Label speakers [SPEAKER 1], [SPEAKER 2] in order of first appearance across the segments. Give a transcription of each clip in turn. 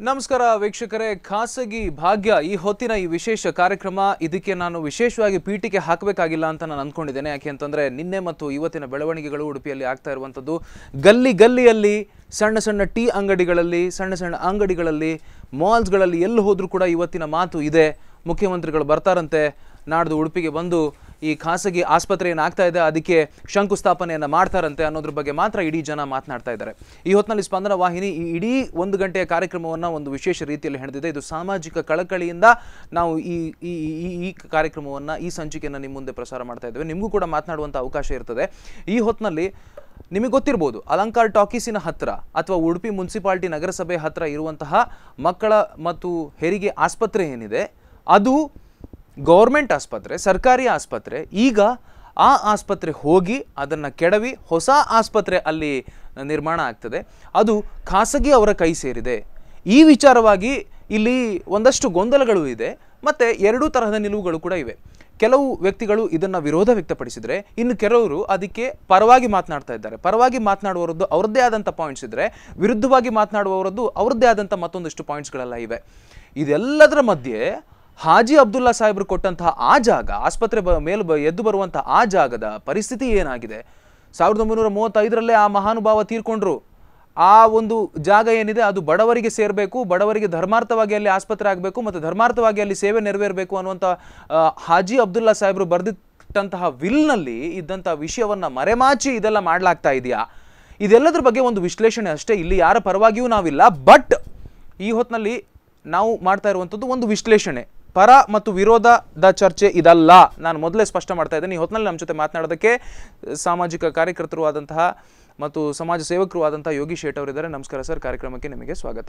[SPEAKER 1] ನಮಸ್ಕಾರ ವೀಕ್ಷಕರೇ ಖಾಸಗಿ ಭಾಗ್ಯ ಈ ಹೊತ್ತಿನ ಈ ವಿಶೇಷ ಕಾರ್ಯಕ್ರಮ ಇದಕ್ಕೆ ನಾನು ವಿಶೇಷವಾಗಿ ಪೀಠಿಕೆ ಹಾಕಬೇಕಾಗಿಲ್ಲ ಅಂತ ನಾನು ಅಂದ್ಕೊಂಡಿದ್ದೇನೆ ಯಾಕೆ ಅಂತಂದ್ರೆ ನಿನ್ನೆ ಮತ್ತು ಇವತ್ತಿನ ಬೆಳವಣಿಗೆಗಳು ಉಡುಪಿಯಲ್ಲಿ ಆಗ್ತಾ ಇರುವಂಥದ್ದು ಗಲ್ಲಿ ಗಲ್ಲಿಯಲ್ಲಿ ಸಣ್ಣ ಸಣ್ಣ ಟೀ ಅಂಗಡಿಗಳಲ್ಲಿ ಸಣ್ಣ ಸಣ್ಣ ಅಂಗಡಿಗಳಲ್ಲಿ ಮಾಲ್ಸ್ಗಳಲ್ಲಿ ಎಲ್ಲಿ ಹೋದ್ರೂ ಕೂಡ ಇವತ್ತಿನ ಮಾತು ಇದೆ ಮುಖ್ಯಮಂತ್ರಿಗಳು ಬರ್ತಾರಂತೆ ನಾಡ್ದು ಉಡುಪಿಗೆ ಬಂದು ಈ ಖಾಸಗಿ ಆಸ್ಪತ್ರೆ ಏನಾಗ್ತಾ ಇದೆ ಅದಕ್ಕೆ ಶಂಕುಸ್ಥಾಪನೆಯನ್ನು ಮಾಡ್ತಾರಂತೆ ಅನ್ನೋದ್ರ ಬಗ್ಗೆ ಮಾತ್ರ ಇಡೀ ಜನ ಮಾತನಾಡ್ತಾ ಇದ್ದಾರೆ ಈ ಹೊತ್ತಿನಲ್ಲಿ ಸ್ಪಂದನ ವಾಹಿನಿ ಈ ಇಡೀ ಒಂದು ಗಂಟೆಯ ಕಾರ್ಯಕ್ರಮವನ್ನು ಒಂದು ವಿಶೇಷ ರೀತಿಯಲ್ಲಿ ಹೆಣೆದಿದೆ ಇದು ಸಾಮಾಜಿಕ ಕಳಕಳಿಯಿಂದ ನಾವು ಈ ಈ ಈ ಈ ಕಾರ್ಯಕ್ರಮವನ್ನು ಈ ಸಂಚಿಕೆಯನ್ನು ನಿಮ್ಮ ಮುಂದೆ ಪ್ರಸಾರ ಮಾಡ್ತಾ ಇದ್ದೇವೆ ನಿಮಗೂ ಕೂಡ ಮಾತನಾಡುವಂಥ ಅವಕಾಶ ಇರ್ತದೆ ಈ ಹೊತ್ತಿನಲ್ಲಿ ನಿಮಗೆ ಗೊತ್ತಿರ್ಬೋದು ಅಲಂಕಾರ್ ಟಾಕೀಸಿನ ಹತ್ರ ಅಥವಾ ಉಡುಪಿ ಮುನ್ಸಿಪಾಲಿಟಿ ನಗರಸಭೆ ಹತ್ರ ಇರುವಂತಹ ಮಕ್ಕಳ ಮತ್ತು ಹೆರಿಗೆ ಆಸ್ಪತ್ರೆ ಏನಿದೆ ಅದು ಗೌರ್ಮೆಂಟ್ ಆಸ್ಪತ್ರೆ ಸರ್ಕಾರಿ ಆಸ್ಪತ್ರೆ ಈಗ ಆ ಆಸ್ಪತ್ರೆ ಹೋಗಿ ಅದನ್ನು ಕೆಡವಿ ಹೊಸ ಆಸ್ಪತ್ರೆ ಅಲ್ಲಿ ನಿರ್ಮಾಣ ಆಗ್ತದೆ ಅದು ಖಾಸಗಿ ಅವರ ಕೈ ಸೇರಿದೆ ಈ ವಿಚಾರವಾಗಿ ಇಲ್ಲಿ ಒಂದಷ್ಟು ಗೊಂದಲಗಳು ಇದೆ ಮತ್ತು ಎರಡೂ ತರಹದ ನಿಲುವುಗಳು ಕೂಡ ಇವೆ ಕೆಲವು ವ್ಯಕ್ತಿಗಳು ಇದನ್ನು ವಿರೋಧ ವ್ಯಕ್ತಪಡಿಸಿದರೆ ಇನ್ನು ಕೆಲವರು ಅದಕ್ಕೆ ಪರವಾಗಿ ಮಾತನಾಡ್ತಾ ಇದ್ದಾರೆ ಪರವಾಗಿ ಮಾತನಾಡುವವರದ್ದು ಅವ್ರದ್ದೇ ಆದಂಥ ಪಾಯಿಂಟ್ಸ್ ಇದ್ದರೆ ವಿರುದ್ಧವಾಗಿ ಮಾತನಾಡುವವರದ್ದು ಅವ್ರದ್ದೇ ಆದಂಥ ಮತ್ತೊಂದಿಷ್ಟು ಪಾಯಿಂಟ್ಸ್ಗಳೆಲ್ಲ ಇವೆ ಇದೆಲ್ಲದರ ಮಧ್ಯೆ ಹಾಜಿ ಅಬ್ದುಲ್ಲಾ ಸಾಹೇಬರು ಕೊಟ್ಟಂತಹ ಆ ಜಾಗ ಆಸ್ಪತ್ರೆ ಬ ಮೇಲೆ ಬ ಎದ್ದು ಬರುವಂತಹ ಆ ಜಾಗದ ಪರಿಸ್ಥಿತಿ ಏನಾಗಿದೆ ಸಾವಿರದ ಒಂಬೈನೂರ ಮೂವತ್ತೈದರಲ್ಲೇ ಆ ಮಹಾನುಭಾವ ತೀರ್ಕೊಂಡ್ರು ಆ ಒಂದು ಜಾಗ ಏನಿದೆ ಅದು ಬಡವರಿಗೆ ಸೇರಬೇಕು ಬಡವರಿಗೆ ಧರ್ಮಾರ್ಥವಾಗಿ ಅಲ್ಲಿ ಆಸ್ಪತ್ರೆ ಆಗಬೇಕು ಮತ್ತು ಧರ್ಮಾರ್ಥವಾಗಿ ಅಲ್ಲಿ ಸೇವೆ ನೆರವೇರಬೇಕು ಅನ್ನುವಂಥ ಆ, ಹಾಜಿ ಅಬ್ದುಲ್ಲಾ ಸಾಹೇಬರು ಬರೆದಿಟ್ಟಂತಹ ವಿಲ್ನಲ್ಲಿ ಇದ್ದಂಥ ವಿಷಯವನ್ನು ಮರೆಮಾಚಿ ಇದೆಲ್ಲ ಮಾಡಲಾಗ್ತಾ ಇದೆಯಾ ಇದೆಲ್ಲದ್ರ ಬಗ್ಗೆ ಒಂದು ವಿಶ್ಲೇಷಣೆ ಅಷ್ಟೇ ಇಲ್ಲಿ ಯಾರ ಪರವಾಗಿಯೂ ನಾವಿಲ್ಲ ಬಟ್ ಈ ಹೊತ್ತಿನಲ್ಲಿ ನಾವು ಮಾಡ್ತಾ ಇರುವಂಥದ್ದು ಒಂದು ವಿಶ್ಲೇಷಣೆ ಪರ ಮತ್ತು ವಿರೋಧದ ಚರ್ಚೆ ಇದಲ್ಲ ನಾನು ಮೊದಲೇ ಸ್ಪಷ್ಟ ಮಾಡ್ತಾ ಇದ್ದೇನೆ ಈ ಹೊತ್ತಿನಲ್ಲಿ ನಮ್ಮ ಜೊತೆ ಮಾತನಾಡೋದಕ್ಕೆ ಸಾಮಾಜಿಕ ಕಾರ್ಯಕರ್ತರು ಆದಂತಹ ಮತ್ತು ಸಮಾಜ ಸೇವಕರು ಆದಂತಹ ಯೋಗಿ ಶೇಟ್ ಅವರಿದ್ದಾರೆ ನಮಸ್ಕಾರ ಸರ್ ಕಾರ್ಯಕ್ರಮಕ್ಕೆ ನಿಮಗೆ ಸ್ವಾಗತ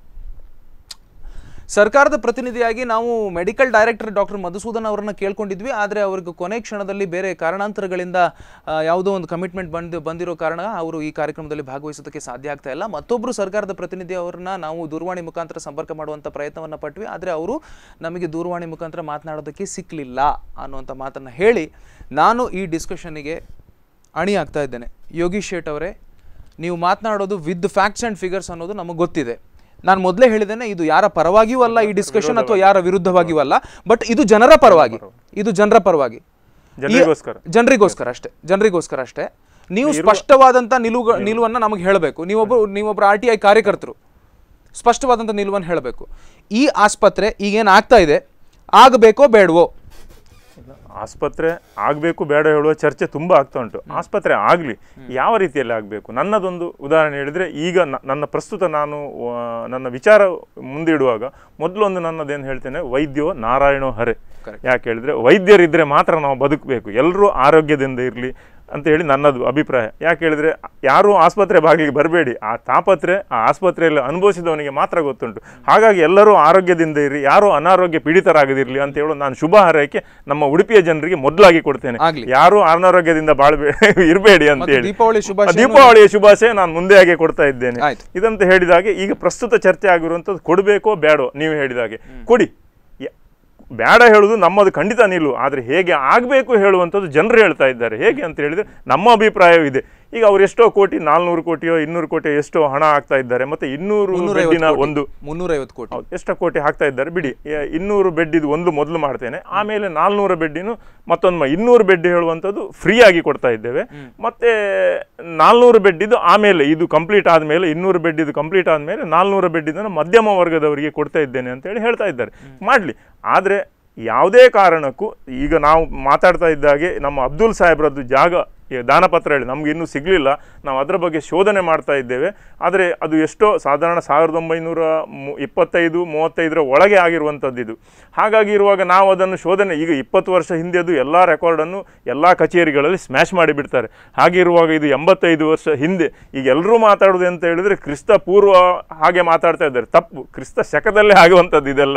[SPEAKER 1] ಸರ್ಕಾರದ ಪ್ರತಿನಿಧಿಯಾಗಿ ನಾವು ಮೆಡಿಕಲ್ ಡೈರೆಕ್ಟರ್ ಡಾಕ್ಟರ್ ಮಧುಸೂದನ್ ಅವರನ್ನ ಕೇಳ್ಕೊಂಡಿದ್ವಿ ಆದರೆ ಅವ್ರಿಗೆ ಕೊನೆ ಕ್ಷಣದಲ್ಲಿ ಬೇರೆ ಕಾರಣಾಂತರಗಳಿಂದ ಆ, ಯಾವುದೋ ಒಂದು ಕಮಿಟ್ಮೆಂಟ್ ಬಂದು ಬಂದಿರೋ ಕಾರಣ ಅವರು ಈ ಕಾರ್ಯಕ್ರಮದಲ್ಲಿ ಭಾಗವಹಿಸೋದಕ್ಕೆ ಸಾಧ್ಯ ಆಗ್ತಾ ಇಲ್ಲ ಮತ್ತೊಬ್ಬರು ಸರ್ಕಾರದ ಪ್ರತಿನಿಧಿ ಅವರನ್ನ ನಾವು ದೂರವಾಣಿ ಮುಖಾಂತರ ಸಂಪರ್ಕ ಮಾಡುವಂಥ ಪ್ರಯತ್ನವನ್ನು ಪಟ್ವಿ ಆದರೆ ಅವರು ನಮಗೆ ದೂರವಾಣಿ ಮುಖಾಂತರ ಮಾತನಾಡೋದಕ್ಕೆ ಸಿಕ್ಕಲಿಲ್ಲ ಅನ್ನುವಂಥ ಮಾತನ್ನು ಹೇಳಿ ನಾನು ಈ ಡಿಸ್ಕಷನ್ನಿಗೆ ಅಣಿ ಆಗ್ತಾ ಇದ್ದೇನೆ ಯೋಗೀಶ್ ಶೇಟ್ ಅವರೇ ನೀವು ಮಾತನಾಡೋದು ವಿತ್ ಫ್ಯಾಕ್ಟ್ಸ್ ಆ್ಯಂಡ್ ಫಿಗರ್ಸ್ ಅನ್ನೋದು ನಮಗೆ ಗೊತ್ತಿದೆ ನಾನು ಮೊದಲೇ ಹೇಳಿದ್ದೇನೆ ಇದು ಯಾರ ಪರವಾಗಿಯೂ ಅಲ್ಲ ಈ ಡಿಸ್ಕಷನ್ ಅಥವಾ ಯಾರ ವಿರುದ್ಧವಾಗಿಯೂ ಅಲ್ಲ ಬಟ್ ಇದು ಜನರ ಪರವಾಗಿ ಇದು ಜನರ ಪರವಾಗಿ
[SPEAKER 2] ಜನರಿಗೋಸ್ಕರ.
[SPEAKER 1] ಈ- ಜನರಿಗೋಸ್ಕರ ಅಷ್ಟೇ ಜನರಿಗೋಸ್ಕರ ಅಷ್ಟೇ ನೀವು ಸ್ಪಷ್ಟವಾದಂಥ ನಿಲುವು ನಿಲುವನ್ನು ನಮಗೆ ಹೇಳಬೇಕು ನೀವೊಬ್ಬರು ನೀವೊಬ್ಬರು ಆರ್ ಟಿ ಐ ಕಾರ್ಯಕರ್ತರು ಸ್ಪಷ್ಟವಾದಂಥ ನಿಲುವನ್ನು ಹೇಳಬೇಕು ಈ ಆಸ್ಪತ್ರೆ ಈಗೇನು ಆಗ್ತಾ ಇದೆ ಆಗಬೇಕೋ ಬೇಡವೋ
[SPEAKER 2] ಇಲ್ಲ, ಆಸ್ಪತ್ರೆ ಆಗಬೇಕು ಬೇಡ ಹೇಳುವ ಚರ್ಚೆ ತುಂಬ ಆಗ್ತಾ ಉಂಟು ಆಸ್ಪತ್ರೆ ಆಗಲಿ ಯಾವ ರೀತಿಯಲ್ಲಿ ಆಗಬೇಕು ನನ್ನದೊಂದು ಉದಾಹರಣೆ ಹೇಳಿದರೆ ಈಗ ನ- ನನ್ನ ಪ್ರಸ್ತುತ ನಾನು ಆ, ನನ್ನ ವಿಚಾರ ಮುಂದಿಡುವಾಗ ಮೊದಲೊಂದು ನನ್ನದೇನು ಹೇಳ್ತೇನೆ ವೈದ್ಯೋ ನಾರಾಯಣೋ ಹರೆ ಯಾಕೆ ಹೇಳಿದ್ರೆ ವೈದ್ಯರಿದ್ದರೆ ಮಾತ್ರ ನಾವು ಬದುಕಬೇಕು ಎಲ್ಲರೂ ಆರೋಗ್ಯದಿಂದ ಇರಲಿ ಅಂತ ಹೇಳಿ ನನ್ನದು ಅಭಿಪ್ರಾಯ ಯಾಕೆ ಹೇಳಿದ್ರೆ ಯಾರೂ ಆಸ್ಪತ್ರೆ ಬಾಗಿಲಿಗೆ ಬರಬೇಡಿ ಆ ತಾಪತ್ರೆ ಆ ಆಸ್ಪತ್ರೆಯಲ್ಲಿ ಅನುಭವಿಸಿದವನಿಗೆ ಮಾತ್ರ ಗೊತ್ತುಂಟು ಹಾಗಾಗಿ ಎಲ್ಲರೂ ಆರೋಗ್ಯದಿಂದ ಇರಿ ಯಾರೂ ಅನಾರೋಗ್ಯ ಪೀಡಿತರಾಗದಿರಲಿ ಅಂತ ಹೇಳೋ ನಾನು ಶುಭ ಹಾರೈಕೆ ನಮ್ಮ ಉಡುಪಿಯ ಜನರಿಗೆ ಮೊದಲಾಗಿ ಕೊಡ್ತೇನೆ
[SPEAKER 1] ಆಗ್ಲಿ.
[SPEAKER 2] ಯಾರೂ ಅನಾರೋಗ್ಯದಿಂದ ಬಾಳ್ಬೇ ಇರಬೇಡಿ ಅಂತ
[SPEAKER 1] ಮತ್ತು
[SPEAKER 2] ಹೇಳಿ
[SPEAKER 1] ದೀಪಾವಳಿ ಶುಭಾಶಯನೂ-
[SPEAKER 2] ದೀಪಾವಳಿಯ ಶುಭಾಶಯ ನಾನು ಮುಂದೆ ಹಾಗೆ ಕೊಡ್ತಾ ಇದ್ದೇನೆ
[SPEAKER 1] ಆಯ್ತು.
[SPEAKER 2] ಇದಂತ ಹೇಳಿದಾಗೆ ಈಗ ಪ್ರಸ್ತುತ ಚರ್ಚೆ ಆಗಿರುವಂಥದ್ದು ಕೊಡಬೇಕೋ ಬೇಡೋ ನೀವು ಹೇಳಿದಾಗೆ ಕೊಡಿ ಯ- ಬೇಡ ಹೇಳುವುದು ನಮ್ಮದು ಖಂಡಿತ ನಿಲ್ಲು ಆದರೆ ಹೇಗೆ ಆಗಬೇಕು ಹೇಳುವಂಥದ್ದು ಜನರು ಹೇಳ್ತಾ ಇದ್ದಾರೆ ಹೇಗೆ ಅಂತ ಹೇಳಿದ್ರೆ ನಮ್ಮ ಅಭಿಪ್ರಾಯವಿದೆ ಈಗ ಅವ್ರು ಎಷ್ಟೋ ಕೋಟಿ ನಾಲ್ನೂರು ಕೋಟಿಯೋ ಇನ್ನೂರು ಕೋಟಿಯೋ ಎಷ್ಟೋ ಹಣ ಹಾಕ್ತಾ ಇದ್ದಾರೆ ಮತ್ತೆ ಇನ್ನೂರು
[SPEAKER 1] ಮುನ್ನೂರೈವತ್ತು
[SPEAKER 2] ಬೆಡ್ಡಿನ
[SPEAKER 1] ಕೋಟಿ.
[SPEAKER 2] ಒಂದು
[SPEAKER 1] ಮುನ್ನೂರೈವತ್ತು ಕೋಟಿ
[SPEAKER 2] ಹೌದು ಎಷ್ಟು ಕೋಟಿ ಹಾಕ್ತಾ ಇದ್ದಾರೆ ಬಿಡಿ ಎ- ಇನ್ನೂರು ಬೆಡ್ ಇದು ಒಂದು ಮೊದಲು ಮಾಡ್ತೇನೆ ಆಮೇಲೆ ನಾಲ್ನೂರು ಬೆಡ್ಡಿನು ಮತ್ತೊಂದು ಮ- ಇನ್ನೂರು ಬೆಡ್ ಹೇಳುವಂಥದ್ದು ಫ್ರೀ ಆಗಿ ಕೊಡ್ತಾ ಇದ್ದೇವೆ ಮತ್ತೆ ನಾಲ್ನೂರು ಬೆಡ್ ಇದು ಆಮೇಲೆ ಇದು ಕಂಪ್ಲೀಟ್ ಆದಮೇಲೆ ಇನ್ನೂರು ಬೆಡ್ ಇದು ಕಂಪ್ಲೀಟ್ ಆದಮೇಲೆ ನಾಲ್ನೂರು ಬೆಡ್ ಇದನ್ನು ಮಧ್ಯಮ ವರ್ಗದವರಿಗೆ ಕೊಡ್ತಾ ಇದ್ದೇನೆ ಅಂತೇಳಿ ಹೇಳ್ತಾ ಇದ್ದಾರೆ ಮಾಡಲಿ ಆದರೆ ಯಾವುದೇ ಕಾರಣಕ್ಕೂ ಈಗ ನಾವು ಮಾತಾಡ್ತಾ ಇದ್ದಾಗೆ ನಮ್ಮ ಅಬ್ದುಲ್ ಸಾಹೇಬ್ರದ್ದು ಜಾಗ ಈ ದಾನಪತ್ರ ಹೇಳಿ ನಮ್ಗೆ ಇನ್ನೂ ಸಿಗಲಿಲ್ಲ ನಾವು ಅದರ ಬಗ್ಗೆ ಶೋಧನೆ ಮಾಡ್ತಾ ಇದ್ದೇವೆ ಆದರೆ ಅದು ಎಷ್ಟೋ ಸಾಧಾರಣ ಸಾವಿರದ ಒಂಬೈನೂರ ಮು- ಇಪ್ಪತ್ತೈದು ಮೂವತ್ತೈದರ ಒಳಗೆ ಆಗಿರುವಂಥದ್ದು ಇದು ಹಾಗಾಗಿ ಇರುವಾಗ ನಾವು ಅದನ್ನು ಶೋಧನೆ ಈಗ ಇಪ್ಪತ್ತು ವರ್ಷ ಹಿಂದೆದು ಎಲ್ಲ ರೆಕಾರ್ಡನ್ನು ಎಲ್ಲ ಕಚೇರಿಗಳಲ್ಲಿ ಸ್ಮ್ಯಾಶ್ ಮಾಡಿಬಿಡ್ತಾರೆ ಹಾಗೆ ಇರುವಾಗ ಇದು ಎಂಬತ್ತೈದು ವರ್ಷ ಹಿಂದೆ ಈಗ ಎಲ್ಲರೂ ಮಾತಾಡೋದು ಅಂತ ಹೇಳಿದ್ರೆ ಕ್ರಿಸ್ತ ಪೂರ್ವ ಹಾಗೆ ಮಾತಾಡ್ತಾ ಇದ್ದಾರೆ ತಪ್ಪು ಕ್ರಿಸ್ತ ಶಕದಲ್ಲೇ ಆಗುವಂಥದ್ದು ಇದೆಲ್ಲ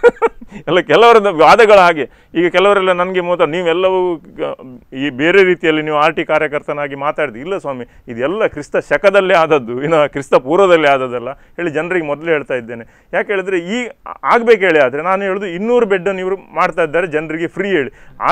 [SPEAKER 2] ಎಲ್ಲ ಕೆಲವರ ವಾದಗಳ ಹಾಗೆ ಈಗ ಕೆಲವರೆಲ್ಲ ನನಗೆ ಮಾತಾಡ ನೀವೆಲ್ಲವೂ ಗ- ಈ ಬೇರೆ ರೀತಿಯಲ್ಲಿ ನೀವು ಆರ್ ಟಿ ಕಾರ್ಯಕರ್ತನಾಗಿ ಮಾತಾಡಿದ ಇಲ್ಲ ಸ್ವಾಮಿ ಇದೆಲ್ಲ ಕ್ರಿಸ್ತ ಶಕದಲ್ಲೇ ಆದದ್ದು ಇನ್ನು ಕ್ರಿಸ್ತ ಪೂರ್ವದಲ್ಲೇ ಆದದ್ದಲ್ಲ ಹೇಳಿ ಜನರಿಗೆ ಮೊದಲು ಹೇಳ್ತಾ ಇದ್ದೇನೆ ಯಾಕೆ ಹೇಳಿದ್ರೆ ಈ ಆಗ್ಬೇಕು ಹೇಳಿ ಆದರೆ ನಾನು ಹೇಳೋದು ಇನ್ನೂರು ಬೆಡ್ಡನ್ನು ಇವರು ಮಾಡ್ತಾ ಇದ್ದಾರೆ ಜನರಿಗೆ ಫ್ರೀ ಹೇಳಿ ಆದರೆ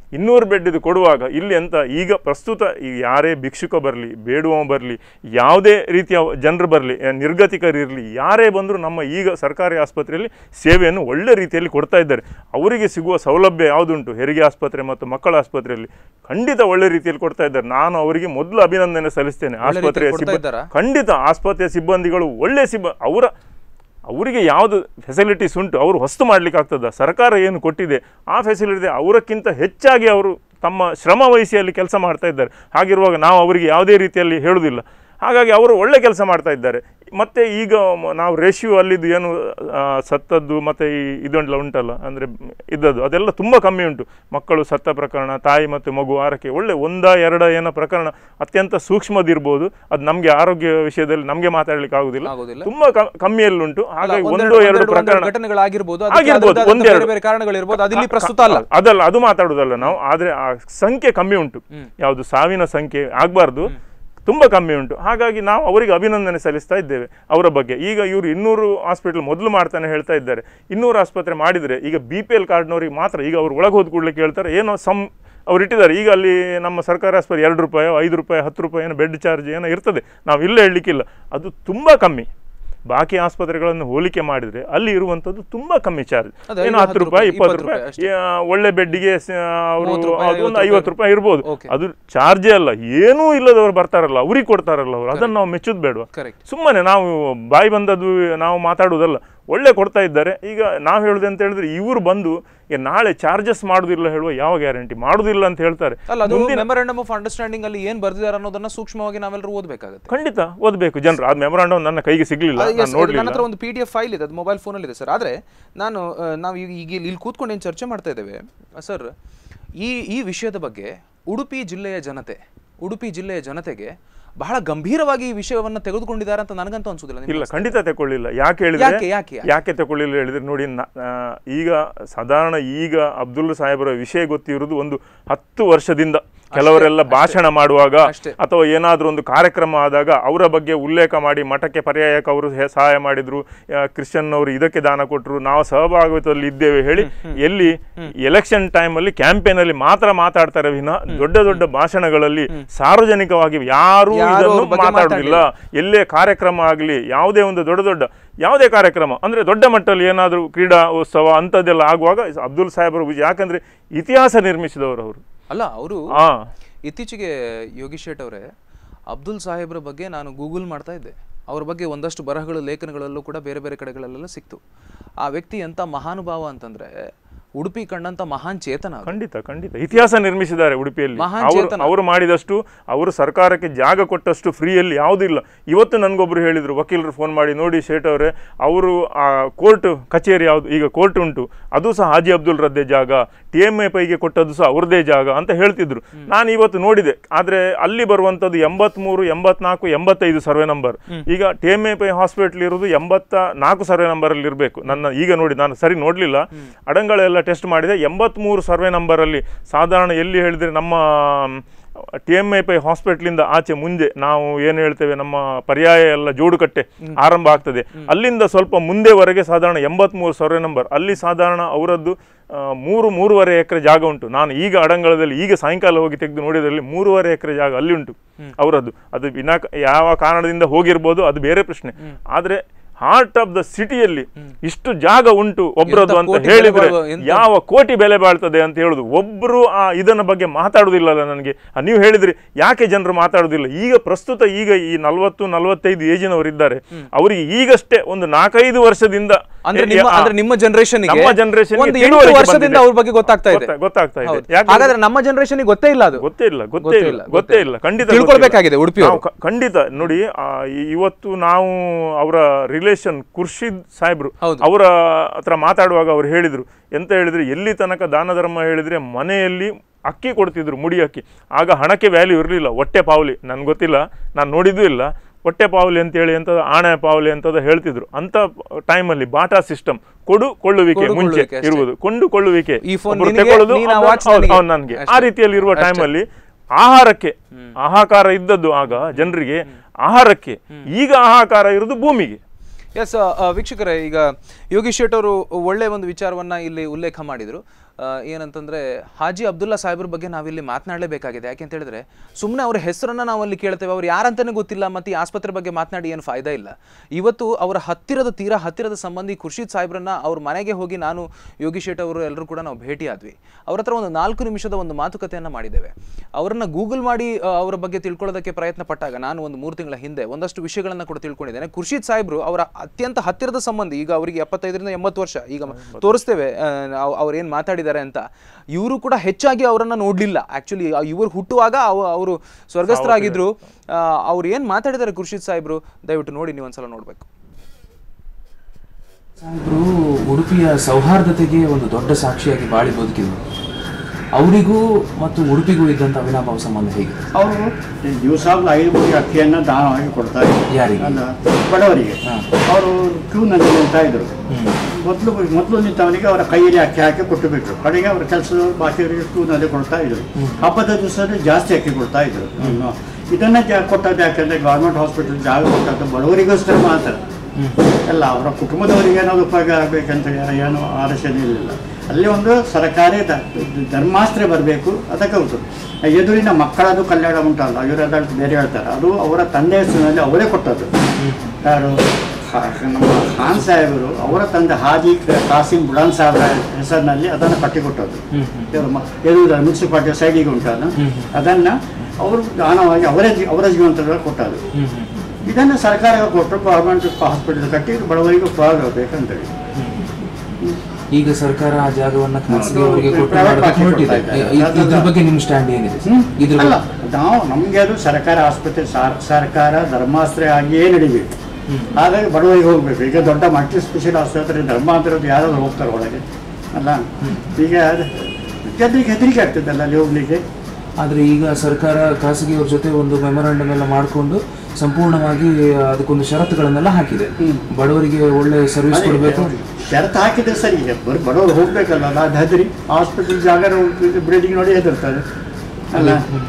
[SPEAKER 2] ಇನ್ನೂರು ಬೆಡ್ ಇದು ಕೊಡುವಾಗ ಇಲ್ಲಿ ಎಂತ ಈಗ ಪ್ರಸ್ತುತ ಈ ಯಾರೇ ಭಿಕ್ಷುಕ ಬರಲಿ ಬೇಡುವ ಬರಲಿ ಯಾವುದೇ ರೀತಿಯ ಜನರು ಬರಲಿ ನಿರ್ಗತಿಕರು ಇರಲಿ ಯಾರೇ ಬಂದರೂ ನಮ್ಮ ಈಗ ಸರ್ಕಾರಿ ಆಸ್ಪತ್ರೆಯಲ್ಲಿ ಸೇವೆಯನ್ನು ಒಳ್ಳೆ ರೀತಿಯಲ್ಲಿ ಕೊಡ್ತಾ ಇದ್ದಾರೆ ಅವರಿಗೆ ಸಿಗುವ ಸೌಲಭ್ಯ ಯಾವುದುಂಟು ಹೆರಿಗೆ ಆಸ್ಪತ್ರೆ ಮತ್ತು ಮಕ್ಕಳ ಆಸ್ಪತ್ರೆಯಲ್ಲಿ ಖಂಡಿತ ಒಳ್ಳೆ ರೀತಿಯಲ್ಲಿ ಕೊಡ್ತಾ ಇದ್ದಾರೆ ನಾನು ಅವರಿಗೆ ಮೊದಲು ಅಭಿನಂದನೆ ಸಲ್ಲಿಸ್ತೇನೆ
[SPEAKER 1] ಒಳ್ಳೆ ರೀತಿಯಲ್ಲಿ
[SPEAKER 2] ಆಸ್ಪತ್ರೆಯ
[SPEAKER 1] ಕೊಡ್ತಾ
[SPEAKER 2] ಸಿಬ್ಬ
[SPEAKER 1] ಇದ್ದಾರಾ?
[SPEAKER 2] ಖಂಡಿತ ಆಸ್ಪತ್ರೆಯ ಸಿಬ್ಬಂದಿಗಳು ಒಳ್ಳೆ ಸಿಬ್ಬ ಅವರ ಅವರಿಗೆ ಯಾವುದು ಫೆಸಿಲಿಟೀಸ್ ಉಂಟು ಅವರು ಹೊಸ್ತು ಮಾಡ್ಲಿಕ್ಕೆ ಆಗ್ತದ ಸರ್ಕಾರ ಏನು ಕೊಟ್ಟಿದೆ ಆ ಫೆಸಿಲಿಟಿ ಅವರಕ್ಕಿಂತ ಹೆಚ್ಚಾಗಿ ಅವರು ತಮ್ಮ ಶ್ರಮ ವಹಿಸಿ ಅಲ್ಲಿ ಕೆಲಸ ಮಾಡ್ತಾ ಇದ್ದಾರೆ ಹಾಗಿರುವಾಗ ನಾವು ಅವರಿಗೆ ಯಾವುದೇ ರೀತಿಯಲ್ಲಿ ಹೇಳುವುದಿಲ್ಲ ಹಾಗಾಗಿ ಅವರು ಒಳ್ಳೆ ಕೆಲಸ ಮಾಡ್ತಾ ಇದ್ದಾರೆ ಮತ್ತೆ ಈಗ ಮ- ನಾವು ರೇಷಿಯೋ ಅಲ್ಲಿದ್ದು ಏನು ಆ, ಸತ್ತದ್ದು ಮತ್ತೆ ಈ ಇದೊಂದೆಲ್ಲ ಉಂಟಲ್ಲ ಅಂದರೆ ಇದ್ದದ್ದು ಅದೆಲ್ಲ ತುಂಬ ಕಮ್ಮಿ ಉಂಟು ಮಕ್ಕಳು ಸತ್ತ ಪ್ರಕರಣ ತಾಯಿ ಮತ್ತು ಮಗು ಆರಕ್ಕೆ ಒಳ್ಳೆ ಒಂದ ಎರಡ ಏನೋ ಪ್ರಕರಣ ಅತ್ಯಂತ ಸೂಕ್ಷ್ಮದಿರ್ಬೋದು ಅದು ನಮಗೆ ಆರೋಗ್ಯ ವಿಷಯದಲ್ಲಿ ನಮಗೆ ಮಾತಾಡ್ಲಿಕ್ಕೆ ಆಗುದಿಲ್ಲ
[SPEAKER 1] ಆಗೋದಿಲ್ಲ.
[SPEAKER 2] ತುಂಬಾ ಕ- ಕಮ್ಮಿಯಲ್ಲುಂಟು
[SPEAKER 1] ಅಲ್ಲ,
[SPEAKER 2] ಹಾಗಾಗಿ
[SPEAKER 1] ಒಂದೆರಡು-
[SPEAKER 2] ಒಂದು ಎರಡು
[SPEAKER 1] ಒಂದೆರಡು-
[SPEAKER 2] ಪ್ರಕರಣ
[SPEAKER 1] ಒಂದೆರಡು ಘಟನೆಗಳಾಗಿರ್ಬೋದು ಅದಕ್ಕೆ
[SPEAKER 2] ಆಗಿರ್ಬೋದು,
[SPEAKER 1] ಅದರದ್ದು ಆದಂತ
[SPEAKER 2] ಒಂದೆರಡು.
[SPEAKER 1] ಬೇರೆ ಬೇರೆ ಕಾರಣಗಳಿರ್ಬೋದು ಅದು ಇಲ್ಲಿ ಪ್ರಸ್ತುತ ಅಲ್ಲ
[SPEAKER 2] ಅದಲ್ಲ ಅದು ಮಾತಾಡುದಲ್ಲ ನಾವು ಆದ್ರೆ ಆ ಸಂಖ್ಯೆ ಕಮ್ಮಿ ಉಂಟು ಯಾವುದು ಸಾವಿನ ಸಂಖ್ಯೆ ಆಗ್ಬಾರ್ದು ತುಂಬಾ ಕಮ್ಮಿ ಉಂಟು ಹಾಗಾಗಿ ನಾವು ಅವರಿಗೆ ಅಭಿನಂದನೆ ಸಲ್ಲಿಸ್ತಾ ಇದ್ದೇವೆ ಅವರ ಬಗ್ಗೆ ಈಗ ಇವರು ಇನ್ನೂರು ಹಾಸ್ಪಿಟಲ್ ಮೊದಲು ಮಾಡ್ತಾನೆ ಹೇಳ್ತಾ ಇದ್ದಾರೆ ಇನ್ನೂರು ಆಸ್ಪತ್ರೆ ಮಾಡಿದರೆ ಈಗ ಬಿ ಪಿ ಎಲ್ ಕಾರ್ಡ್ನವ್ರಿಗೆ ಮಾತ್ರ ಈಗ ಅವ್ರು ಒಳಗೆ ಹೋದ್ ಕೂಡಲೇ ಕೇಳ್ತಾರೆ ಏನೋ ಸಮ್ ಅವ್ರು ಇಟ್ಟಿದ್ದಾರೆ ಈಗ ಅಲ್ಲಿ ನಮ್ಮ ಸರ್ಕಾರಿ ಆಸ್ಪತ್ರೆ ಎರಡು ರೂಪಾಯಿ ಐದು ರೂಪಾಯಿ ಹತ್ತು ರೂಪಾಯಿ ಏನೋ ಬೆಡ್ ಚಾರ್ಜ್ ಏನೋ ಇರ್ತದೆ ನಾವು ಇಲ್ಲೇ ಹೇಳಲಿಕ್ಕಿಲ್ಲ ಅದು ತುಂಬ ಕಮ್ಮಿ ಬಾಕಿ ಆಸ್ಪತ್ರೆಗಳನ್ನು ಹೋಲಿಕೆ ಮಾಡಿದರೆ ಅಲ್ಲಿ ಇರುವಂಥದ್ದು ತುಂಬ ಕಮ್ಮಿ ಚಾರ್ಜ್
[SPEAKER 1] ಅದೇ
[SPEAKER 2] ಏನು
[SPEAKER 1] ಐದು,
[SPEAKER 2] ಹತ್ತು
[SPEAKER 1] ಹತ್ತು
[SPEAKER 2] ರೂಪಾಯಿ
[SPEAKER 1] ರೂಪಾಯಿ,
[SPEAKER 2] ಇಪ್ಪತ್ತು
[SPEAKER 1] ಇಪ್ಪತ್ತು
[SPEAKER 2] ರೂಪಾಯಿ
[SPEAKER 1] ರೂಪಾಯಿ
[SPEAKER 2] ಯಾ, ಒಳ್ಳೆ ಬೆಡ್ಡಿಗೆ ಅವರು
[SPEAKER 1] ಮೂವತ್ತು ರೂಪಾಯಿ,
[SPEAKER 2] ಅದು ಒಂದು
[SPEAKER 1] ಐವತ್ತು
[SPEAKER 2] ಐವತ್ತು ರೂಪಾಯಿ ಇರ್ಬೋದು
[SPEAKER 1] Okay.
[SPEAKER 2] ಅದು ಚಾರ್ಜೇ ಅಲ್ಲ ಏನೂ ಇಲ್ಲದವ್ರು ಬರ್ತಾರಲ್ಲ ಅವ್ರಿಗೆ ಕೊಡ್ತಾರಲ್ಲ ಅವರು ಅದನ್ನು ನಾವು ಮೆಚ್ಚುದು ಬೇಡವಾ
[SPEAKER 1] ಕರೆಕ್ಟ್
[SPEAKER 2] ಸುಮ್ಮನೆ ನಾವು ಬಾಯಿ ಬಂದದ್ದು ನಾವು ಮಾತಾಡುವುದಲ್ಲ ಒಳ್ಳೆ ಕೊಡ್ತಾ ಇದ್ದಾರೆ ಈಗ ನಾವು ಹೇಳುದು ಅಂತ ಹೇಳಿದ್ರೆ ಇವರು ಬಂದು ಈಗ ನಾಳೆ ಚಾರ್ಜಸ್ ಮಾಡುದಿಲ್ಲ ಹೇಳುವ ಯಾವ ಗ್ಯಾರಂಟಿ ಮಾಡುದಿಲ್ಲ ಅಂತ ಹೇಳ್ತಾರೆ
[SPEAKER 1] ಅಲ್ಲ ಅದು ಮೆಮೊರಾಂಡಮ್ ಆಫ್ ಅಂಡರ್ಸ್ಟ್ಯಾಂಡಿಂಗ್ ಅಲ್ಲಿ ಏನ್ ಬರ್ದಿದ್ದಾರೆ ಅನ್ನೋದನ್ನ ಸೂಕ್ಷ್ಮವಾಗಿ ನಾವೆಲ್ಲರೂ ಓದಬೇಕಾಗುತ್ತೆ
[SPEAKER 2] ಖಂಡಿತ ಓದಬೇಕು ಜನರು ಆ ಮೆಮೊರಾಂಡಮ್ ನನ್ನ ಕೈಗೆ ಸಿಗ್ಲಿಲ್ಲ
[SPEAKER 1] ಅದು
[SPEAKER 2] ನಾನು
[SPEAKER 1] yes, ಅದು
[SPEAKER 2] ನೋಡ್ಲಿಲ್ಲ
[SPEAKER 1] ನನ್ನ ಹತ್ರ ಒಂದು ಪಿ ಡಿ ಎಫ್ ಫೈಲ್ ಇದೆ ಅದು ಮೊಬೈಲ್ ಫೋನಲ್ಲಿ ಇದೆ ಸರ್ ಆದರೆ ನಾನು ಆ, ನಾವು ಈಗ ಈಗ ಇಲ್ಲಿ ಕೂತ್ಕೊಂಡು ಏನು ಚರ್ಚೆ ಮಾಡ್ತಾ ಇದ್ದೇವೆ ಸರ್ ಈ ಈ ವಿಷಯದ ಬಗ್ಗೆ ಉಡುಪಿ ಜಿಲ್ಲೆಯ ಜನತೆ ಉಡುಪಿ ಜಿಲ್ಲೆಯ ಜನತೆಗೆ ಬಹಳ ಗಂಭೀರವಾಗಿ ಈ ವಿಷಯವನ್ನು ತೆಗೆದುಕೊಂಡಿದ್ದಾರೆ ಅಂತ ನನಗಂತೂ ಅನ್ಸುದಿಲ್ಲ ನಿಮ್ಗೆ
[SPEAKER 2] ಇಲ್ಲ ಖಂಡಿತ ತಗೊಳ್ಳಿಲ್ಲ ಯಾಕೆ ಹೇಳಿದ್ರೆ
[SPEAKER 1] ಯಾಕೆ ಯಾಕೆ
[SPEAKER 2] ಯಾಕೆ ತಗೊಳ್ಳಿಲ್ಲ ಹೇಳಿದ್ರೆ ನೋಡಿ ನ- ಆ, ಈಗ ಸಾಧಾರಣ ಈಗ ಅಬ್ದುಲ್ ಸಾಹೇಬರ ವಿಷಯ ಗೊತ್ತಿರುವುದು ಒಂದು ಹತ್ತು ವರ್ಷದಿಂದ ಕೆಲವರೆಲ್ಲ ಭಾಷಣ ಮಾಡುವಾಗ
[SPEAKER 1] ಅಷ್ಟೇ.
[SPEAKER 2] ಅಥವಾ ಏನಾದರೂ ಒಂದು ಕಾರ್ಯಕ್ರಮ ಆದಾಗ ಅವರ ಬಗ್ಗೆ ಉಲ್ಲೇಖ ಮಾಡಿ ಮಠಕ್ಕೆ ಪರ್ಯಾಯಕ್ಕೆ ಅವರು ಹೆ- ಸಹಾಯ ಮಾಡಿದ್ರು ಆ, ಕ್ರಿಶ್ಚಿಯನ್ ಅವರು ಇದಕ್ಕೆ ದಾನ ಕೊಟ್ಟರು ನಾವು ಸಹಭಾಗಿತ್ವದಲ್ಲಿ ಇದ್ದೇವೆ ಹೇಳಿ ಎಲ್ಲಿ ಎಲೆಕ್ಷನ್ ಟೈಮಲ್ಲಿ ಕ್ಯಾಂಪೇನ್ ಅಲ್ಲಿ ಮಾತ್ರ ಮಾತಾಡ್ತಾರೆ ವಿನ ದೊಡ್ಡ ದೊಡ್ಡ ಭಾಷಣಗಳಲ್ಲಿ ಸಾರ್ವಜನಿಕವಾಗಿ ಯಾರು
[SPEAKER 1] ಯಾರು
[SPEAKER 2] ಇದನ್ನು
[SPEAKER 1] ಅವ್ರ ಬಗ್ಗೆ
[SPEAKER 2] ಮಾತಾಡುದಿಲ್ಲ ಎಲ್ಲೇ ಕಾರ್ಯಕ್ರಮ ಆಗಲಿ ಯಾವುದೇ ಒಂದು ದೊಡ್ಡ ದೊಡ್ಡ ಯಾವುದೇ ಕಾರ್ಯಕ್ರಮ ಅಂದರೆ ದೊಡ್ಡ ಮಟ್ಟದಲ್ಲಿ ಏನಾದರೂ ಕ್ರೀಡಾ ಉತ್ಸವ ಅಂಥದ್ದೆಲ್ಲ ಆಗುವಾಗ ಅಬ್ದುಲ್ ಸಾಹೇಬರು ಯಾಕಂದ್ರೆ ಇತಿಹಾಸ ನಿರ್ಮಿಸಿದವರು ಅವರು
[SPEAKER 1] ಅಲ್ಲ ಅವರು
[SPEAKER 2] ಹಾ
[SPEAKER 1] ಇತ್ತೀಚೆಗೆ ಯೋಗೀಶ್ ಶೇಟ್ ಅವರೇ ಅಬ್ದುಲ್ ಸಾಹೇಬ್ರ ಬಗ್ಗೆ ನಾನು ಗೂಗಲ್ ಮಾಡ್ತಾ ಇದ್ದೆ ಅವ್ರ ಬಗ್ಗೆ ಒಂದಷ್ಟು ಬರಹಗಳು ಲೇಖನಗಳಲ್ಲೂ ಕೂಡ ಬೇರೆ ಬೇರೆ ಕಡೆಗಳಲ್ಲೆಲ್ಲ ಸಿಕ್ತು ಆ ವ್ಯಕ್ತಿ ಎಂಥ ಮಹಾನುಭಾವ ಅಂತಂದ್ರೆ ಉಡುಪಿ ಕಂಡಂತ ಮಹಾನ್ ಚೇತನ ಅದು.
[SPEAKER 2] ಖಂಡಿತ ಖಂಡಿತ ಇತಿಹಾಸ ನಿರ್ಮಿಸಿದ್ದಾರೆ ಉಡುಪಿಯಲ್ಲಿ
[SPEAKER 1] ಮಹಾನ್
[SPEAKER 2] ಅವರು
[SPEAKER 1] ಚೇತನ.
[SPEAKER 2] ಅವರು ಮಾಡಿದಷ್ಟು ಅವರು ಸರ್ಕಾರಕ್ಕೆ ಜಾಗ ಕೊಟ್ಟಷ್ಟು ಫ್ರೀಯಲ್ಲಿ ಯಾವುದೂ ಇಲ್ಲ ಇವತ್ತು ನನಗೊಬ್ರು ಹೇಳಿದ್ರು ವಕೀಲರು ಫೋನ್ ಮಾಡಿ ನೋಡಿ ಶೇಟ್ ಅವರೇ ಅವರು ಆ ಕೋರ್ಟ್ ಕಚೇರಿ ಯಾವುದು ಈಗ ಕೋರ್ಟ್ ಉಂಟು ಅದು ಸಹ ಹಾಜಿ ಅಬ್ದುಲ್ ರದ್ದೇ ಜಾಗ ಟಿ ಎಮ್ ಎ ಪೈಗೆ ಕೊಟ್ಟದ್ದು ಸಹ ಅವ್ರದ್ದೇ ಜಾಗ ಅಂತ ಹೇಳ್ತಿದ್ರು ನಾನು ಇವತ್ತು ನೋಡಿದೆ ಆದರೆ ಅಲ್ಲಿ ಬರುವಂಥದ್ದು ಎಂಬತ್ಮೂರು ಎಂಬತ್ನಾಲ್ಕು ಎಂಬತ್ತೈದು ಸರ್ವೆ ನಂಬರ್ ಈಗ T M A Pai hospital ಇರುವುದು ಎಂಬತ್ತ ನಾಲ್ಕು ಸರ್ವೆ ನಂಬರಲ್ಲಿ ಇರಬೇಕು ನನ್ನ ಈಗ ನೋಡಿ ನಾನು ಸರಿ ನೋಡಲಿಲ್ಲ ಅಡಂಗಳೆಲ್ಲ ಟೆಸ್ಟ್ ಮಾಡಿದೆ ಎಂಬತ್ಮೂರು ಸರ್ವೆ ನಂಬರಲ್ಲಿ ಸಾಧಾರಣ ಎಲ್ಲಿ ಹೇಳಿದರೆ ನಮ್ಮ ಟಿ ಎಮ್ ಐ ಪೈ ಹಾಸ್ಪಿಟ್ಲಿಂದ ಆಚೆ ಮುಂದೆ ನಾವು ಏನು ಹೇಳ್ತೇವೆ ನಮ್ಮ ಪರ್ಯಾಯ ಎಲ್ಲ ಜೋಡುಕಟ್ಟೆ ಆರಂಭ ಆಗ್ತದೆ ಅಲ್ಲಿಂದ ಸ್ವಲ್ಪ ಮುಂದೆವರೆಗೆ ಸಾಧಾರಣ ಎಂಬತ್ಮೂರು ಸರ್ವೆ ನಂಬರ್ ಅಲ್ಲಿ ಸಾಧಾರಣ ಅವರದ್ದು ಆ, ಮೂರು ಮೂರುವರೆ ಎಕರೆ ಜಾಗ ಉಂಟು ನಾನು ಈಗ ಅಡಂಗಳದಲ್ಲಿ ಈಗ ಸಾಯಂಕಾಲ ಹೋಗಿ ತೆಗೆದು ನೋಡಿದ್ರಲ್ಲಿ ಮೂರುವರೆ ಎಕರೆ ಜಾಗ ಅಲ್ಲಿ ಉಂಟು ಅವರದ್ದು ಅದು ವಿನಾ ಯಾವ ಕಾರಣದಿಂದ ಹೋಗಿರ್ಬೋದು ಅದು ಬೇರೆ ಪ್ರಶ್ನೆ ಆದರೆ ಹಾರ್ಟ್ ಆಫ್ ದ ಸಿಟಿಯಲ್ಲಿ ಇಷ್ಟು ಜಾಗ ಉಂಟು ಒಬ್ಬರದ್ದು
[SPEAKER 1] ಎಂತ
[SPEAKER 2] ಅಂತ
[SPEAKER 1] ಕೋಟಿ ಬೆಲೆ
[SPEAKER 2] ಹೇಳಿದ್ರೆ
[SPEAKER 1] ಬಾಳುವ- ಎಂತ-
[SPEAKER 2] ಯಾವ ಕೋಟಿ ಬೆಲೆ ಬಾಳ್ತದೆ ಅಂತ ಹೇಳುದು ಒಬ್ರು ಆ ಇದನ್ನ ಬಗ್ಗೆ ಮಾತಾಡುದಿಲ್ಲಲ್ಲ ನನಗೆ ಆ, ನೀವು ಹೇಳಿದ್ರಿ ಯಾಕೆ ಜನರು ಮಾತಾಡುದಿಲ್ಲ ಈಗ ಪ್ರಸ್ತುತ ಈಗ ಈ ನಲವತ್ತು ನಲವತ್ತೈದು ಏಜಿನವರು ಇದ್ದಾರೆ ಅವರಿಗೆ ಈಗಷ್ಟೇ ಒಂದು ನಾಲ್ಕೈದು ವರ್ಷದಿಂದ
[SPEAKER 1] ಅಂದ್ರೆ
[SPEAKER 2] ಏ-
[SPEAKER 1] ನಿಮ್ಮ
[SPEAKER 2] ಆ,
[SPEAKER 1] ಅಂದ್ರೆ ನಿಮ್ಮ ಜನರೇಷನ್
[SPEAKER 2] ನಮ್ಮ generation ಗೆ
[SPEAKER 1] ಒಂದು
[SPEAKER 2] ತಿಳುವಳಿಕೆ
[SPEAKER 1] ಎಂಟು ವರ್ಷದಿಂದ
[SPEAKER 2] ಬಂದಿದೆ.
[SPEAKER 1] ಅವ್ರ ಬಗ್ಗೆ ಗೊತ್ತಾಗ್ತಾ ಇದೆ
[SPEAKER 2] ಗೊತ್ತಾ- ಗೊತ್ತಾಗ್ತಾ ಇದೆ.
[SPEAKER 1] ಹೌದು.
[SPEAKER 2] ಯಾಕಂದ್ರೆ-
[SPEAKER 1] ಹಾಗಾದ್ರೆ ನಮ್ಮ ಜನರೇಷನ್ ಗೊತ್ತೇ ಇಲ್ಲ ಅದು
[SPEAKER 2] ಗೊತ್ತೇ ಇಲ್ಲ ಗೊತ್ತೇ
[SPEAKER 1] ಗೊತ್ತೇ
[SPEAKER 2] ಇಲ್ಲ
[SPEAKER 1] ಇಲ್ಲ,
[SPEAKER 2] ಗೊತ್ತೇ ಇಲ್ಲ ಖಂಡಿತ
[SPEAKER 1] ತಿಳ್ಕೊಳ್ಬೇಕಾಗಿದೆ
[SPEAKER 2] ಗೊತ್ತಿಲ್ಲ.
[SPEAKER 1] ಉಡುಪಿಯವರು.
[SPEAKER 2] ನಾವು ಕ- ಖಂಡಿತ ನೋಡಿ ಆ, ಈ- ಇವತ್ತು ನಾವು ಅವರ ರಿಲೇಷನ್ ಖುರ್ಷಿದ್ ಸಾಹೇಬ್ರು
[SPEAKER 1] ಹೌದು.
[SPEAKER 2] ಅವರ ಹತ್ರ ಮಾತಾಡುವಾಗ ಅವ್ರು ಹೇಳಿದ್ರು ಎಂತ ಹೇಳಿದ್ರೆ ಎಲ್ಲಿ ತನಕ ದಾನ ಧರ್ಮ ಹೇಳಿದ್ರೆ ಮನೆಯಲ್ಲಿ ಅಕ್ಕಿ ಕೊಡ್ತಿದ್ರು ಮುಡಿ ಅಕ್ಕಿ ಆಗ ಹಣಕ್ಕೆ ವ್ಯಾಲ್ಯೂ ಇರಲಿಲ್ಲ ಹೊಟ್ಟೆ ಪಾವಲಿ ನನ್ಗೆ ಗೊತ್ತಿಲ್ಲ ನಾನು ನೋಡಿದ್ದೂ ಇಲ್ಲ ಹೊಟ್ಟೆ ಪಾವಲಿ ಅಂತೇಳಿ ಎಂತದ ಆಣೆ ಪಾವಲಿ ಅಂತದ ಹೇಳ್ತಿದ್ರು ಅಂತ ಟೈಮಲ್ಲಿ ಬಾಟಾ ಸಿಸ್ಟಮ್ ಕೊಡು ಕೊಳ್ಳುವಿಕೆ
[SPEAKER 1] ಕೊಡು,
[SPEAKER 2] ಮುಂಚೆ
[SPEAKER 1] ಕೊಳ್ಳುವಿಕೆ ಅಷ್ಟೇ.
[SPEAKER 2] ಇರುವುದು ಕೊಂಡು ಕೊಳ್ಳುವಿಕೆ
[SPEAKER 1] ಈ phone
[SPEAKER 2] ಒಬ್ರು
[SPEAKER 1] ನಿನಗೆ,
[SPEAKER 2] ತಗೊಳ್ಳೋದು,
[SPEAKER 1] ನೀನು ಆ
[SPEAKER 2] ಅವ್ನು-
[SPEAKER 1] watch
[SPEAKER 2] ಅವ್ನು-
[SPEAKER 1] ನನಗೆ.
[SPEAKER 2] ಅವ್ನು ನನ್ಗೆ ಆ
[SPEAKER 1] ಅಷ್ಟೇ.
[SPEAKER 2] ರೀತಿಯಲ್ಲಿ ಇರುವ ಟೈಮಲ್ಲಿ ಆಹಾರಕ್ಕೆ ಆಹಾಕಾರ ಇದ್ದದ್ದು ಆಗ ಜನರಿಗೆ ಆಹಾರಕ್ಕೆ ಈಗ ಆಹಾಕಾರ ಇರುವುದು ಭೂಮಿಗೆ
[SPEAKER 1] ಎಸ್ ವೀಕ್ಷಕರೇ ಈಗ ಯೋಗೀಶ್ ಶೆಟ್ ಅವರು ಒಳ್ಳೆ ಒಂದು ವಿಚಾರವನ್ನ ಇಲ್ಲಿ ಉಲ್ಲೇಖ ಮಾಡಿದ್ರು ಆ, ಏನಂತಂದ್ರೆ ಹಾಜಿ ಅಬ್ದುಲ್ಲಾ ಸಾಹೇಬ್ರ ಬಗ್ಗೆ ನಾವಿಲ್ಲಿ ಮಾತನಾಡಲೇಬೇಕಾಗಿದೆ ಯಾಕೆ ಅಂತ ಹೇಳಿದ್ರೆ ಸುಮ್ಮನೆ ಅವ್ರ ಹೆಸರನ್ನ ನಾವು ಅಲ್ಲಿ ಕೇಳ್ತೇವೆ ಅವ್ರು ಯಾರಂತಾನೆ ಗೊತ್ತಿಲ್ಲ ಮತ್ತೆ ಈ ಆಸ್ಪತ್ರೆ ಬಗ್ಗೆ ಮಾತನಾಡಿ ಏನು ಫಾಯ್ದಾ ಇಲ್ಲ ಇವತ್ತು ಅವರ ಹತ್ತಿರದ ತೀರಾ ಹತ್ತಿರದ ಸಂಬಂಧಿ ಖುರ್ಷಿದ್ ಸಾಹೇಬ್ರನ್ನ ಅವ್ರ ಮನೆಗೆ ಹೋಗಿ ನಾನು ಯೋಗಿ ಶೇಟ್ ಅವರು ಎಲ್ಲರೂ ಕೂಡ ನಾವು ಭೇಟಿ ಆದ್ವಿ ಅವ್ರ ಹತ್ರ ಒಂದು ನಾಲ್ಕು ನಿಮಿಷದ ಒಂದು ಮಾತುಕತೆಯನ್ನ ಮಾಡಿದ್ದೇವೆ ಅವರನ್ನ ಗೂಗಲ್ ಮಾಡಿ ಆ, ಅವರ ಬಗ್ಗೆ ತಿಳ್ಕೊಳ್ಳೋದಕ್ಕೆ ಪ್ರಯತ್ನ ಪಟ್ಟಾಗ ನಾನು ಒಂದು ಮೂರು ತಿಂಗಳ ಹಿಂದೆ ಒಂದಷ್ಟು ವಿಷಯಗಳನ್ನ ಕೂಡ ತಿಳ್ಕೊಂಡಿದ್ದೇನೆ ಖುರ್ಷಿದ್ ಸಾಹೇಬ್ರು ಅವರ ಅತ್ಯಂತ ಹತ್ತಿರದ ಸಂಬಂಧಿ ಈಗ ಅವರಿಗೆ ಎಪ್ಪತ್ತೈದರಿಂದ ಎಂಬತ್ತು ವರ್ಷ ಈಗ ಮ- ತೋರಿಸ್ತೇವೆ ಅವ್ರು ಏನು ಮಾತಾಡಿದ್ದಾರೆ ಅಂತ ಇವರು ಕೂಡ ಹೆಚ್ಚಾಗಿ ಅವರನ್ನ ನೋಡ್ಲಿಲ್ಲ ಆಕ್ಚುಲಿ ಇವರು ಹುಟ್ಟುವಾಗ ಅವ- ಅವರು ಸ್ವರ್ಗಸ್ಥರಾಗಿದ್ರು ಆ, ಅವ್ರು ಏನು ಮಾತಾಡಿದ್ದಾರೆ ಖುರ್ಷಿದ್ ಸಾಹೇಬ್ರು ದಯವಿಟ್ಟು ನೋಡಿ ನೀವು ಒಂದ್ಸಲ ನೋಡ್ಬೇಕು ಸಾಹೇಬ್ರು ಉಡುಪಿಯ ಸೌಹಾರ್ದತೆಗೆ ಒಂದು ದೊಡ್ಡ ಸಾಕ್ಷಿಯಾಗಿ ಬಾಳಿ ಬದುಕಿದ್ರು ಅವರಿಗೂ ಮತ್ತು ಉಡುಪಿಗೂ ಇದ್ದಂಥ ಅವಿನಾಭಾವ ಸಂಬಂಧ ಹೇಗೆ
[SPEAKER 3] ಅವರು ದಿವಸ ಐದು ಮೂರು ಅಕ್ಕಿಯನ್ನು ದಾನವಾಗಿ ಕೊಡ್ತಾ ಇದ್ರು
[SPEAKER 1] ಯಾರಿಗೆ?
[SPEAKER 3] ಅಲ್ಲ ಬಡವರಿಗೆ
[SPEAKER 1] ಹಾ.
[SPEAKER 3] ಅವರು ಕ್ಯೂನಲ್ಲಿ ನಿಲ್ತಾ ಇದ್ರು ಮೊದಲು ಮೊದಲು ನಿಂತವನಿಗೆ ಅವರ ಕೈಯಲ್ಲಿ ಅಕ್ಕಿ ಹಾಕಿ ಕೊಟ್ಟು ಬಿಟ್ರು ಕಡೆಗೆ ಅವರ ಕೆಲಸದವರು ಬಾಕಿಯವರಿಗೆ ಕ್ಯೂನಲ್ಲಿ ಕೊಡ್ತಾ ಇದ್ರು ಹಬ್ಬದ ದಿವಸದಲ್ಲಿ ಜಾಸ್ತಿ ಅಕ್ಕಿ ಕೊಡ್ತಾ ಇದ್ರು ಇನ್ನು ಇದನ್ನ ಜಾ ಕೊಟ್ಟದ್ದು ಯಾಕಂದ್ರೆ ಗೌರ್ಮೆಂಟ್ ಹಾಸ್ಪಿಟಲ್ ಜಾಗ ಕೊಟ್ಟದ್ದು ಬಡವರಿಗೋಸ್ಕರ ಮಾತ್ರ ಎಲ್ಲ ಅವರ ಕುಟುಂಬದವರಿಗೆ ಏನಾದ್ರು ಉಪಯೋಗ ಆಗಬೇಕಂತ ಏನು ಆಲೋಚನೆ ಇರಲಿಲ್ಲ ಅಲ್ಲಿ ಒಂದು ಸರ್ಕಾರಿ ದ- ಧರ್ಮಾಸ್ತ್ರ ಬರಬೇಕು ಅದಕ್ಕೆ ಉಂಟು ಎದುರಿನ ಮಕ್ಕಳದು ಕಲ್ಯಾಣ ಉಂಟಲ್ಲ ಇವರೆಲ್ಲ ಬೇರೆ ಹೇಳ್ತಾರೆ ಅದು ಅವರ ತಂದೆ ಹೆಸರಿನಲ್ಲಿ ಅವರೇ ಕೊಟ್ಟದ್ದು ಯಾರು ಖಾ- ನಮ್ಮ ಖಾನ್ ಸಾಹೇಬರು ಅವರ ತಂದೆ ಹಾಜಿ ಕಾಸಿಂ ಬುಡಾನ್ ಸಾಹೇಬರ ಹೆಸರಿನಲ್ಲಿ ಅದನ್ನು ಕಟ್ಟಿಕೊಟ್ಟದ್ದು ಇವರು ಮ- ಎದುರು ಮುನ್ಸಿಪಾಲ್ಟಿ ಸೈಡಿಗೆ ಉಂಟಲ್ಲ ಅದನ್ನು ಅವರು ದಾನವಾಗಿ ಅವರೇ ಜೀ- ಅವರ ಜೀವಂತದಲ್ಲಿ ಕೊಟ್ಟದ್ದು ಇದನ್ನು ಸರ್ಕಾರ ಕೊಟ್ಟರು ಗೌರ್ಮೆಂಟ್ ಹಾಸ್ಪಿಟಲ್ ಕಟ್ಟಿ ಬಡವರಿಗೆ ಉಪಯೋಗ ಆಗಬೇಕಂತೇಳಿ
[SPEAKER 1] ಈಗ ಸರ್ಕಾರ ಆ ಜಾಗವನ್ನ ಖಾಸಗಿಯವರಿಗೆ
[SPEAKER 3] ಅದು
[SPEAKER 1] ಕೊಟ್ಟು
[SPEAKER 3] private
[SPEAKER 1] ಮಾಡೋದಕ್ಕೆ
[SPEAKER 3] party
[SPEAKER 1] ಹೊರಟಿದೆ
[SPEAKER 3] ಕೊಡ್ತಾ ಇದೆ.
[SPEAKER 1] ಇ- ಇದ್ರ ಬಗ್ಗೆ ನಿಮ್ಮ ಸ್ಟ್ಯಾಂಡ್ ಏನಿದೆ
[SPEAKER 3] ಹ್ಮ್?
[SPEAKER 1] ಇದ್ರ
[SPEAKER 3] ಅಲ್ಲ
[SPEAKER 1] ಬಗ್ಗೆ-
[SPEAKER 3] ನಾವು ನಮಗೆ ಅದು ಸರ್ಕಾರ ಆಸ್ಪತ್ರೆ ಸಾರ್- ಸರ್ಕಾರ ಧರ್ಮಾಸ್ತ್ರ ಆಗಿಯೇ ನಡಿಬೇಕು ಹಾಗಾಗಿ ಬಡವರಿಗೆ ಹೋಗ್ಬೇಕು ಈಗ ದೊಡ್ಡ ಮಲ್ಟಿ ಸ್ಪೆಷಲ್ ಆಸ್ಪತ್ರೆ ಧರ್ಮಾಂತರದ್ದು ಯಾರಾದ್ರು ಹೋಗ್ತಾರೆ ಒಳಗೆ ಅಲ್ಲ ಈಗ ಅದು ಜನರಿಗೆ ಹೆದರಿಕೆ ಆಗ್ತದಲ್ಲ ಅಲ್ಲಿ ಹೋಗ್ಲಿಕ್ಕೆ
[SPEAKER 1] ಆದ್ರೆ ಈಗ ಸರ್ಕಾರ ಖಾಸಗಿಯವ್ರ ಜೊತೆ ಒಂದು ಮೆಮೊರಾಂಡಮ್ ಎಲ್ಲ ಮಾಡಿಕೊಂಡು ಸಂಪೂರ್ಣವಾಗಿ ಅದಕ್ಕೊಂದು ಷರತ್ತುಗಳನ್ನೆಲ್ಲ ಹಾಕಿದೆ
[SPEAKER 3] ಹ್ಮ್.
[SPEAKER 1] ಬಡವರಿಗೆ ಒಳ್ಳೆ ಸರ್ವಿಸ್
[SPEAKER 3] ಅದೇ,
[SPEAKER 1] ಕೊಡಬೇಕು
[SPEAKER 3] ಷರತ್ತು ಹಾಕಿದ್ರೆ ಸರಿ ಈಗ ಬರೀ ಬಡವರು ಹೋಗ್ಬೇಕಲ್ಲ ಅದು ಹೆದರಿ ಹಾಸ್ಪಿಟಲ್ ಜಾಗ ಬಿಲ್ಡಿಂಗ್ ನೋಡಿ ಹೆದರ್ತಾರೆ ಅಲ್ಲ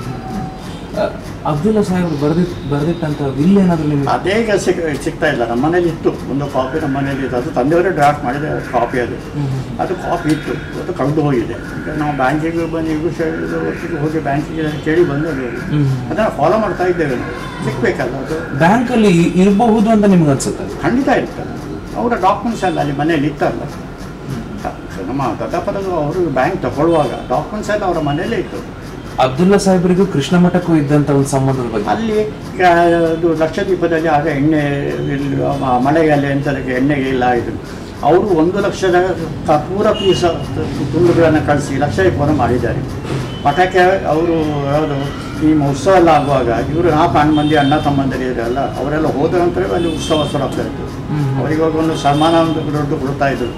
[SPEAKER 1] ಅಬ್ದುಲ್ಲಾ ಸಾಹೇಬ್ ಬರೆದಿಟ್ ಬರೆದಿಟ್ಟಂತ ವಿಲ್ ಏನಾದ್ರು ನಿಮ್ಗೆ
[SPEAKER 3] ಅದೇ ಈಗ ಸಿಗ್ ಸಿಗ್ತಾ ಇಲ್ಲ ನಮ್ಮ ಮನೇಲಿ ಇತ್ತು ಒಂದು ಕಾಪಿ ನಮ್ಮ ಮನೇಲಿ ಇತ್ತು ಅದು ತಂದೆಯವರೇ ಡ್ರಾಫ್ಟ್ ಮಾಡಿದ ಕಾಪಿ ಅದು ಅದು ಕಾಪಿ ಇತ್ತು ಅದು ಕಳೆದು ಹೋಗಿದೆ ಈಗ ನಾವು ಬ್ಯಾಂಕಿಗೆ ಬಂದು ಈಗ ಒಟ್ಟಿಗೆ ಹೋಗಿ ಬ್ಯಾಂಕಿಗೆ ಕೇಳಿ ಬಂದದ್ದು ಅದು. ಅದನ್ನು ಫಾಲೋ ಮಾಡ್ತಾ ಇದ್ದೇವೆ ನಾವು ಸಿಗ್ಬೇಕಲ್ಲ ಅದು
[SPEAKER 1] ಬ್ಯಾಂಕ್ ಅಲ್ಲಿ ಇರಬಹುದು ಅಂತ ನಿಮ್ಗೆ ಅನ್ಸುತ್ತೆ
[SPEAKER 3] ಖಂಡಿತ ಇರ್ತದೆ ಅವರ ಡಾಕ್ಯುಮೆಂಟ್ಸ್ ಎಲ್ಲ ಅಲ್ಲಿ ಮನೇಲಿ ಇತ್ತಲ್ಲ ನಮ್ಮ ದತ್ತಾಪುರದ ಅವರು ಬ್ಯಾಂಕ್ ತಗೊಳ್ಳುವಾಗ ಡಾಕ್ಯುಮೆಂಟ್ಸ್ ಎಲ್ಲ ಅವರ ಮನೆಯಲ್ಲೇ ಇತ್ತು
[SPEAKER 1] ಅಬ್ದುಲ್ಲಾ ಸಾಹೇಬರಿಗೂ ಕೃಷ್ಣ ಮಠಕ್ಕೂ ಇದ್ದಂತ ಒಂದು ಸಂಬಂಧದ ಬಗ್ಗೆ
[SPEAKER 3] ಅಲ್ಲಿ ಕ- ಅದು ಲಕ್ಷದ್ವೀಪದಲ್ಲಿ ಆಗ ಎಣ್ಣೆ ಇಲ್ಲಿ ಮ- ಮಳೆಗಾಲ ಎಂತದಕ್ಕೆ ಎಣ್ಣೆಗೆ ಇಲ್ಲ ಇದು ಅವರು ಒಂದು ಲಕ್ಷದ ಕ- ಪೂರ ಪೀಸ ತುಂಡುಗಳನ್ನು ಕಳಿಸಿ ಲಕ್ಷದೀಪವನ್ನು ಮಾಡಿದ್ದಾರೆ ಮಠಕ್ಕೆ ಅವರು ಯಾವುದು ಈ ಉತ್ಸವ ಎಲ್ಲ ಆಗುವಾಗ ಇವರು ನಾಲ್ಕು ಅಣ್ಣ ಮಂದಿ ಅಣ್ಣ ತಮ್ಮಂದಿರು ಇರಲ್ಲ ಅವರೆಲ್ಲ ಹೋದ ನಂತರ ಅಲ್ಲಿ ಉತ್ಸವ ಶುರು ಆಗ್ತಾ ಇತ್ತು ಅವರಿಗೆ ಇವಾಗ ಒಂದು ಸನ್ಮಾನ ಒಂದು ದೊಡ್ಡ ಕೊಡ್ತಾ ಇದ್ರು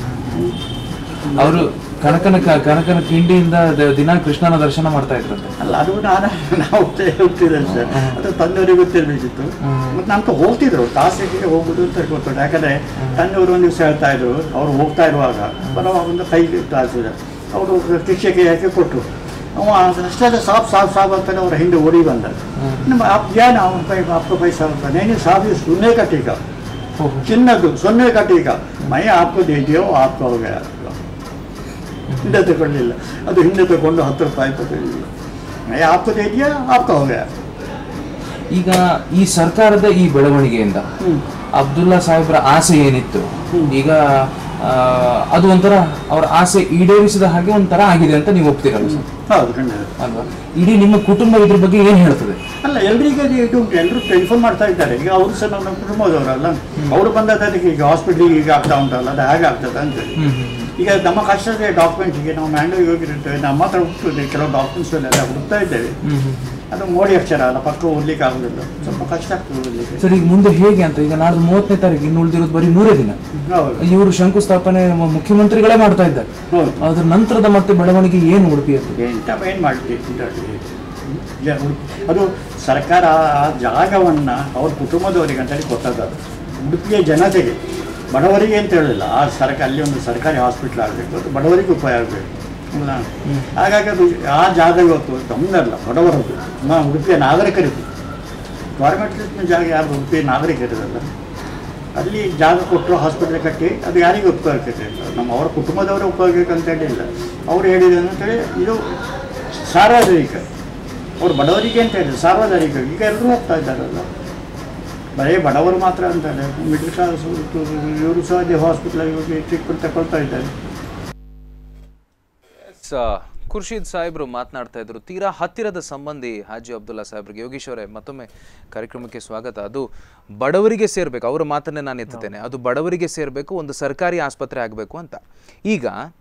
[SPEAKER 1] ಅವರು ಕನಕನ ಕ- ಕನಕನ ಕಿಂಡಿಯಿಂದ ದ- ದಿನ ಕೃಷ್ಣನ ದರ್ಶನ ಮಾಡ್ತಾ ಇದ್ರಂತೆ
[SPEAKER 3] ಅಲ್ಲ ಅದು ನಾನು ನಾವು ಹೋಗ್ತಿದ್ದೆ ಸರ್ ಅದು ತಂದೆಯವರಿಗೆ ಗೊತ್ತಿರಬೇಕಿತ್ತು ಮತ್ತು ನಂತರ ಹೋಗ್ತಿದ್ರು ತಾಸಿಗೆ ಹೋಗುದು ಅಂತ ಗೊತ್ತುಂಟು ಯಾಕಂದ್ರೆ ತಂದೆಯವರು ಒಂದು ದಿವಸ ಹೇಳ್ತಾ ಇದ್ರು ಅವ್ರು ಹೋಗ್ತಾ ಇರುವಾಗ ಬರುವಾಗ ಒಂದು ಕೈ ತಾಸಿದ ಅವರು ಶಿಕ್ಷೆಗೆ ಯಾಕೆ ಕೊಟ್ಟರು ಅವ ಅಷ್ಟೆಲ್ಲ ಸಾಬ್ ಸಾಬ್ ಸಾಬ್ ಅಂತಾನೆ ಅವ್ರ ಹಿಂದೆ ಓಡಿ ಬಂದ ನಮ್ಮ ಅಪ್ ಜಾನ ಅವನ ಪೈ ಅಪ್ಪ ಪೈಸಾ ಅಂತ ನೇನೆ ಸಾಬಿ ಸೊನ್ನೆ ಕಟ್ಟಿಕ ಚಿನ್ನದ್ದು ಸೊನ್ನೆ ಕಟ್ಟಿಕ ಮೈ ಆಪ್ಕೋ ದೇದಿಯೋ ಆಪ್ಕೋ ಹೋಗ ಹಿಂದೆ ತಗೊಳ್ಳಿಲ್ಲ ಅದು ಹಿಂದೆ ತಗೊಂಡು ಹತ್ತು ರೂಪಾಯಿ ತಗೊಳ್ಳಿಲ್ಲ ಮೈ ಆಪ್ಕೋ ದೇದಿಯಾ ಆಪ್ಕೋ ಹೋಗ
[SPEAKER 1] ಈಗ ಈ ಸರ್ಕಾರದ ಈ ಬೆಳವಣಿಗೆಯಿಂದ ಅಬ್ದುಲ್ಲಾ ಸಾಹೇಬ್ರ ಆಸೆ ಏನಿತ್ತು ಈಗ ಆ, ಅದು ಒಂಥರ ಅವ್ರ ಆಸೆ ಈಡೇರಿಸಿದ ಹಾಗೆ ಒಂಥರ ಆಗಿದೆ ಅಂತ ನೀವು ಒಪ್ತೀರಲ್ಲ ಸರ್
[SPEAKER 3] ಹೌದು ಖಂಡಿತ
[SPEAKER 1] ಅಲ್ವಾ ಇಡೀ ನಿಮ್ಮ ಕುಟುಂಬ ಇದ್ರ ಬಗ್ಗೆ ಏನ್ ಹೇಳ್ತದೆ
[SPEAKER 3] ಅಲ್ಲ ಎಲ್ರಿಗೂ ಅದು ಇದು ಉಂಟು ಎಲ್ಲರೂ ಟೆಲಿಫೋನ್ ಮಾಡ್ತಾ ಇದ್ದಾರೆ ಈಗ ಅವರು ಸಹ ನಮ್ಮ ಕುಟುಂಬದವರಲ್ಲ ಅವರು ಬಂದದಕ್ಕೆ ಈಗ ಹಾಸ್ಪಿಟ್ಲಿಗೆ ಈಗ ಆಗ್ತಾ ಉಂಟಲ್ಲ ಅದು ಹೇಗೆ ಆಗ್ತದೆ ಅಂತೇಳಿ ಈಗ ನಮ್ಮ ಕಷ್ಟದ ಡಾಕ್ಯುಮೆಂಟ್ಗೆ ನಾವು ಮ್ಯಾಂಡೋಗಿ ಹೋಗಿರ್ತೇವೆ ನಮ್ಮ ಹತ್ರ ಹುಟ್ಟುತ್ತೆ ಕೆಲವು ಡಾಕ್ಯುಮೆಂಟ್ಸ್ ಎಲ್ಲ ಹುಡುಕ್ತಾ ಇದ್ದೇವೆ ಅದು ಮೋಡಿ ಅಕ್ಷರ ಅಲ್ಲ ಪಕ್ಕ ಓದ್ಲಿಕ್ಕೆ ಆಗುದಿಲ್ಲ ಸ್ವಲ್ಪ ಕಷ್ಟ ಆಗ್ತದೆ ಓದಲಿಕ್ಕೆ
[SPEAKER 1] ಸರ್ ಈಗ ಮುಂದೆ ಹೇಗೆ ಅಂತ ಈಗ ನಾಡ್ದು ಮೂವತ್ತನೇ ತಾರೀಕು ಇನ್ನು ಉಳಿದಿರೋದು ಬರೀ ಮೂರೇ ದಿನ
[SPEAKER 3] ಹೌದು
[SPEAKER 1] ಇವರು ಶಂಕುಸ್ಥಾಪನೆ ಮ- ಮುಖ್ಯಮಂತ್ರಿಗಳೇ ಮಾಡ್ತಾ ಇದ್ದಾರೆ
[SPEAKER 3] ಹೌದು
[SPEAKER 1] ಅದ್ರ ನಂತರದ ಮತ್ತೆ ಬೆಳವಣಿಗೆ ಏನು ಉಡುಪಿಯದ್ದು
[SPEAKER 3] ಎಂತ ಏನು ಮಾಡ್ತೀವಿ ಅದು ಸರ್ಕಾರ ಆ ಜಾಗವನ್ನು ಅವ್ರ ಕುಟುಂಬದವರಿಗೆ ಅಂತೇಳಿ ಕೊಟ್ಟದ್ದು ಅದು ಉಡುಪಿಯ ಜನತೆಗೆ ಬಡವರಿಗೆ ಅಂತ ಹೇಳಿಲ್ಲ ಆ ಸರ್ಕಾರ ಅಲ್ಲಿ ಒಂದು ಸರ್ಕಾರಿ ಹಾಸ್ಪಿಟ್ಲ್ ಆಗಬೇಕು ಅದು ಬಡವರಿಗೆ ಉಪಯೋಗ ಆಗಬೇಕು ಅಲ್ಲ ಹಾಗಾಗಿ ಅದು ಆ ಜಾಗ ಇವತ್ತು ನಮ್ಮದಲ್ಲ ಬಡವರದ್ದು ನಮ್ಮ ಉಡುಪಿಯ ನಾಗರಿಕರಿದ್ದು ಗೌರ್ಮೆಂಟ್ ಜಾಗ ಯಾರು ಉಡುಪಿಯ ನಾಗರಿಕರಿರಲ್ಲ ಅಲ್ಲಿ ಜಾಗ ಕೊಟ್ಟರು ಹಾಸ್ಪಿಟಲ್ ಕಟ್ಟಿ ಅದು ಯಾರಿಗೆ ಉಪಯೋಗಕ್ಕೆ ನಮ್ಮ ಅವರ ಕುಟುಂಬದವರ ಉಪಯೋಗಕ್ಕೆ ಅಂತ ಹೇಳಿಲ್ಲ ಅವ್ರು ಹೇಳಿದ್ರು ಅಂತೇಳಿ ಇದು ಸಾರ್ವಜನಿಕ ಅವ್ರು ಬಡವರಿಗೆ ಅಂತ ಹೇಳಿದ್ರು ಸಾರ್ವಜನಿಕ ಈಗ ಎಲ್ಲರೂ ಹೋಗ್ತಾ ಇದ್ದಾರಲ್ಲ ಬರೀ ಬಡವರು ಮಾತ್ರ ಅಂತಾರೆ ಮಿಡ್ಲ್ ಕ್ಲಾಸ್ ಇವರು ಸಹ ಅದೇ ಹಾಸ್ಪಿಟಲ್ ಹೋಗಿ ಟ್ರೀಟ್ಮೆಂಟ್ ತಗೊಳ್ತಾ ಇದ್ದಾರೆ
[SPEAKER 1] ಸ ಖುರ್ಷಿದ್ ಸಾಹೇಬ್ರು ಮಾತನಾಡ್ತಾ ಇದ್ರು ತೀರಾ ಹತ್ತಿರದ ಸಂಬಂಧಿ ಹಾಜಿ ಅಬ್ದುಲ್ಲಾ ಸಾಹೇಬ್ರಿಗೆ ಯೋಗೀಶ್ ಅವರೇ ಮತ್ತೊಮ್ಮೆ ಕಾರ್ಯಕ್ರಮಕ್ಕೆ ಸ್ವಾಗತ ಅದು ಬಡವರಿಗೆ ಸೇರ್ಬೇಕು ಅವರ ಮಾತನ್ನೇ ನಾನು ಎತ್ತುತ್ತೇನೆ ಅದು ಬಡವರಿಗೆ ಸೇರಬೇಕು ಒಂದು ಸರ್ಕಾರಿ ಆಸ್ಪತ್ರೆ ಆಗಬೇಕು ಅಂತ ಈಗ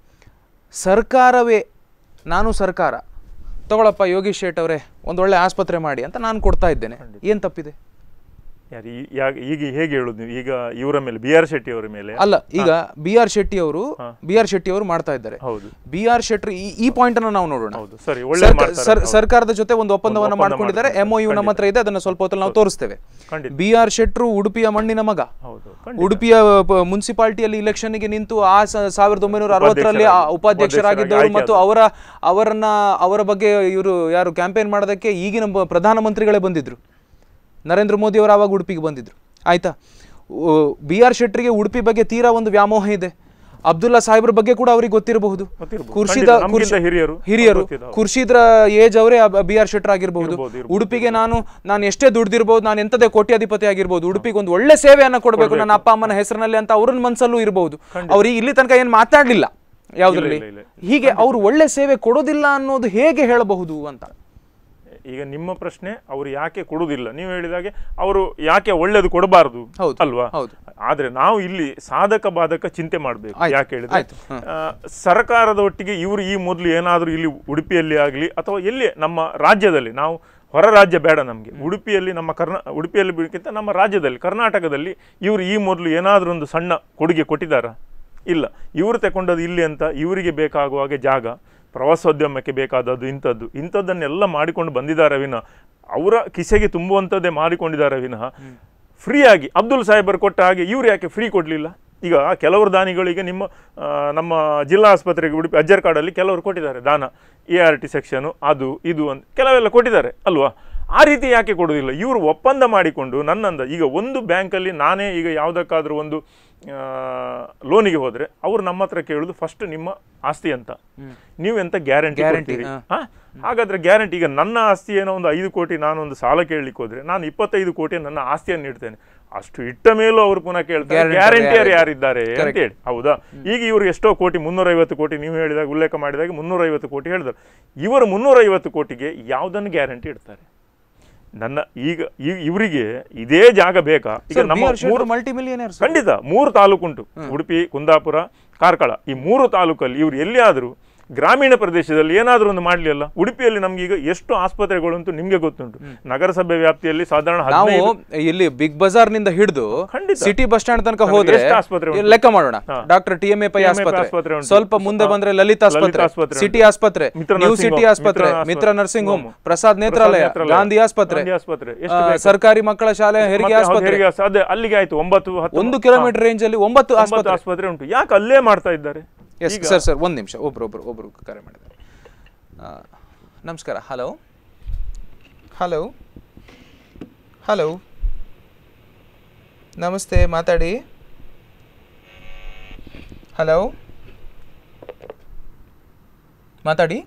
[SPEAKER 1] ಸರ್ಕಾರವೇ ನಾನು ಸರ್ಕಾರ ತಗೊಳಪ್ಪ ಯೋಗೀಶ್ ಶೇಟ್ ಅವರೇ ಒಂದು ಒಳ್ಳೆ ಆಸ್ಪತ್ರೆ ಮಾಡಿ ಅಂತ ನಾನು ಕೊಡ್ತಾ ಇದ್ದೇನೆ ಏನು ತಪ್ಪಿದೆ
[SPEAKER 2] ಯಾರು ಈ- ಯಾಗ- ಈಗ ಹೇಗೆ ಹೇಳುದು ನೀವು ಈಗ ಇವರ ಮೇಲೆ ಬಿ ಆರ್ ಶೆಟ್ಟಿ ಅವರ ಮೇಲೆ
[SPEAKER 1] ಅಲ್ಲ ಈಗ ಬಿ ಆರ್ ಶೆಟ್ಟಿ ಅವರು ಬಿ ಆರ್ ಶೆಟ್ಟಿ ಅವರು ಮಾಡ್ತಾ ಇದ್ದಾರೆ
[SPEAKER 2] ಹೌದು
[SPEAKER 1] ಬಿ ಆರ್ ಶೆಟ್ಟಿ ಈ- ಈ ಪಾಯಿಂಟ್ ಅನ್ನು ನಾವು ನೋಡೋಣ
[SPEAKER 2] ಹೌದು ಸರಿ ಒಳ್ಳೆ
[SPEAKER 1] ಸರ್ಕ-
[SPEAKER 2] ಮಾಡ್ತಾರೆ
[SPEAKER 1] ಸರ್-
[SPEAKER 2] ಹೌದು.
[SPEAKER 1] ಸರ್ಕಾರದ ಜೊತೆ ಒಂದು ಒಪ್ಪಂದವನ್ನು
[SPEAKER 2] ಒಪ್ಪಂದ
[SPEAKER 1] ಮಾಡ್ಕೊಂಡಿದ್ದಾರೆ ಎಂ
[SPEAKER 2] ಮಾಡ್ಕೊಂಡಿದ್ದಾರೆ.
[SPEAKER 1] ಯು ನಮ್ಮ ಹತ್ರ ಇದೆ ಅದನ್ನ ಸ್ವಲ್ಪ ಹೊತ್ತಲ್ಲಿ ನಾವು ತೋರಿಸ್ತೇವೆ
[SPEAKER 2] ಖಂಡಿತ.
[SPEAKER 1] ಬಿ ಆರ್ ಶೆಟ್ರು ಉಡುಪಿಯ ಮಣ್ಣಿನ ಮಗ
[SPEAKER 2] ಹೌದು
[SPEAKER 1] ಉಡುಪಿಯ ಪ- ಮುನ್ಸಿಪಾಲಿಟಿಯಲ್ಲಿ ಇಲೆಕ್ಷನ್ಗೆ ನಿಂತು ಆ ಸ- ಸಾವಿರದ ಒಂಬೈನೂರ ಅರವತ್ತರಲ್ಲಿ ಆ
[SPEAKER 2] ಉಪಾಧ್ಯಕ್ಷರಾಗಿ-
[SPEAKER 1] ಉಪಾಧ್ಯಕ್ಷರಾಗಿದ್ದವರು
[SPEAKER 2] ಆಯ್ಕೆ
[SPEAKER 1] ಮತ್ತು ಅವರ ಅವರನ್ನ ಅವರ ಬಗ್ಗೆ ಇವರು ಯಾರು ಕ್ಯಾಂಪೇನ್ ಮಾಡೋದಕ್ಕೆ ಈಗಿನ ಬ- ಪ್ರಧಾನಮಂತ್ರಿಗಳೇ ಬಂದಿದ್ರು ನರೇಂದ್ರ ಮೋದಿ ಅವರು ಆವಾಗ ಉಡುಪಿಗೆ ಬಂದಿದ್ರು ಆಯ್ತಾ ಬಿ ಆರ್ ಶೆಟ್ರಿಗೆ ಉಡುಪಿ ಬಗ್ಗೆ ತೀರಾ ಒಂದು ವ್ಯಾಮೋಹ ಇದೆ ಅಬ್ದುಲ್ಲಾ ಸಾಹೇಬ್ರ ಬಗ್ಗೆ ಕೂಡ ಅವ್ರಿಗೆ ಗೊತ್ತಿರಬಹುದು
[SPEAKER 2] ಗೊತ್ತಿರ್ಬೋದು.
[SPEAKER 1] ಖುರ್ಷಿದ
[SPEAKER 2] ಖಂಡಿತ, ನಮ್ಗಿಂತ
[SPEAKER 1] ಖುರ್ಷಿ-
[SPEAKER 2] ಹಿರಿಯರು.
[SPEAKER 1] ಹಿರಿಯರು
[SPEAKER 2] ಗೊತ್ತಿದೆ, ಹೌದು.
[SPEAKER 1] ಖುರ್ಷಿದ್ರ ಏಜ್ ಅವರೇ ಬಿ ಆರ್ ಶೆಟ್ರ್ ಆಗಿರಬಹುದು
[SPEAKER 2] ಇರ್ಬೋದು, ಇರ್ಬೋದು.
[SPEAKER 1] ಉಡುಪಿಗೆ ನಾನು ನಾನು ಎಷ್ಟೇ ದುಡ್ದಿರ್ಬೋದು ನಾನು ಎಂತದೇ ಕೋಟ್ಯಾಧಿಪತಿ ಆಗಿರ್ಬೋದು ಉಡುಪಿಗೆ ಒಂದು ಒಳ್ಳೆ ಸೇವೆಯನ್ನ ಕೊಡಬೇಕು ನನ್ನ ಅಪ್ಪ ಅಮ್ಮನ ಹೆಸರಿನಲ್ಲಿ ಅಂತ ಅವ್ರನ್ನ ಮನಸ್ಸಲ್ಲೂ ಇರಬಹುದು ಅವ್ರಿಗೆ ಇಲ್ಲಿ ತನಕ ಏನ್ ಮಾತಾಡ್ಲಿಲ್ಲ ಯಾವ್ದ್ರಲ್ಲಿ
[SPEAKER 2] ಇಲ್ಲ, ಇಲ್ಲ.
[SPEAKER 1] ಹೀಗೆ ಅವ್ರು ಒಳ್ಳೆ ಸೇವೆ ಕೊಡೋದಿಲ್ಲ ಅನ್ನೋದು ಹೇಗೆ ಹೇಳಬಹುದು ಅಂತ
[SPEAKER 2] ಈಗ ನಿಮ್ಮ ಪ್ರಶ್ನೆ ಅವರು ಯಾಕೆ ಕೊಡುವುದಿಲ್ಲ ನೀವು ಹೇಳಿದಾಗೆ ಅವರು ಯಾಕೆ ಒಳ್ಳೇದು ಕೊಡಬಾರದು
[SPEAKER 1] ಹೌದು,
[SPEAKER 2] ಅಲ್ವಾ
[SPEAKER 1] ಹೌದು.
[SPEAKER 2] ಆದ್ರೆ ನಾವು ಇಲ್ಲಿ ಸಾಧಕ ಬಾಧಕ ಚಿಂತೆ ಮಾಡಬೇಕು
[SPEAKER 1] ಆಯ್ತು,
[SPEAKER 2] ಯಾಕೆ ಹೇಳಿದ್ರೆ
[SPEAKER 1] ಆಯ್ತು, ಹ.
[SPEAKER 2] ಆ, ಸರ್ಕಾರದ ಒಟ್ಟಿಗೆ ಇವರು ಈ ಮೊದಲು ಏನಾದರೂ ಇಲ್ಲಿ ಉಡುಪಿಯಲ್ಲಿ ಆಗಲಿ ಅಥವಾ ಎಲ್ಲಿ ನಮ್ಮ ರಾಜ್ಯದಲ್ಲಿ ನಾವು ಹೊರ ರಾಜ್ಯ ಬೇಡ ನಮಗೆ ಉಡುಪಿಯಲ್ಲಿ ನಮ್ಮ ಕರ್ನಾ ಉಡುಪಿಯಲ್ಲಿ ಬಿಡಕ್ಕಿಂತ ನಮ್ಮ ರಾಜ್ಯದಲ್ಲಿ ಕರ್ನಾಟಕದಲ್ಲಿ ಇವರು ಈ ಮೊದಲು ಏನಾದರೂ ಒಂದು ಸಣ್ಣ ಕೊಡುಗೆ ಕೊಟ್ಟಿದ್ದಾರಾ ಇಲ್ಲ ಇವರು ತಗೊಂಡದ್ದು ಇಲ್ಲಿ ಅಂತ ಇವರಿಗೆ ಬೇಕಾಗುವ ಹಾಗೆ ಜಾಗ ಪ್ರವಾಸೋದ್ಯಮಕ್ಕೆ ಬೇಕಾದದ್ದು ಇಂಥದ್ದು ಇಂಥದ್ದನ್ನೆಲ್ಲ ಮಾಡಿಕೊಂಡು ಬಂದಿದ್ದಾರೆ ವಿನಃ ಅವರ ಕಿಸೆಗೆ ತುಂಬುವಂಥದ್ದೇ ಮಾಡಿಕೊಂಡಿದ್ದಾರೆ ವಿನಃ ಫ್ರೀಯಾಗಿ ಅಬ್ದುಲ್ ಸಾಹೇಬರು ಕೊಟ್ಟ ಹಾಗೆ ಇವ್ರು ಯಾಕೆ ಫ್ರೀ ಕೊಡಲಿಲ್ಲ ಈಗ ಕೆಲವರು ದಾನಿಗಳಿಗೆ ನಿಮ್ಮ ಆ, ನಮ್ಮ ಜಿಲ್ಲಾ ಆಸ್ಪತ್ರೆಗೆ ಉಡುಪಿ ಅಜ್ಜರ್ಕಾಡಲ್ಲಿ ಕೆಲವರು ಕೊಟ್ಟಿದ್ದಾರೆ ದಾನ ಎ ಆರ್ ಟಿ ಸೆಕ್ಷನು ಅದು ಇದು ಅಂತ ಕೆಲವೆಲ್ಲ ಕೊಟ್ಟಿದ್ದಾರೆ ಅಲ್ವಾ ಆ ರೀತಿ ಯಾಕೆ ಕೊಡೋದಿಲ್ಲ ಇವರು ಒಪ್ಪಂದ ಮಾಡಿಕೊಂಡು ನನ್ನಂದ ಈಗ ಒಂದು ಬ್ಯಾಂಕಲ್ಲಿ ನಾನೇ ಈಗ ಯಾವುದಕ್ಕಾದ್ರೂ ಒಂದು ಲೋನಿಗೆ ಹೋದರೆ ಅವರು ನಮ್ಮ ಹತ್ರ ಕೇಳೋದು ಫಸ್ಟ್ ನಿಮ್ಮ ಆಸ್ತಿ ಅಂತ ನೀವು ಎಂತ ಗ್ಯಾರಂಟಿ
[SPEAKER 1] Guarantee,
[SPEAKER 2] ಕೊಡ್ತೀರಿ
[SPEAKER 1] ಹಾ.
[SPEAKER 2] ಹಾ? ಹಾಗಾದ್ರೆ ಗ್ಯಾರಂಟಿ ಈಗ ನನ್ನ ಆಸ್ತಿ ಏನೋ ಒಂದು ಐದು ಕೋಟಿ ನಾನು ಒಂದು ಸಾಲ ಕೇಳಲಿಕ್ಕೆ ಹೋದ್ರೆ ನಾನು ಇಪ್ಪತ್ತೈದು ಕೋಟಿ ನನ್ನ ಆಸ್ತಿಯನ್ನು ಇಡ್ತೇನೆ ಅಷ್ಟು ಇಟ್ಟ ಮೇಲೂ ಅವರು ಪುನಃ ಕೇಳ್ತಾರೆ
[SPEAKER 1] Guarantor
[SPEAKER 2] ಗ್ಯಾರಂಟಿಯರ್
[SPEAKER 1] ಯಾರು?
[SPEAKER 2] ಯಾರಿದ್ದಾರೆ ಅಂತ ಹೇಳಿ ಹೌದಾ ಈಗ ಇವರು ಎಷ್ಟೋ ಕೋಟಿ ಮುನ್ನೂರೈವತ್ತು ಕೋಟಿ ನೀವು ಹೇಳಿದಾಗ ಉಲ್ಲೇಖ ಮಾಡಿದಾಗ ಮುನ್ನೂರೈವತ್ತು ಕೋಟಿ ಹೇಳಿದ್ರು ಇವರು ಮುನ್ನೂರೈವತ್ತು ಕೋಟಿಗೆ ಯಾವುದನ್ನು ಗ್ಯಾರಂಟಿ ಇಡ್ತಾರೆ ನನ್ನ ಈಗ ಈ- ಇವರಿಗೆ ಇದೇ ಜಾಗ ಬೇಕಾ ಈಗ ನಮ್ಮ ಮೂರು
[SPEAKER 1] ಮಲ್ಟಿ ಮಿಲಿಯನರ್ಸ್
[SPEAKER 2] ಖಂಡಿತ ಮೂರು ತಾಲೂಕುಂಟು ಉಡುಪಿ ಕುಂದಾಪುರ ಕಾರ್ಕಳ ಈ ಮೂರು ತಾಲೂಕಲ್ಲಿ ಇವ್ರು ಎಲ್ಲಿಯಾದರೂ ಗ್ರಾಮೀಣ ಪ್ರದೇಶದಲ್ಲಿ ಏನಾದರೂ ಒಂದು ಮಾಡಲಿ ಅಲ್ಲ ಉಡುಪಿಯಲ್ಲಿ ನಮ್ಗೆ ಈಗ ಎಷ್ಟು ಆಸ್ಪತ್ರೆಗಳು ಅಂತೂ ನಿಮ್ಗೆ ಗೊತ್ತುಂಟು ನಗರಸಭೆ ವ್ಯಾಪ್ತಿಯಲ್ಲಿ ಸಾಧಾರಣ
[SPEAKER 1] ನಾವು
[SPEAKER 2] ಹದಿನೈದು
[SPEAKER 1] ಇಲ್ಲಿ ಬಿಗ್ ಬಜಾರ್ ನಿಂದ ಹಿಡಿದು
[SPEAKER 2] ಖಂಡಿತ.
[SPEAKER 1] ಸಿಟಿ ಬಸ್ ಸ್ಟ್ಯಾಂಡ್ ತನಕ
[SPEAKER 2] ನಮ್ಗೆ
[SPEAKER 1] ಹೋದ್ರೆ
[SPEAKER 2] ಎಷ್ಟು ಆಸ್ಪತ್ರೆ ಉಂಟು?
[SPEAKER 1] ಲೆಕ್ಕ ಮಾಡೋಣ
[SPEAKER 2] ಹಾ.
[SPEAKER 1] Doctor T M A Pai
[SPEAKER 2] TMA
[SPEAKER 1] ಆಸ್ಪತ್ರೆ
[SPEAKER 2] ಆಸ್ಪತ್ರೆ ಉಂಟು.
[SPEAKER 1] ಸ್ವಲ್ಪ ಮುಂದೆ
[SPEAKER 2] ಹಾ.
[SPEAKER 1] ಬಂದ್ರೆ ಲಲಿತ್
[SPEAKER 2] ಲಲಿತ್
[SPEAKER 1] ಆಸ್ಪತ್ರೆ
[SPEAKER 2] ಆಸ್ಪತ್ರೆ
[SPEAKER 1] ಸಿಟಿ
[SPEAKER 2] ಉಂಟು.
[SPEAKER 1] ಆಸ್ಪತ್ರೆ
[SPEAKER 2] Mitra
[SPEAKER 1] new
[SPEAKER 2] nursing
[SPEAKER 1] city
[SPEAKER 2] home,
[SPEAKER 1] ಆಸ್ಪತ್ರೆ
[SPEAKER 2] ಮಿತ್ರ
[SPEAKER 1] ಮಿತ್ರ
[SPEAKER 2] ಆಸ್ಪತ್ರೆ,
[SPEAKER 1] nursing home
[SPEAKER 2] home,
[SPEAKER 1] Prasad Netralaya
[SPEAKER 2] Netralaya,
[SPEAKER 1] Gandhi ಆಸ್ಪತ್ರೆ
[SPEAKER 2] ಗಾಂಧಿ ಆಸ್ಪತ್ರೆ,
[SPEAKER 1] ಆ,
[SPEAKER 2] ಎಷ್ಟು ಬೇಕು?
[SPEAKER 1] ಸರ್ಕಾರಿ ಮಕ್ಕಳ ಶಾಲೆ ಹೆರಿಗೆ
[SPEAKER 2] ಮತ್ತೆ ಹೌದು,
[SPEAKER 1] ಆಸ್ಪತ್ರೆ
[SPEAKER 2] ಹೆರಿಗೆ ಆಸ್ಪತ್ರೆ. ಅದೇ ಅಲ್ಲಿಗೆ ಆಯ್ತು ಒಂಬತ್ತು ಹತ್ತು
[SPEAKER 1] ಒಂದು ಕಿಲೋಮೀಟರ್ ರೇಂಜ್ ಅಲ್ಲಿ ಒಂಬತ್ತು
[SPEAKER 2] ಒಂಬತ್ತು
[SPEAKER 1] ಆಸ್ಪತ್ರೆ
[SPEAKER 2] ಆಸ್ಪತ್ರೆ ಉಂಟು ಯಾಕೆ ಅಲ್ಲೇ ಮಾಡ್ತಾ ಇದ್ದಾರೆ
[SPEAKER 1] ಎಸ್ ಸರ್ ಸರ್ ಒಂದು ನಿಮಿಷ ಒಬ್ರು ಒಬ್ರು ಒಬ್ರು ಕರೆ ಮಾಡಿದ್ದಾರೆ ಆ, ನಮಸ್ಕಾರ ಹಲೋ ಹಲೋ ಹಲೋ ನಮಸ್ತೆ ಮಾತಾಡಿ ಹಲೋ ಮಾತಾಡಿ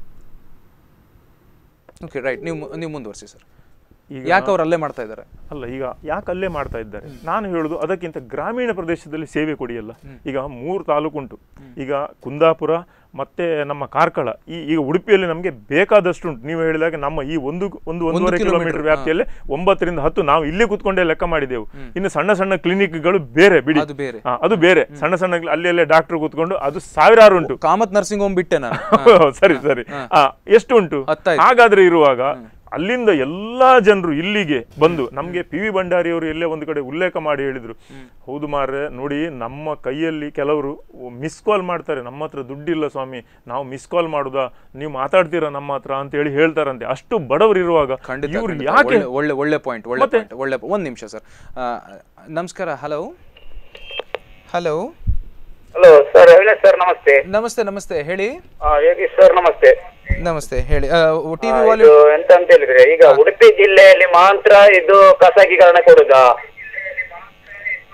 [SPEAKER 1] ಓಕೆ ರೈಟ್ ನೀವು ಮು- ನೀವು ಮುಂದುವರಿಸಿ ಸರ್
[SPEAKER 2] ಈಗ
[SPEAKER 1] ಯಾಕೆ ಅವ್ರು ಅಲ್ಲೇ ಮಾಡ್ತಾ ಇದ್ದಾರೆ
[SPEAKER 2] ಅಲ್ಲ ಈಗ ಯಾಕೆ ಅಲ್ಲೇ ಮಾಡ್ತಾ ಇದ್ದಾರೆ ನಾನು ಹೇಳುದು ಅದಕ್ಕಿಂತ ಗ್ರಾಮೀಣ ಪ್ರದೇಶದಲ್ಲಿ ಸೇವೆ ಕೊಡಿಯಲ್ಲ ಈಗ ಮೂರು ತಾಲೂಕುಂಟು ಈಗ ಕುಂದಾಪುರ ಮತ್ತೆ ನಮ್ಮ ಕಾರ್ಕಳ ಈ ಈಗ ಉಡುಪಿಯಲ್ಲಿ ನಮಗೆ ಬೇಕಾದಷ್ಟು ಉಂಟು ನೀವು ಹೇಳಿದಾಗ ನಮ್ಮ ಈ ಒಂದು ಒಂದು ಒಂದೂವರೆ
[SPEAKER 1] ಕಿಲೋಮೀಟರ್,
[SPEAKER 2] ಕಿಲೋಮೀಟರ್ ವ್ಯಾಪ್ತಿಯಲ್ಲಿ ಒಂಬತ್ತರಿಂದ ಹತ್ತು ನಾವು ಇಲ್ಲೇ ಕೂತ್ಕೊಂಡೇ ಲೆಕ್ಕ ಮಾಡಿದೆವು ಇನ್ನು ಸಣ್ಣ ಸಣ್ಣ ಕ್ಲಿನಿಕ್ಗಳು ಬೇರೆ ಬಿಡಿ
[SPEAKER 1] ಅದು ಬೇರೆ.
[SPEAKER 2] ಹಾ, ಅದು ಬೇರೆ ಸಣ್ಣ ಸಣ್ಣ ಅಲ್ಲಿ ಅಲ್ಲೇ ಡಾಕ್ಟರ್ ಕೂತ್ಕೊಂಡು ಅದು ಸಾವಿರಾರು ಉಂಟು
[SPEAKER 1] ಕಾಮತ್ ನರ್ಸಿಂಗ್ ಹೋಮ್ ಬಿಟ್ಟೆ ನಾನು
[SPEAKER 2] ಸರಿ ಸರಿ ಆ, ಎಷ್ಟು ಉಂಟು
[SPEAKER 1] ಹತ್ತಾಯ್ತು.
[SPEAKER 2] ಹಾಗಾದ್ರೆ ಇರುವಾಗ ಅಲ್ಲಿಂದ ಎಲ್ಲಾ ಜನರು ಇಲ್ಲಿಗೆ ಬಂದು ನಮ್ಗೆ ಪಿ ವಿ ಭಂಡಾರಿ ಅವರು ಎಲ್ಲೇ ಒಂದು ಕಡೆ ಉಲ್ಲೇಖ ಮಾಡಿ ಹೇಳಿದ್ರು ಹೌದು ಮಾರ್ರೆ ನೋಡಿ ನಮ್ಮ ಕೈಯಲ್ಲಿ ಕೆಲವರು ಮಿಸ್ ಕಾಲ್ ಮಾಡ್ತಾರೆ ನಮ್ಮ ಹತ್ರ ದುಡ್ಡಿಲ್ಲ ಸ್ವಾಮಿ ನಾವು ಮಿಸ್ ಕಾಲ್ ಮಾಡುದಾ ನೀವು ಮಾತಾಡ್ತೀರಾ ನಮ್ಮ ಹತ್ರ ಅಂತ ಹೇಳಿ ಹೇಳ್ತಾರಂತೆ ಅಷ್ಟು ಬಡವರು ಇರುವಾಗ
[SPEAKER 1] ಖಂಡಿತ
[SPEAKER 2] ಇವ್ರು
[SPEAKER 1] ಖಂಡಿತ.
[SPEAKER 2] ಯಾಕೆ
[SPEAKER 1] ಒಳ್ಳೆ- ಒಳ್ಳೆ ಒಳ್ಳೆ ಪಾಯಿಂಟ್ ಒಳ್ಳೆ
[SPEAKER 2] ಮತ್ತೆ?
[SPEAKER 1] ಪಾಯಿಂಟ್ ಒಳ್ಳೆ ಒಂದು ನಿಮಿಷ ಸರ್ ನಮಸ್ಕಾರ hello hello
[SPEAKER 4] hello sir Avinash sir ನಮಸ್ತೆ
[SPEAKER 1] ನಮಸ್ತೆ ನಮಸ್ತೆ ಹೇಳಿ
[SPEAKER 4] ಆ, ಯೋಗೀಶ್ ಸರ್ ನಮಸ್ತೆ
[SPEAKER 1] ನಮಸ್ತೆ ಹೇಳಿ ಟಿವಿ
[SPEAKER 4] ಆ,
[SPEAKER 1] ವಾಲ್ಯೂಮ್
[SPEAKER 4] ಇದು ಎಂತ ಅಂತ ಹೇಳಿದ್ರೆ ಈಗ ಉಡುಪಿ ಜಿಲ್ಲೆಯಲ್ಲಿ ಮಾತ್ರ ಇದು ಖಾಸಗೀಕರಣ ಕೊಡುದಾ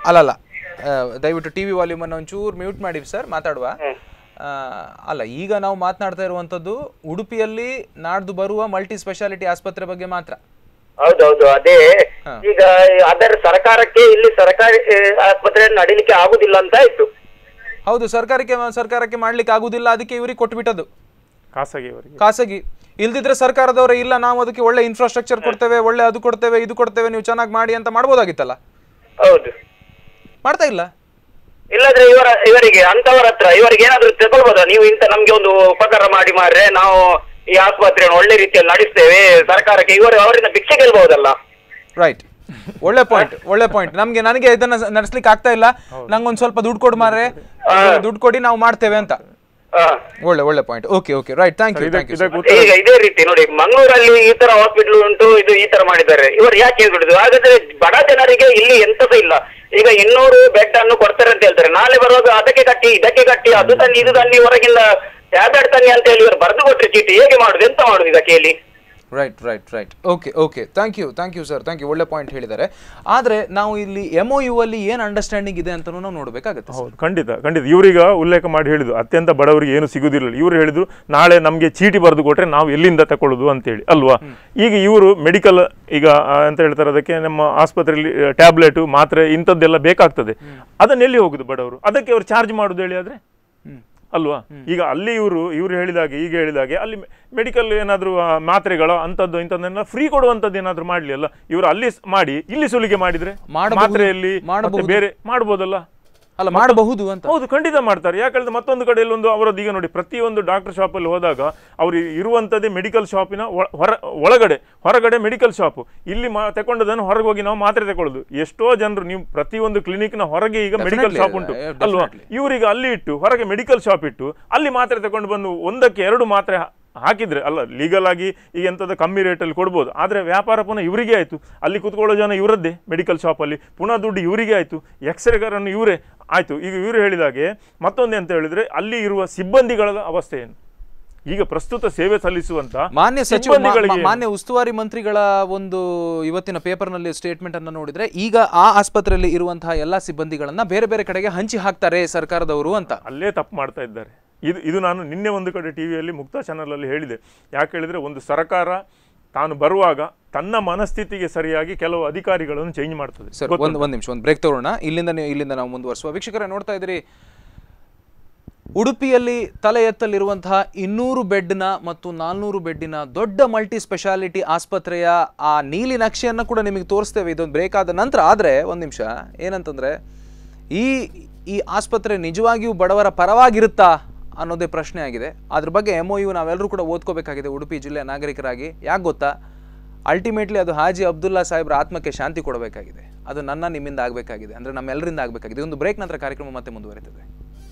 [SPEAKER 1] ಅಲ್ಲಲ್ಲ ಆ, ದಯವಿಟ್ಟು ಟಿ ವಿ ವಾಲ್ಯೂಮನ್ನು ಒಂಚೂರು ಮ್ಯೂಟ್ ಮಾಡಿ ಸರ್ ಮಾತಾಡುವ ಆ, ಅಲ್ಲ ಈಗ ನಾವು ಮಾತನಾಡ್ತಾ ಇರುವಂಥದ್ದು ಉಡುಪಿಯಲ್ಲಿ ನಾಡ್ದು ಬರುವ ಮಲ್ಟಿ ಸ್ಪೆಷಾಲಿಟಿ ಆಸ್ಪತ್ರೆ ಬಗ್ಗೆ ಮಾತ್ರ
[SPEAKER 4] ಹೌದೌದು ಅದೇ ಈಗ ಅದರ ಸರ್ಕಾರಕ್ಕೆ ಇಲ್ಲಿ ಸರ್ಕಾರಿ ಆ, ಆಸ್ಪತ್ರೆ ನಡೀಲಿಕ್ಕೆ ಆಗುದಿಲ್ಲ ಅಂತ ಆಯ್ತು
[SPEAKER 1] ಹೌದು ಸರ್ಕಾರಕ್ಕೆ ಸರ್ಕಾರಕ್ಕೆ ಮಾಡ್ಲಿಕ್ಕೆ ಆಗುದಿಲ್ಲ ಅದಕ್ಕೆ ಇವ್ರಿಗೆ ಕೊಟ್ಬಿಟ್ಟದ್ದು
[SPEAKER 2] ಖಾಸಗಿಯವರಿಗೆ
[SPEAKER 1] ಖಾಸಗಿ ಇಲ್ದಿದ್ರೆ ಸರ್ಕಾರದವರೇ ಇಲ್ಲ ನಾವು ಅದಕ್ಕೆ ಒಳ್ಳೆ ಇನ್ಫ್ರಾಸ್ಟ್ರಕ್ಚರ್ ಕೊಡ್ತೇವೆ ಒಳ್ಳೆ ಅದು ಕೊಡ್ತೇವೆ ಇದು ಕೊಡ್ತೇವೆ ನೀವು ಚೆನ್ನಾಗಿ ಮಾಡಿ ಅಂತ ಮಾಡ್ಬೋದಾಗಿತ್ತಲ್ಲ
[SPEAKER 4] ಹೌದು
[SPEAKER 1] ಮಾಡ್ತಾ ಇಲ್ಲ
[SPEAKER 4] ಇಲ್ಲದ್ರೆ ಇವರ ಇವರಿಗೆ ಅಂತವರ ಹತ್ರ ಇವರಿಗೆ ಏನಾದ್ರು ತಗೊಳ್ಬೋದಾ ನೀವು ಇಂತ ನಮ್ಗೆ ಒಂದು ಉಪಕಾರ ಮಾಡಿ ಮಾರ್ರೆ ನಾವು ಈ ಆಸ್ಪತ್ರೆಯನ್ನು ಒಳ್ಳೆ ರೀತಿಯಲ್ಲಿ ನಡೆಸ್ತೇವೆ ಸರ್ಕಾರಕ್ಕೆ ಇವರು ಅವರಿಂದ ಭಿಕ್ಷೆ ಗೆಲ್ಬಹುದಲ್ಲ
[SPEAKER 1] ರೈಟ್ ಒಳ್ಳೆ ಪಾಯಿಂಟ್ ಒಳ್ಳೆ ಪಾಯಿಂಟ್ ನಮ್ಗೆ ನನಗೆ ಇದನ್ನ ನಡೆಸ್ಲಿಕ್ಕೆ ಆಗ್ತಾ ಇಲ್ಲ ನಂಗೊಂದ್ ಸ್ವಲ್ಪ ದುಡ್ಡು ಕೊಡು ಮಾರ್ರೆ ದುಡ್ಡು ಕೊಡಿ ನಾವು ಮಾಡ್ತೇವೆ ಅಂತ
[SPEAKER 4] ಹಾ.
[SPEAKER 1] ಒಳ್ಳೆ ಒಳ್ಳೆ point okay okay right thank you thank you
[SPEAKER 2] ಇದಕ್ಕೆ ಉತ್ತರ
[SPEAKER 4] ಈಗ ಇದೇ ರೀತಿ ನೋಡಿ ಮಂಗಳೂರಲ್ಲಿ ಈ ತರ ಹಾಸ್ಪಿಟಲ್ ಉಂಟು ಇದು ಈ ತರ ಮಾಡಿದ್ದಾರೆ ಇವರು ಯಾಕೆ ಬಿಡುದು ಹಾಗಾದ್ರೆ ಬಡ ಜನರಿಗೆ ಇಲ್ಲಿ ಎಂತದೂ ಇಲ್ಲ ಈಗ ಇನ್ನೂರು ಬೆಡ್ ಅನ್ನು ಕೊಡ್ತಾರೆ ಅಂತ ಹೇಳ್ತಾರೆ ನಾಳೆ ಬರುವಾಗ ಅದಕ್ಕೆ ಕಟ್ಟಿ ಇದಕ್ಕೆ ಕಟ್ಟಿ ಅದು ತನ್ನಿ ಇದು ತನ್ನಿ ಹೊರಗಿಂದ ಟ್ಯಾಬ್ಲೆಟ್ ತನ್ನಿ ಅಂತ ಹೇಳಿ ಇವರು ಬರೆದು ಕೊಟ್ರೆ ಚೀಟಿ ಹೇಗೆ ಮಾಡುದು ಎಂತ ಮಾಡುದು ಇದಕ್ಕೆ ಹೇಳಿ
[SPEAKER 1] right right right okay okay thank you thank you sir thank you ಒಳ್ಳೆ ಪಾಯಿಂಟ್ ಹೇಳಿದ್ದಾರೆ ಆದರೆ ನಾವು ಇಲ್ಲಿ ಎಮ್ ಒ ಯು ಅಲ್ಲಿ ಏನು ಅಂಡರ್ಸ್ಟ್ಯಾಂಡಿಂಗ್ ಇದೆ ಅಂತ ನಾವು ನೋಡಬೇಕಾಗುತ್ತೆ
[SPEAKER 2] ಹೌದು ಖಂಡಿತ ಖಂಡಿತ ಇವರೀಗ ಉಲ್ಲೇಖ ಮಾಡಿ ಹೇಳಿದ್ರು ಅತ್ಯಂತ ಬಡವರಿಗೆ ಏನು ಸಿಗುದಿಲ್ಲ ಇವರು ಹೇಳಿದ್ರು ನಾಳೆ ನಮಗೆ ಚೀಟಿ ಬರೆದು ಕೊಟ್ರೆ ನಾವು ಎಲ್ಲಿಂದ ತಕೊಳ್ಳೋದು ಅಂತೇಳಿ ಅಲ್ವಾ ಈಗ ಇವರು ಮೆಡಿಕಲ್ ಈಗ ಆ, ಅಂತ ಹೇಳ್ತಾರೆ ಅದಕ್ಕೆ ನಮ್ಮ ಆಸ್ಪತ್ರೆಯಲ್ಲಿ ಟ್ಯಾಬ್ಲೆಟು ಮಾತ್ರೆ ಇಂಥದ್ದೆಲ್ಲ ಬೇಕಾಗ್ತದೆ ಅದನ್ನ ಎಲ್ಲಿ ಹೋಗುದು ಬಡವರು ಅದಕ್ಕೆ ಅವರು ಚಾರ್ಜ್ ಮಾಡುದು ಹೇಳಿ ಆದ್ರೆ ಅಲ್ವಾ ಈಗ ಅಲ್ಲಿ ಇವರು ಇವರು ಹೇಳಿದಾಗೆ ಈಗ ಹೇಳಿದಾಗೆ ಅಲ್ಲಿ ಮೆಡಿಕಲ್ ಏನಾದರೂ ಮಾತ್ರೆಗಳು ಅಂಥದ್ದು ಇಂಥದ್ದನ್ನೆಲ್ಲ ಫ್ರೀ ಕೊಡುವಂಥದ್ದು ಏನಾದರೂ ಮಾಡಲಿ ಅಲ್ಲ ಇವರು ಅಲ್ಲಿ ಸ್- ಮಾಡಿ ಇಲ್ಲಿ ಸುಲಿಗೆ ಮಾಡಿದ್ರೆ
[SPEAKER 1] ಮಾಡಬಹುದು.
[SPEAKER 2] ಮಾತ್ರೆಯಲ್ಲಿ ಮತ್ತೆ
[SPEAKER 1] ಮಾಡಬಹುದು.
[SPEAKER 2] ಬೇರೆ ಮಾಡ್ಬೋದಲ್ಲ
[SPEAKER 1] ಅಲ್ಲ ಮಾಡಬಹುದು ಅಂತ
[SPEAKER 2] ಹೌದು ಖಂಡಿತ ಮಾಡ್ತಾರೆ ಯಾಕಂದ್ರೆ ಮತ್ತೊಂದು ಕಡೆಯಲ್ಲಿ ಒಂದು ಅವರದ್ದು ಈಗ ನೋಡಿ ಪ್ರತಿಯೊಂದು ಡಾಕ್ಟರ್ ಶಾಪಲ್ಲಿ ಹೋದಾಗ ಅವರು ಇರುವಂಥದ್ದೇ ಮೆಡಿಕಲ್ ಶಾಪಿನ ಒ- ಹೊರ ಒಳಗಡೆ ಹೊರಗಡೆ ಮೆಡಿಕಲ್ ಶಾಪು ಇಲ್ಲಿ ಮಾ ತಗೊಂಡದನ್ನು ಹೊರಗೆ ಹೋಗಿ ನಾವು ಮಾತ್ರೆ ತಗೊಳ್ಳೋದು ಎಷ್ಟೋ ಜನರು ನೀವು ಪ್ರತಿಯೊಂದು ಕ್ಲಿನಿಕ್ನ ಹೊರಗೆ ಈಗ ಮೆಡಿಕಲ್
[SPEAKER 1] Definitely,
[SPEAKER 2] ಶಾಪ್ ಉಂಟು
[SPEAKER 1] yeah,
[SPEAKER 2] ಅಲ್ವಾ
[SPEAKER 1] definitely.
[SPEAKER 2] ಇವರಿಗೆ ಅಲ್ಲಿ ಇಟ್ಟು ಹೊರಗೆ ಮೆಡಿಕಲ್ ಶಾಪ್ ಇಟ್ಟು ಅಲ್ಲಿ ಮಾತ್ರೆ ತಗೊಂಡು ಬಂದು ಒಂದಕ್ಕೆ ಎರಡು ಮಾತ್ರೆ ಹಾ- ಹಾಕಿದ್ರೆ ಅಲ್ಲ ಲೀಗಲ್ ಆಗಿ ಈಗ ಎಂಥದ್ದು ಕಮ್ಮಿ ರೇಟಲ್ಲಿ ಕೊಡ್ಬೋದು ಆದರೆ ವ್ಯಾಪಾರ ಪುನಃ ಇವರಿಗೆ ಆಯಿತು ಅಲ್ಲಿ ಕೂತ್ಕೊಳ್ಳೋ ಜನ ಇವರದ್ದೇ ಮೆಡಿಕಲ್ ಶಾಪಲ್ಲಿ ಪುನಃ ದುಡ್ಡು ಇವರಿಗೆ ಆಯಿತು ಎಕ್ಸ್ರೇಗಾರನ್ನು ಇವರೇ ಆಯಿತು ಈಗ ಇವರು ಹೇಳಿದಾಗೆ ಮತ್ತೊಂದು ಅಂತ ಹೇಳಿದ್ರೆ ಅಲ್ಲಿ ಇರುವ ಸಿಬ್ಬಂದಿಗಳ ಅವಸ್ಥೆ ಏನು ಈಗ ಪ್ರಸ್ತುತ ಸೇವೆ ಸಲ್ಲಿಸುವಂತ
[SPEAKER 1] ಮಾನ್ಯ ಸಚಿವ ಮಾ-
[SPEAKER 2] ಸಿಬ್ಬಂದಿಗಳಿಗೆ
[SPEAKER 1] ಮಾ-
[SPEAKER 2] ಏನು?
[SPEAKER 1] ಮಾನ್ಯ ಉಸ್ತುವಾರಿ ಮಂತ್ರಿಗಳ ಒಂದು ಇವತ್ತಿನ ಪೇಪರ್ನಲ್ಲಿ ಸ್ಟೇಟ್ಮೆಂಟ್ ಅನ್ನು ನೋಡಿದ್ರೆ ಈಗ ಆ ಆಸ್ಪತ್ರೆಯಲ್ಲಿ ಇರುವಂತಹ ಎಲ್ಲಾ ಸಿಬ್ಬಂದಿಗಳನ್ನ ಬೇರೆ ಬೇರೆ ಕಡೆಗೆ ಹಂಚಿ ಹಾಕ್ತಾರೆ ಸರ್ಕಾರದವರು ಅಂತ
[SPEAKER 2] ಅಲ್ಲೇ ತಪ್ಪು ಮಾಡ್ತಾ ಇದ್ದಾರೆ ಇದು ಇದು ನಾನು ನಿನ್ನೆ ಒಂದು ಕಡೆ ಟಿವಿಯಲ್ಲಿ ಮುಕ್ತ ಚಾನಲಲ್ಲಿ ಹೇಳಿದೆ ಯಾಕೆ ಹೇಳಿದ್ರೆ ಒಂದು ಸರ್ಕಾರ ತಾನು ಬರುವಾಗ ತನ್ನ ಮನಸ್ಥಿತಿಗೆ ಸರಿಯಾಗಿ ಕೆಲವು ಅಧಿಕಾರಿಗಳನ್ನು ಚೇಂಜ್ ಮಾಡ್ತದೆ
[SPEAKER 1] ಸರ್
[SPEAKER 2] ಗೊತ್ತುಂಟಾ?
[SPEAKER 1] ಒಂದು ಒಂದು ನಿಮಿಷ ಒಂದು ಬ್ರೇಕ್ ತಗೊಳ್ಳೋಣ ಇಲ್ಲಿಂದ ನೀವು ಇಲ್ಲಿಂದ ನಾವು ಮುಂದುವರಿಸುವ ವೀಕ್ಷಕರೇ ನೋಡ್ತಾ ಇದ್ದೀರಿ ಉಡುಪಿಯಲ್ಲಿ ತಲೆ ಎತ್ತಲಿರುವಂತಹ ಇನ್ನೂರು ಬೆಡ್ನ ಮತ್ತು ನಾಲ್ನೂರು ಬೆಡ್ಡಿನ ದೊಡ್ಡ ಮಲ್ಟಿ ಸ್ಪೆಷಾಲಿಟಿ ಆಸ್ಪತ್ರೆಯ ಆ ನೀಲಿ ನಕ್ಷೆಯನ್ನು ಕೂಡ ನಿಮಗೆ ತೋರಿಸ್ತೇವೆ ಇದೊಂದು ಬ್ರೇಕ್ ಆದ ನಂತರ ಆದರೆ ಒಂದು ನಿಮಿಷ ಏನಂತಂದರೆ ಈ ಈ ಆಸ್ಪತ್ರೆ ನಿಜವಾಗಿಯೂ ಬಡವರ ಪರವಾಗಿರುತ್ತಾ ಅನ್ನೋದೇ ಪ್ರಶ್ನೆ ಆಗಿದೆ ಅದ್ರ ಬಗ್ಗೆ ಎಮ್ ಒ ಯು ನಾವೆಲ್ಲರೂ ಕೂಡ ಓದ್ಕೋಬೇಕಾಗಿದೆ ಉಡುಪಿ ಜಿಲ್ಲೆಯ ನಾಗರಿಕರಾಗಿ ಯಾಕೆ ಗೊತ್ತಾ ಅಲ್ಟಿಮೇಟ್ಲಿ ಅದು ಹಾಜಿ ಅಬ್ದುಲ್ಲಾ ಸಾಹೇಬ್ರ ಆತ್ಮಕ್ಕೆ ಶಾಂತಿ ಕೊಡಬೇಕಾಗಿದೆ ಅದು ನನ್ನ ನಿಮ್ಮಿಂದ ಆಗಬೇಕಾಗಿದೆ ಅಂದರೆ ನಮ್ಮೆಲ್ಲರಿಂದ ಆಗಬೇಕಾಗಿದೆ ಒಂದು ಬ್ರೇಕ್ ನಂತರ ಕಾರ್ಯಕ್ರಮ ಮತ್ತೆ ಮುಂದುವರಿತದೆ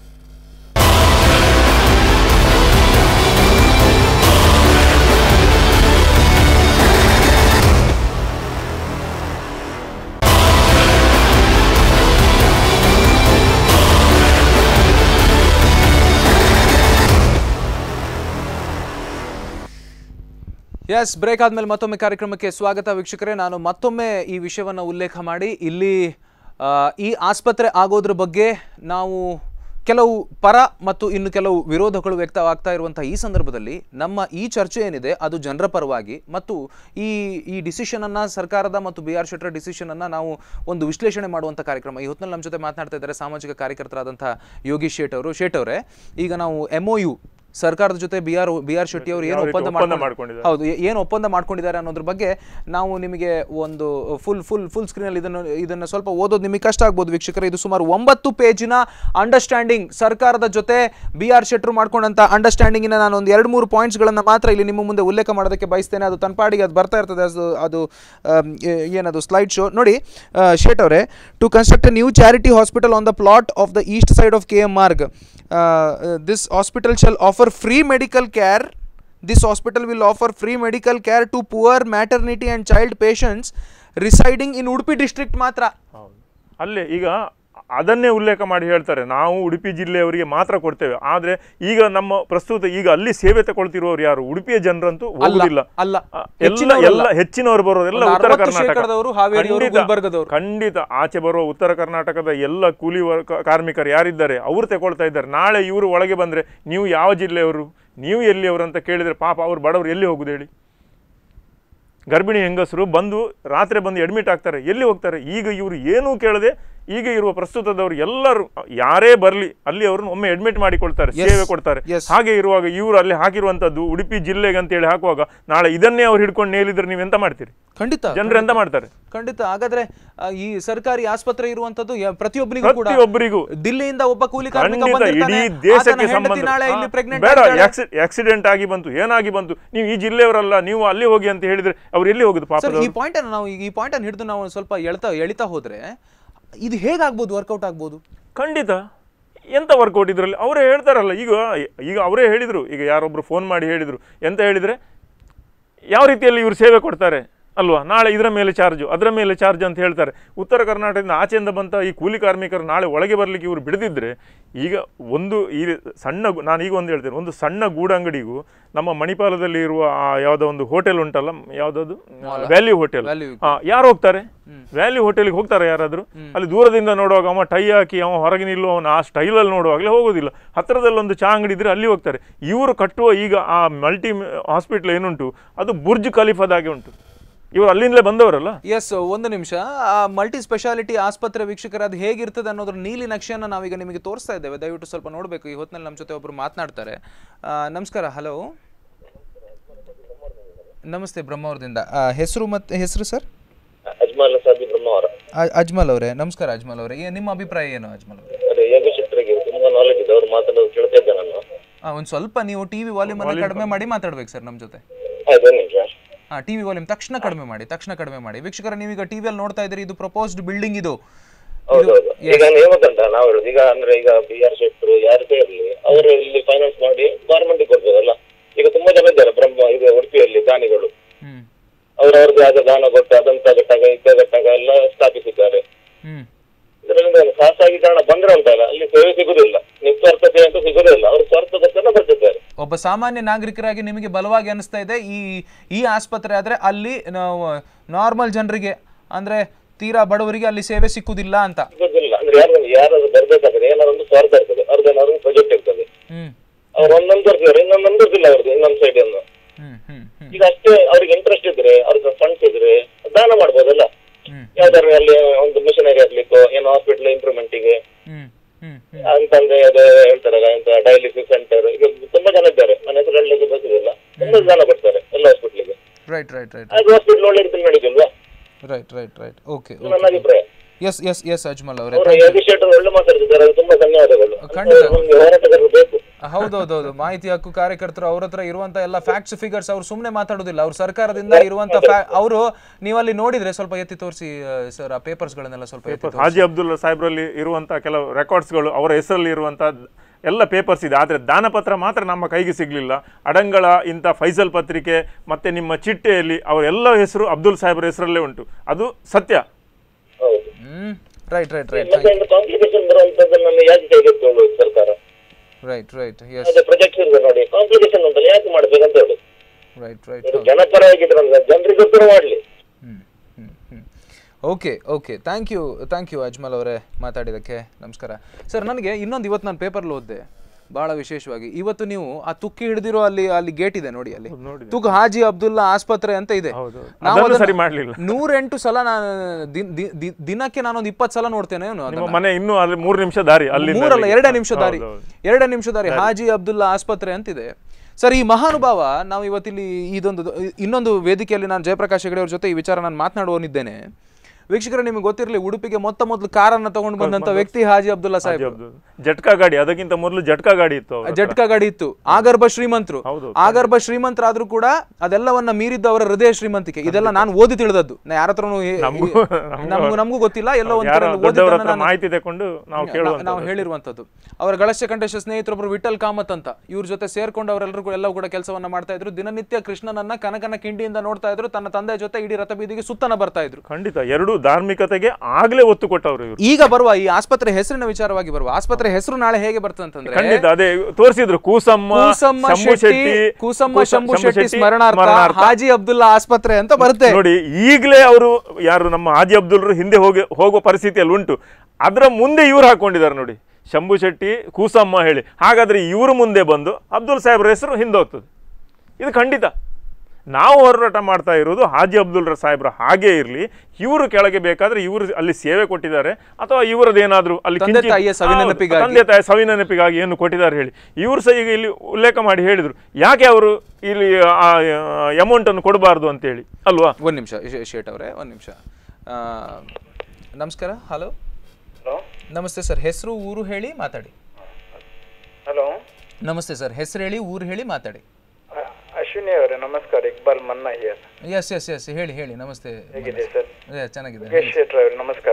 [SPEAKER 1] ಎಸ್ ಬ್ರೇಕ್ ಆದಮೇಲೆ ಮತ್ತೊಮ್ಮೆ ಕಾರ್ಯಕ್ರಮಕ್ಕೆ ಸ್ವಾಗತ ವೀಕ್ಷಕರೇ ನಾನು ಮತ್ತೊಮ್ಮೆ ಈ ವಿಷಯವನ್ನು ಉಲ್ಲೇಖ ಮಾಡಿ ಇಲ್ಲಿ ಆ, ಈ ಆಸ್ಪತ್ರೆ ಆಗೋದ್ರ ಬಗ್ಗೆ ನಾವು ಕೆಲವು ಪರ ಮತ್ತು ಇನ್ನು ಕೆಲವು ವಿರೋಧಗಳು ವ್ಯಕ್ತವಾಗ್ತಾ ಇರುವಂಥ ಈ ಸಂದರ್ಭದಲ್ಲಿ ನಮ್ಮ ಈ ಚರ್ಚೆ ಏನಿದೆ ಅದು ಜನರ ಪರವಾಗಿ ಮತ್ತು ಈ ಈ ಡಿಸಿಷನನ್ನು ಸರ್ಕಾರದ ಮತ್ತು ಬಿ ಆರ್ ಶೆಟ್ಟರ್ ಡಿಸಿಷನನ್ನು ನಾವು ಒಂದು ವಿಶ್ಲೇಷಣೆ ಮಾಡುವಂಥ ಕಾರ್ಯಕ್ರಮ ಈ ಹೊತ್ತಿನಲ್ಲಿ ನಮ್ಮ ಜೊತೆ ಮಾತನಾಡ್ತಾ ಇದ್ದಾರೆ ಸಾಮಾಜಿಕ ಕಾರ್ಯಕರ್ತರಾದಂಥ ಯೋಗೀಶ್ ಶೇಟ್ ಅವರು ಶೇಟ್ ಅವರೇ ಈಗ ನಾವು ಎಮ್ ಒ ಯು ಸರ್ಕಾರದ ಜೊತೆ B R B R Shetty ಅವರು ಏನು
[SPEAKER 2] ಯಾವ ರೀತಿ
[SPEAKER 1] ಒಪ್ಪಂದ
[SPEAKER 2] ಒಪ್ಪಂದ
[SPEAKER 1] ಮಾಡ್ಕೊಂಡು-
[SPEAKER 2] ಮಾಡ್ಕೊಂಡಿದ್ದಾರೆ?
[SPEAKER 1] ಹೌದು ಏ- ಏನು ಒಪ್ಪಂದ ಮಾಡ್ಕೊಂಡಿದ್ದಾರೆ ಅನ್ನೋದ್ರ ಬಗ್ಗೆ ನಾವು ನಿಮಗೆ ಒಂದು ಫುಲ್ ಫುಲ್ ಫುಲ್ ಸ್ಕ್ರೀನಲ್ಲಿ ಇದನ್ನು ಇದನ್ನು ಸ್ವಲ್ಪ ಓದೋದು ನಿಮಗೆ ಕಷ್ಟ ಆಗ್ಬೋದು ವೀಕ್ಷಕರೇ ಇದು ಸುಮಾರು ಒಂಬತ್ತು ಪೇಜಿನ ಅಂಡರ್ಸ್ಟ್ಯಾಂಡಿಂಗ್ ಸರ್ಕಾರದ ಜೊತೆ ಬಿ ಆರ್ ಶೆಟ್ರು ಮಾಡ್ಕೊಂಡಂತ ಅಂಡರ್ಸ್ಟ್ಯಾಂಡಿಂಗಿನ ನಾನು ಒಂದು ಎರಡು ಮೂರು ಪಾಯಿಂಟ್ಸ್ಗಳನ್ನು ಮಾತ್ರ ಇಲ್ಲಿ ನಿಮ್ಮ ಮುಂದೆ ಉಲ್ಲೇಖ ಮಾಡೋದಕ್ಕೆ ಬಯಸ್ತೇನೆ ಅದು ತನ್ನ ಪಾಡಿಗೆ ಅದು ಬರ್ತಾ ಇರ್ತದೆ ಅದು ಅದು ಆಮ್, ಏ- ಏನದು ಸ್ಲೈಡ್ ಶೋ ನೋಡಿ ಆ, ಶೇಟ್ ಅವರೇ to construct a new charity hospital on the plot of the east side of K M Marg this hospital shall offer free medical care This hospital will offer free medical care to poor maternity and child patients residing in Udupi district ಮಾತ್ರ
[SPEAKER 2] ಹೌದು ಅಲ್ಲೇ ಈಗ ಅದನ್ನೇ ಉಲ್ಲೇಖ ಮಾಡಿ ಹೇಳ್ತಾರೆ ನಾವು ಉಡುಪಿ ಜಿಲ್ಲೆಯವರಿಗೆ ಮಾತ್ರ ಕೊಡ್ತೇವೆ ಆದರೆ ಈಗ ನಮ್ಮ ಪ್ರಸ್ತುತ ಈಗ ಅಲ್ಲಿ ಸೇವೆ ತಗೊಳ್ತಿರುವವರು ಯಾರು ಉಡುಪಿಯ ಜನರಂತೂ ಹೋಗುದಿಲ್ಲ
[SPEAKER 1] ಅಲ್ಲ.
[SPEAKER 2] ಆ, ಎಲ್ಲ
[SPEAKER 1] ಹೆಚ್ಚಿನವರಲ್ಲ.
[SPEAKER 2] ಎಲ್ಲ ಹೆಚ್ಚಿನವರು ಬರೋದೆಲ್ಲ
[SPEAKER 1] ಒಂದು
[SPEAKER 2] ಉತ್ತರ
[SPEAKER 1] 60
[SPEAKER 2] ಕರ್ನಾಟಕ
[SPEAKER 1] ಶೇಕಡದವರು ಹಾವೇರಿಯವರು,
[SPEAKER 2] ಖಂಡಿತ,
[SPEAKER 1] ಗುಲ್ಬರ್ಗದವರು.
[SPEAKER 2] ಖಂಡಿತ ಆಚೆ ಬರುವ ಉತ್ತರ ಕರ್ನಾಟಕದ ಎಲ್ಲ ಕೂಲಿ ವರ್ಗ ಕಾರ್ಮಿಕರು ಯಾರಿದ್ದಾರೆ ಅವರು ತಗೊಳ್ತಾ ಇದ್ದಾರೆ ನಾಳೆ ಇವರು ಒಳಗೆ ಬಂದ್ರೆ ನೀವು ಯಾವ ಜಿಲ್ಲೆಯವರು ನೀವು ಎಲ್ಲಿಯವರು ಅಂತ ಕೇಳಿದ್ರೆ ಪಾಪ ಅವ್ರು ಬಡವರು ಎಲ್ಲಿ ಹೋಗುದು ಹೇಳಿ ಗರ್ಭಿಣಿ ಹೆಂಗಸರು ಬಂದು ರಾತ್ರಿ ಬಂದು ಅಡ್ಮಿಟ್ ಆಗ್ತಾರೆ ಎಲ್ಲಿ ಹೋಗ್ತಾರೆ ಈಗ ಇವರು ಏನೂ ಕೇಳದೆ ಈಗ ಇರುವ ಪ್ರಸ್ತುತದವರು ಎಲ್ಲರೂ ಯಾರೇ ಬರಲಿ ಅಲ್ಲಿ ಅವ್ರನ್ನ ಒಮ್ಮೆ ಅಡ್ಮಿಟ್ ಮಾಡಿಕೊಳ್ತಾರೆ
[SPEAKER 1] Yes.
[SPEAKER 2] ಸೇವೆ ಕೊಡ್ತಾರೆ
[SPEAKER 1] Yes.
[SPEAKER 2] ಹಾಗೆ ಇರುವಾಗ ಇವರು ಅಲ್ಲಿ ಹಾಕಿರುವಂತದ್ದು ಉಡುಪಿ ಜಿಲ್ಲೆಗೆ ಅಂತೇಳಿ ಹಾಕುವಾಗ ನಾಳೆ ಇದನ್ನೇ ಅವ್ರು ಹಿಡ್ಕೊಂಡು ನೇಲಿದ್ರೆ ನೀವು ಎಂತ ಮಾಡ್ತೀರಿ
[SPEAKER 1] ಖಂಡಿತ
[SPEAKER 2] ಜನರು ಎಂತ ಮಾಡ್ತಾರೆ
[SPEAKER 1] ಖಂಡಿತ ಹಾಗಾದ್ರೆ ಆ, ಈ ಸರ್ಕಾರಿ ಆಸ್ಪತ್ರೆ ಇರುವಂತದ್ದು ಯ- ಪ್ರತಿಯೊಬ್ಬರಿಗೂ ಕೂಡ
[SPEAKER 2] ಪ್ರತಿಯೊಬ್ಬರಿಗೂ
[SPEAKER 1] ದಿಲ್ಲಿಯಿಂದ ಒಬ್ಬ ಕೂಲಿ ಕಾರ್ಮಿಕ
[SPEAKER 2] ಖಂಡಿತ
[SPEAKER 1] ಬಂದಿರ್ತಾನೆ,
[SPEAKER 2] ಇಡೀ ದೇಶಕ್ಕೆ
[SPEAKER 1] ಆತನ ಹೆಂಡತಿ
[SPEAKER 2] ಸಂಬಂಧ
[SPEAKER 1] ನಾಳೆ ಇಲ್ಲಿ
[SPEAKER 2] ಹಾ,
[SPEAKER 1] ಪ್ರೆಗ್ನೆಂಟ್
[SPEAKER 2] ಬೇಡ ಆಕ್ಸಿಡೆಂಟ್ ಆಗಿ ಬಂತು ಏನಾಗಿ ಬಂತು ನೀವು ಈ ಜಿಲ್ಲೆಯವರಲ್ಲ ನೀವು ಅಲ್ಲಿ ಹೋಗಿ ಅಂತ ಹೇಳಿದ್ರೆ ಅವ್ರು ಎಲ್ಲಿ ಹೋಗುದು
[SPEAKER 1] ಸರ್
[SPEAKER 2] ಪಾಪ
[SPEAKER 1] ಈ ಪಾಯಿಂಟ್ ಅನ್ನು ನಾವು ಈಗ ಈ ಪಾಯಿಂಟ್ ಅನ್ನು ಹಿಡಿದು ನಾವು ಸ್ವಲ್ಪ ಎಳ್ತಾ ಎಳಿತಾ ಹೋದ್ರೆ ಇದು ಹೇಗಾಗ್ಬೋದು ವರ್ಕೌಟ್ ಆಗ್ಬೋದು
[SPEAKER 2] ಖಂಡಿತ ಎಂತ ವರ್ಕೌಟ್ ಇದರಲ್ಲಿ ಅವರೇ ಹೇಳ್ತಾರಲ್ಲ ಈಗ ಈಗ ಅವರೇ ಹೇಳಿದರು ಈಗ ಯಾರೊಬ್ರು ಫೋನ್ ಮಾಡಿ ಹೇಳಿದರು ಎಂತ ಹೇಳಿದರೆ ಯಾವ ರೀತಿಯಲ್ಲಿ ಇವರು ಸೇವೆ ಕೊಡ್ತಾರೆ ಅಲ್ವಾ ನಾಳೆ ಇದರ ಮೇಲೆ ಚಾರ್ಜು ಅದರ ಮೇಲೆ ಚಾರ್ಜ್ ಅಂತ ಹೇಳ್ತಾರೆ ಉತ್ತರ ಕರ್ನಾಟಕದಿಂದ ಆಚೆಯಿಂದ ಬಂತ ಈ ಕೂಲಿ ಕಾರ್ಮಿಕರು ನಾಳೆ ಒಳಗೆ ಬರಲಿಕ್ಕೆ ಇವರು ಬಿಡದಿದ್ದರೆ ಈಗ ಒಂದು ಈ ಸಣ್ಣ ಗು- ನಾನು ಈಗ ಒಂದು ಹೇಳ್ತೇನೆ ಒಂದು ಸಣ್ಣ ಗೂಡಂಗಡಿಗೂ ನಮ್ಮ ಮಣಿಪಾಲದಲ್ಲಿ ಇರುವ ಆ ಯಾವುದೋ ಒಂದು ಹೋಟೆಲ್ ಉಂಟಲ್ಲ ಯಾವುದದು ವ್ಯಾಲ್ಯೂ ಹೋಟೆಲ್
[SPEAKER 1] Value.
[SPEAKER 2] ಯಾರು ಹೋಗ್ತಾರೆ ವ್ಯಾಲ್ಯೂ ಹೋಟೆಲ್ಗೆ ಹೋಗ್ತಾರೆ ಯಾರಾದರೂ ಅಲ್ಲಿ ದೂರದಿಂದ ನೋಡುವಾಗ ಅವ ಟೈ ಹಾಕಿ ಅವ ಹೊರಗೆ ನಿಲ್ಲುವ ಅವನ ಆ ಸ್ಟೈಲಲ್ಲಿ ನೋಡುವಾಗಲೇ ಹೋಗೋದಿಲ್ಲ ಹತ್ತಿರದಲ್ಲಿ ಒಂದು ಚಾ ಅಂಗಡಿ ಇದ್ರೆ ಅಲ್ಲಿ ಹೋಗ್ತಾರೆ ಇವರು ಕಟ್ಟುವ ಈಗ ಆ ಮಲ್ಟಿ ಹಾಸ್ಪಿಟ್ಲ್ ಏನುಂಟು ಅದು ಬುರ್ಜ್ ಖಲೀಫಾದಾಗೆ ಉಂಟು ಇವರು ಅಲ್ಲಿಂದಲೇ ಬಂದವರಲ್ಲ
[SPEAKER 1] ಎಸ್ ಒಂದು ನಿಮಿಷ ಆ ಮಲ್ಟಿ ಸ್ಪೆಷಾಲಿಟಿ ಆಸ್ಪತ್ರೆ ವೀಕ್ಷಕರ ಅದು ಹೇಗಿರ್ತದೆ ಅನ್ನೋದ್ರ ನೀಲಿ ನಕ್ಷೆಯನ್ನು ನಾವೀಗ ನಿಮಗೆ ತೋರಿಸ್ತಾ ಇದ್ದೇವೆ ದಯವಿಟ್ಟು ಸ್ವಲ್ಪ ನೋಡಬೇಕು ಈ ಹೊತ್ತಿನಲ್ಲಿ ನಮ್ಮ ಜೊತೆ ಒಬ್ಬರು ಮಾತನಾಡ್ತಾರೆ ಆ, ನಮಸ್ಕಾರ ಹಲೋ ನಮಸ್ತೆ ಬ್ರಹ್ಮವರದಿಂದ ಹೆಸರು ಮತ್ತೆ ಹೆಸರು ಸರ್
[SPEAKER 5] ಅಜ್ಮಲ್ ಸಾದಿ ಬ್ರಹ್ಮವರ
[SPEAKER 1] ಅಜ್ಮಲ್ ಅವರೇ ನಮಸ್ಕಾರ ಅಜ್ಮಲ್ ಅವರೇ ಏ- ನಿಮ್ಮ ಅಭಿಪ್ರಾಯ ಏನು ಅಜ್ಮಲ್ ಅವರೇ
[SPEAKER 5] ಅದೇ ಯೋಗ ಶೆಟ್ಟರಿಗೆ ತುಂಬಾ ನಾಲೆಜ್ ಇದೆ ಅವ್ರು ಮಾತಾಡೋದು ಕೇಳ್ತಾ ಇದ್ದೆ ನಾನು
[SPEAKER 1] ಒಂದು ಸ್ವಲ್ಪ ನೀವು ಟಿವಿ ವಾಲ್ಯೂಮ್ ಅನ್ನು ಕಡಿಮೆ ಮಾಡಿ ಮಾತಾಡ್ಬೇಕು ಸರ್ ನಮ್ಮ ಜೊತೆ
[SPEAKER 5] ಆಯ್ತು ಒಂದು ನಿಮಿಷ
[SPEAKER 1] ಹಾ ಟಿವಿ ವಾಲ್ಯೂಮ್ ತಕ್ಷಣ ಕಡಿಮೆ ಮಾಡಿ ತಕ್ಷಣ ಕಡಿಮೆ ಮಾಡಿ ವೀಕ್ಷಕರ ನೀವೀಗ ಟಿವಿಯಲ್ಲಿ ನೋಡ್ತಾ ಇದ್ದೀರಿ ಇದು ಪ್ರಪೋಸ್ಡ್ ಬಿಲ್ಡಿಂಗ್ ಇದು
[SPEAKER 5] ಹೌದೌದು ಈಗ ಹೇಮಂತ ನಾವು ಹೇಳುದು ಈಗ ಅಂದ್ರೆ ಈಗ ಬಿ ಆರ್ ಶೆಟ್ಟರು ಯಾರದೇ ಇರಲಿ ಅವರು ಇಲ್ಲಿ ಫೈನಾನ್ಸ್ ಮಾಡಿ ಗೌರ್ಮೆಂಟ್ ಕೊಡ್ಬೋದಲ್ಲ ಈಗ ತುಂಬಾ ಜನ ಇದ್ದಾರೆ ಬ್ರಹ್ಮ ಈಗ ಉಡುಪಿಯಲ್ಲಿ ದಾನಿಗಳು
[SPEAKER 1] ಹ್ಮ್
[SPEAKER 5] ಅವರವ್ರದ್ದು ಆದ ದಾನ ಕೊಟ್ಟು ಅದಂತ ಘಟಕ ಇದ್ದ ಘಟಕ ಎಲ್ಲ ಸ್ಥಾಪಿಸಿದ್ದಾರೆ
[SPEAKER 1] ಹ್ಮ್
[SPEAKER 5] ಇದರಿಂದ ಒಂದು ಖಾಸಗಿ ಕಾರಣ ಬಂದ್ರೆ ಉಂಟಲ್ಲ ಅಲ್ಲಿ ಸೇವೆ ಸಿಗುದಿಲ್ಲ ನಿಸ್ವಾರ್ಥತೆ ಅಂತ ಸಿಗುದಿಲ್ಲ ಅವರು ಸ್ವಾರ್ಥಗೋಸ್ಕರ ಬರ್ತಿದ್ದಾರೆ
[SPEAKER 1] ಒಬ್ಬ ಸಾಮಾನ್ಯ ನಾಗರಿಕರಾಗಿ ನಿಮಗೆ ಬಲವಾಗಿ ಅನಿಸ್ತಾ ಇದೆ ಈ ಈ ಆಸ್ಪತ್ರೆ ಆದ್ರೆ ಅಲ್ಲಿ ನಾವು ನಾರ್ಮಲ್ ಜನರಿಗೆ ಅಂದ್ರೆ ತೀರಾ ಬಡವರಿಗೆ ಅಲ್ಲಿ ಸೇವೆ ಸಿಕ್ಕುದಿಲ್ಲ ಅಂತ
[SPEAKER 5] ಸಿಗುದಿಲ್ಲ ಅಂದ್ರೆ ಯಾರು ಯಾರಾದ್ರೂ ಬರ್ಬೇಕಾದ್ರೆ ಏನಾದ್ರು ಒಂದು ಸ್ವಾರ್ಥ ಇರ್ತದೆ ಅವ್ರದ್ದು ಏನಾದ್ರು ಪ್ರೊಜೆಕ್ಟ್ ಇರ್ತದೆ
[SPEAKER 1] ಹ್ಮ್
[SPEAKER 5] ಅವ್ರು ಒಂದೊಂದು ತೋರಿಸಿದ್ರೆ ಇನ್ನೊಂದು ನಂಬಿರ್ತಿಲ್ಲ ಅವ್ರದ್ದು ಇನ್ನೊಂದು ಸೈಡ್ ಅನ್ನು
[SPEAKER 1] ಹ್ಮ್ ಹ್ಮ್ ಹ್ಮ್
[SPEAKER 5] ಈಗ ಅಷ್ಟೇ ಅವ್ರಿಗೆ ಇಂಟ್ರೆಸ್ಟ್ ಇದ್ರೆ ಅವ್ರಿಗೆ ಫಂಡ್ಸ್ ಇದ್ರೆ ದಾನ ಮಾಡ್ಬೋದಲ್ಲ
[SPEAKER 1] ಹ್ಮ್.
[SPEAKER 5] ಯಾವ್ದಾದ್ರು ಅಲ್ಲಿ ಒಂದು ಮಿಷನರಿ ಆಗ್ಲಿಕ್ಕೋ ಏನೋ ಹಾಸ್ಪಿಟಲ್ ಇಂಪ್ರೂವ್ಮೆಂಟಿಗೆ
[SPEAKER 1] ಹ್ಮ್ ಹ್ಮ್ ಹ್ಮ್
[SPEAKER 5] ಅಂತಂದ್ರೆ ಅದು ಹೇಳ್ತಾರಲ್ಲ ಎಂತ ಡಯಾಲಿಸಿಸ್ ಸೆಂಟರ್ ಈಗ ತುಂಬಾ ಜನ ಇದ್ದಾರೆ ನನ್ನ ಹೆಸರು ಹೇಳಲಿಕ್ಕೆ ಬರ್ತದಿಲ್ಲ ತುಂಬಾ ದಾನ ಕೊಡ್ತಾರೆ ಎಲ್ಲ ಹಾಸ್ಪಿಟ್ಲಿಗೆ
[SPEAKER 1] ರೈಟ್ ರೈಟ್ ರೈಟ್
[SPEAKER 5] ಅದು ಹಾಸ್ಪಿಟಲ್ ಒಳ್ಳೆ ರೀತಿಯಲ್ಲಿ ನಡೀತಿಲ್ವಾ
[SPEAKER 1] ರೈಟ್ ರೈಟ್ ರೈಟ್ ಓಕೆ
[SPEAKER 5] ಇದು ನನ್ನ ಅಭಿಪ್ರಾಯ
[SPEAKER 1] ಎಸ್ ಎಸ್ ಎಸ್ ಅಜ್ಮಲ್ ಅವರೇ
[SPEAKER 5] ಅವರು ಅಭಿಷೇಕರು ಒಳ್ಳೆ ಮಾತಾಡ್ತಿದ್ದಾರೆ ಅದು ತುಂಬಾ ಧನ್ಯವಾದಗಳು
[SPEAKER 1] ಖಂಡಿತ.
[SPEAKER 5] ನಮ್ಗೆ ಹೋರಾಟಗಾರರು ಬೇಕು
[SPEAKER 1] ಹೌದೌದೌದು ಮಾಹಿತಿ ಹಕ್ಕು ಕಾರ್ಯಕರ್ತರು ಅವ್ರ ಹತ್ರ ಇರುವಂತ ಎಲ್ಲ ಫ್ಯಾಕ್ಟ್ಸ್ ಫಿಗರ್ಸ್ ಅವ್ರು ಸುಮ್ಮನೆ ಮಾತಾಡೋದಿಲ್ಲ ಅವ್ರು ಸರ್ಕಾರದಿಂದ ಇರುವಂತ ಅವರು ನೀವಲ್ಲಿ ನೋಡಿದ್ರೆ ಸ್ವಲ್ಪ ಎತ್ತಿ ತೋರಿಸಿ ಸರ್ ಆ papers ಗಳನ್ನೆಲ್ಲ ಸ್ವಲ್ಪ ಎತ್ತಿ ತೋರ್ಸಿ.
[SPEAKER 2] ಹಾಜಿ ಅಬ್ದುಲ್ಲಾ ಸಾಹೇಬ್ರಲ್ಲಿ ಇರುವಂಥ ಕೆಲವು ರೆಕಾರ್ಡ್ಸ್ಗಳು ಅವರ ಹೆಸರಲ್ಲಿ ಇರುವಂಥ ಎಲ್ಲ ಪೇಪರ್ಸ್ ಇದೆ ಆದರೆ ದಾನಪತ್ರ ಮಾತ್ರ ನಮ್ಮ ಕೈಗೆ ಸಿಗಲಿಲ್ಲ ಅಡಂಗಳ ಇಂಥ ಫೈಸಲ್ ಪತ್ರಿಕೆ ಮತ್ತು ನಿಮ್ಮ ಚಿಟ್ಟೆಯಲ್ಲಿ ಅವರೆಲ್ಲ ಹೆಸರು ಅಬ್ದುಲ್ ಸಾಹೇಬ್ರ ಹೆಸರಲ್ಲೇ ಉಂಟು ಅದು ಸತ್ಯ
[SPEAKER 5] ಹೌದು
[SPEAKER 1] ಹ್ಮ್ ರೈಟ್ ರೈಟ್ ರೈಟ್
[SPEAKER 5] ಮತ್ತೆ ಒಂದು ಕಾಂಪ್ಲಿಕೇಶನ್ ಬರುವಂತದ್ದನ್ನ ಯಾಕೆ ಕೈಗೆತ್ತಿಕೊಳ್ಳುವುದು ಸರ್ಕಾರ
[SPEAKER 1] ರೈಟ್ ರೈಟ್ ಎಸ್
[SPEAKER 5] ಅದೇ ಪ್ರೊಜೆಕ್ಟ್ಸ್ ಇರ್ತದೆ ನೋಡಿ ಕಾಂಪ್ಲಿಕೇಶನ್ ಉಂಟಲ್ಲ ಯಾಕೆ ಮಾಡ್ಬೇಕಂತ ಹೇಳಿ
[SPEAKER 1] ರೈಟ್ ರೈಟ್
[SPEAKER 5] ಇದು ಜನಪರ ಆಗಿದ್ರಲ್ಲ ಜನರಿಗೆ ಉತ್ತರ ಮಾಡ್ಲಿ
[SPEAKER 1] okay okay thank you thank you Ajmal ಅವರೇ ಮಾತಾಡಿದ್ದಕ್ಕೆ ನಮಸ್ಕಾರ ಸರ್ ನನಗೆ ಇನ್ನೊಂದು ಇವತ್ತು ನಾನು ಪೇಪರ್ಲಿ ಓದಿದೆ ಭಾಳ ವಿಶೇಷವಾಗಿ ಇವತ್ತು ನೀವು ಆ ತುಕ್ಕಿ ಹಿಡಿದಿರೋ ಅಲ್ಲಿ ಅಲ್ಲಿ ಗೇಟ್ ಇದೆ ನೋಡಿ ಅಲ್ಲಿ ತುಕ್ ಹಾಜಿ ಅಬ್ದುಲ್ಲಾ ಆಸ್ಪತ್ರೆ ಅಂತ ಇದೆ
[SPEAKER 2] ಹೌದು.
[SPEAKER 1] ನಾವು
[SPEAKER 2] ಅದನ್ನು
[SPEAKER 1] ಅದನ್ನ
[SPEAKER 2] ಸರಿ ಮಾಡ್ಲಿಲ್ಲ.
[SPEAKER 1] ನೂರೆಂಟು ಸಲ ನಾನು ದಿನ್- ದಿನ್- ದಿನ್- ದಿನಕ್ಕೆ ನಾನೊಂದು ಇಪ್ಪತ್ತು ಸಲ ನೋಡ್ತೇನೆ ಏನು
[SPEAKER 2] ನಿಮ್ಮ
[SPEAKER 1] ಅದನ್ನ.
[SPEAKER 2] ಮನೆ ಇನ್ನೂ ಅಲ್ಲಿ ಮೂರು ನಿಮಿಷ ದಾರಿ ಅಲ್ಲಿ
[SPEAKER 1] ಮೂರಲ್ಲ ಎರಡೇ ನಿಮಿಷ ದಾರಿ
[SPEAKER 2] ಹೌದು, ಹೌದು.
[SPEAKER 1] ಎರಡೇ ನಿಮಿಷ ದಾರಿ ಹಾಜಿ ಅಬ್ದುಲ್ಲಾ ಆಸ್ಪತ್ರೆ ಅಂತಿದೆ ಸರ್ ಈ ಮಹಾನುಭಾವ ನಾವು ಇವತ್ತಿಲ್ಲಿ ಇದೊಂದು ಇನ್ನೊಂದು ವೇದಿಕೆಯಲ್ಲಿ ನಾನು ಜಯಪ್ರಕಾಶ್ ಹೆಗಡೆ ಅವ್ರ ಜೊತೆ ಈ ವಿಚಾರ ನಾನು ಮಾತನಾಡುವನಿದ್ದೇನೆ ವೀಕ್ಷಕರೇ ನಿಮಗೆ ಗೊತ್ತಿರಲಿ ಉಡುಪಿಗೆ ಮೊತ್ತ ಮೊದಲು ಕಾರನ್ನ ತಗೊಂಡು ಬಂದಂತ ವ್ಯಕ್ತಿ ಹಾಜಿ ಅಬ್ದುಲ್ಲಾ ಸಾಹೇಬ್
[SPEAKER 2] ಹೌದು. ಜಟ್ಕಾ ಗಾಡಿ ಅದಕ್ಕಿಂತ ಮೊದಲು ಜಟ್ಕಾ ಗಾಡಿ ಇತ್ತು ಅವ್ರ ಹತ್ರ.
[SPEAKER 1] ಜಟ್ಕಾ ಗಾಡಿ ಇತ್ತು ಆಗರ್ಭ ಶ್ರೀಮಂತರು
[SPEAKER 2] ಹೌದು.
[SPEAKER 1] ಆಗರ್ಭ ಶ್ರೀಮಂತರಾದ್ರೂ ಕೂಡ ಅದೆಲ್ಲವನ್ನ ಮೀರಿದ್ದ ಅವರ ಹೃದಯ ಶ್ರೀಮಂತಿಕೆ ಇದೆಲ್ಲ ನಾನು ಓದಿ ತಿಳಿದದ್ದು ನಾ ಯಾರ ಹತ್ರನೂ ಹೇ-
[SPEAKER 2] ನಮಗೂ-
[SPEAKER 1] ನಮಗೂ ನಮಗೂ ಗೊತ್ತಿಲ್ಲ ಎಲ್ಲೋ ಒಂದ್
[SPEAKER 2] ಯಾರೋ
[SPEAKER 1] ಕಡೆ
[SPEAKER 2] ದೊಡ್ಡವರ
[SPEAKER 1] ಓದಿದ್ದನ್ನ
[SPEAKER 2] ಹತ್ರ
[SPEAKER 1] ನಾನು-
[SPEAKER 2] ಮಾಹಿತಿ ತಕೊಂಡು ನಾವು ಕೇಳುವಂತ
[SPEAKER 1] ನಾವು ಹೇಳಿರುವಂತದ್ದು ಅವರ ಗಳಸ್ಯ ಕಂಠೇಶ ಸ್ನೇಹಿತರೊಬ್ಬರು ವಿಠಲ್ ಕಾಮತ್ ಅಂತ ಇವ್ರ ಜೊತೆ ಸೇರ್ಕೊಂಡು ಅವರೆಲ್ಲರೂ ಎಲ್ಲವೂ ಕೂಡ ಕೆಲಸವನ್ನ ಮಾಡ್ತಾ ಇದ್ರು ದಿನನಿತ್ಯ ಕೃಷ್ಣನನ್ನ ಕನಕನ ಕಿಂಡಿಯಿಂದ ನೋಡ್ತಾ ಇದ್ರು ತನ್ನ ತಂದೆ ಜೊತೆ ಇಡೀ ರಥಬೀದಿಗೆ ಸುತ್ತನ ಬರ್ತಾ ಇದ್ರು
[SPEAKER 2] ಖಂಡಿತ ಎರಡು ಧಾರ್ಮಿಕತೆಗೆ ಆಗ್ಲೇ ಒತ್ತು ಕೊಟ್ಟವರು ಇವರು
[SPEAKER 1] ಈಗ ಬರುವ ಈ ಆಸ್ಪತ್ರೆ ಹೆಸರಿನ ವಿಚಾರವಾಗಿ ಬರುವ ಆಸ್ಪತ್ರೆ ಹೆಸರು ನಾಳೆ ಹೇಗೆ ಬರ್ತದೆ ಅಂತಂದ್ರೆ
[SPEAKER 2] ಖಂಡಿತ ಅದೇ ತೋರಿಸಿದ್ರು ಕೂಸಮ್ಮ
[SPEAKER 1] ಕೂಸಮ್ಮ
[SPEAKER 2] ಶಂಭು
[SPEAKER 1] ಶೆಟ್ಟಿ
[SPEAKER 2] ಶೆಟ್ಟಿ
[SPEAKER 1] ಕೂಸಮ್ಮ
[SPEAKER 2] ಕೂಸ-
[SPEAKER 1] ಶಂಭು ಶೆಟ್ಟಿ ಸ್ಮರಣಾರ್ಥ
[SPEAKER 2] ಸ್ಮರಣಾರ್ಥ.
[SPEAKER 1] ಹಾಜಿ ಅಬ್ದುಲ್ಲಾ ಆಸ್ಪತ್ರೆ ಅಂತ ಬರುತ್ತೆ
[SPEAKER 2] ನೋಡಿ ಈಗಲೇ ಅವರು ಯಾರು ನಮ್ಮ ಹಾಜಿ ಅಬ್ದುಲ್ರು ಹಿಂದೆ ಹೋಗಿ ಹೋಗೋ ಪರಿಸ್ಥಿತಿಯಲ್ಲಿ ಉಂಟು ಅದರ ಮುಂದೆ ಇವ್ರು ಹಾಕೊಂಡಿದ್ದಾರೆ ನೋಡಿ ಶಂಭು ಶೆಟ್ಟಿ ಕೂಸಮ್ಮ ಹೇಳಿ ಹಾಗಾದ್ರೆ ಇವರು ಮುಂದೆ ಬಂದು ಅಬ್ದುಲ್ ಸಾಹೇಬ್ರ ಹೆಸರು ಹಿಂದೆ ಹೋಗ್ತದೆ ಇದು ಖಂಡಿತ ನಾವು ಹೋರಾಟ ಮಾಡ್ತಾ ಇರೋದು ಹಾಜಿ ಅಬ್ದುಲ್ ಸಾಹೇಬ್ರ ಹಾಗೆ ಇರಲಿ ಇವರು ಕೆಳಗೆ ಬೇಕಾದ್ರೆ ಇವರು ಅಲ್ಲಿ ಸೇವೆ ಕೊಟ್ಟಿದ್ದಾರೆ ಅಥವಾ ಇವರದೇನಾದ್ರೂ ಅಲ್ಲಿ
[SPEAKER 1] ತಂದೆ
[SPEAKER 2] ಕಿಂಚಿತ್-
[SPEAKER 1] ತಾಯಿಯ ಸವಿನೆನಪಿಗಾಗಿ.
[SPEAKER 2] ಹೌದು, ತಂದೆ ತಾಯಿ ಸವಿನೆನಪಿಗಾಗಿ ಏನು ಕೊಟ್ಟಿದ್ದಾರೆ ಹೇಳಿ ಇವರು ಸಹ ಈಗ ಇಲ್ಲಿ ಉಲ್ಲೇಖ ಮಾಡಿ ಹೇಳಿದ್ರು ಯಾಕೆ ಅವರು ಇಲ್ಲಿ ಆ ಅಮೌಂಟನ್ನು ಕೊಡಬಾರ್ದು ಅಂತೇಳಿ ಅಲ್ವಾ
[SPEAKER 1] ಒಂದ್ ನಿಮಿಷ ಶೇ- ಶೇಟ್ ಅವರೇ ಒಂದ್ ನಿಮಿಷ ಆ, ನಮಸ್ಕಾರ ಹಲೋ
[SPEAKER 6] ಹಲೋ
[SPEAKER 1] ನಮಸ್ತೆ ಸರ್ ಹೆಸರು ಊರು ಹೇಳಿ ಮಾತಾಡಿ
[SPEAKER 6] ಹಲೋ
[SPEAKER 1] ನಮಸ್ತೆ ಸರ್ ಹೆಸರು ಹೇಳಿ ಊರು ಹೇಳಿ ಮಾತಾಡಿ
[SPEAKER 6] ಅಶ್ವಿನಿ ಅವರೇ ನಮಸ್ಕಾರ ಇಕ್ಬಾಲ್ ಮನ್ನಾ ಹಿಯರ್
[SPEAKER 1] ಎಸ್ ಎಸ್ ಎಸ್ ಹೇಳಿ ಹೇಳಿ ನಮಸ್ತೆ
[SPEAKER 6] ಹೇಗಿದೆ ಸರ್
[SPEAKER 1] ಏ, ಚೆನ್ನಾಗಿದೆ
[SPEAKER 6] ಯೋಗೇಶ್ ಶೆಟ್ರ್ ಅವರೇ ನಮಸ್ಕಾರ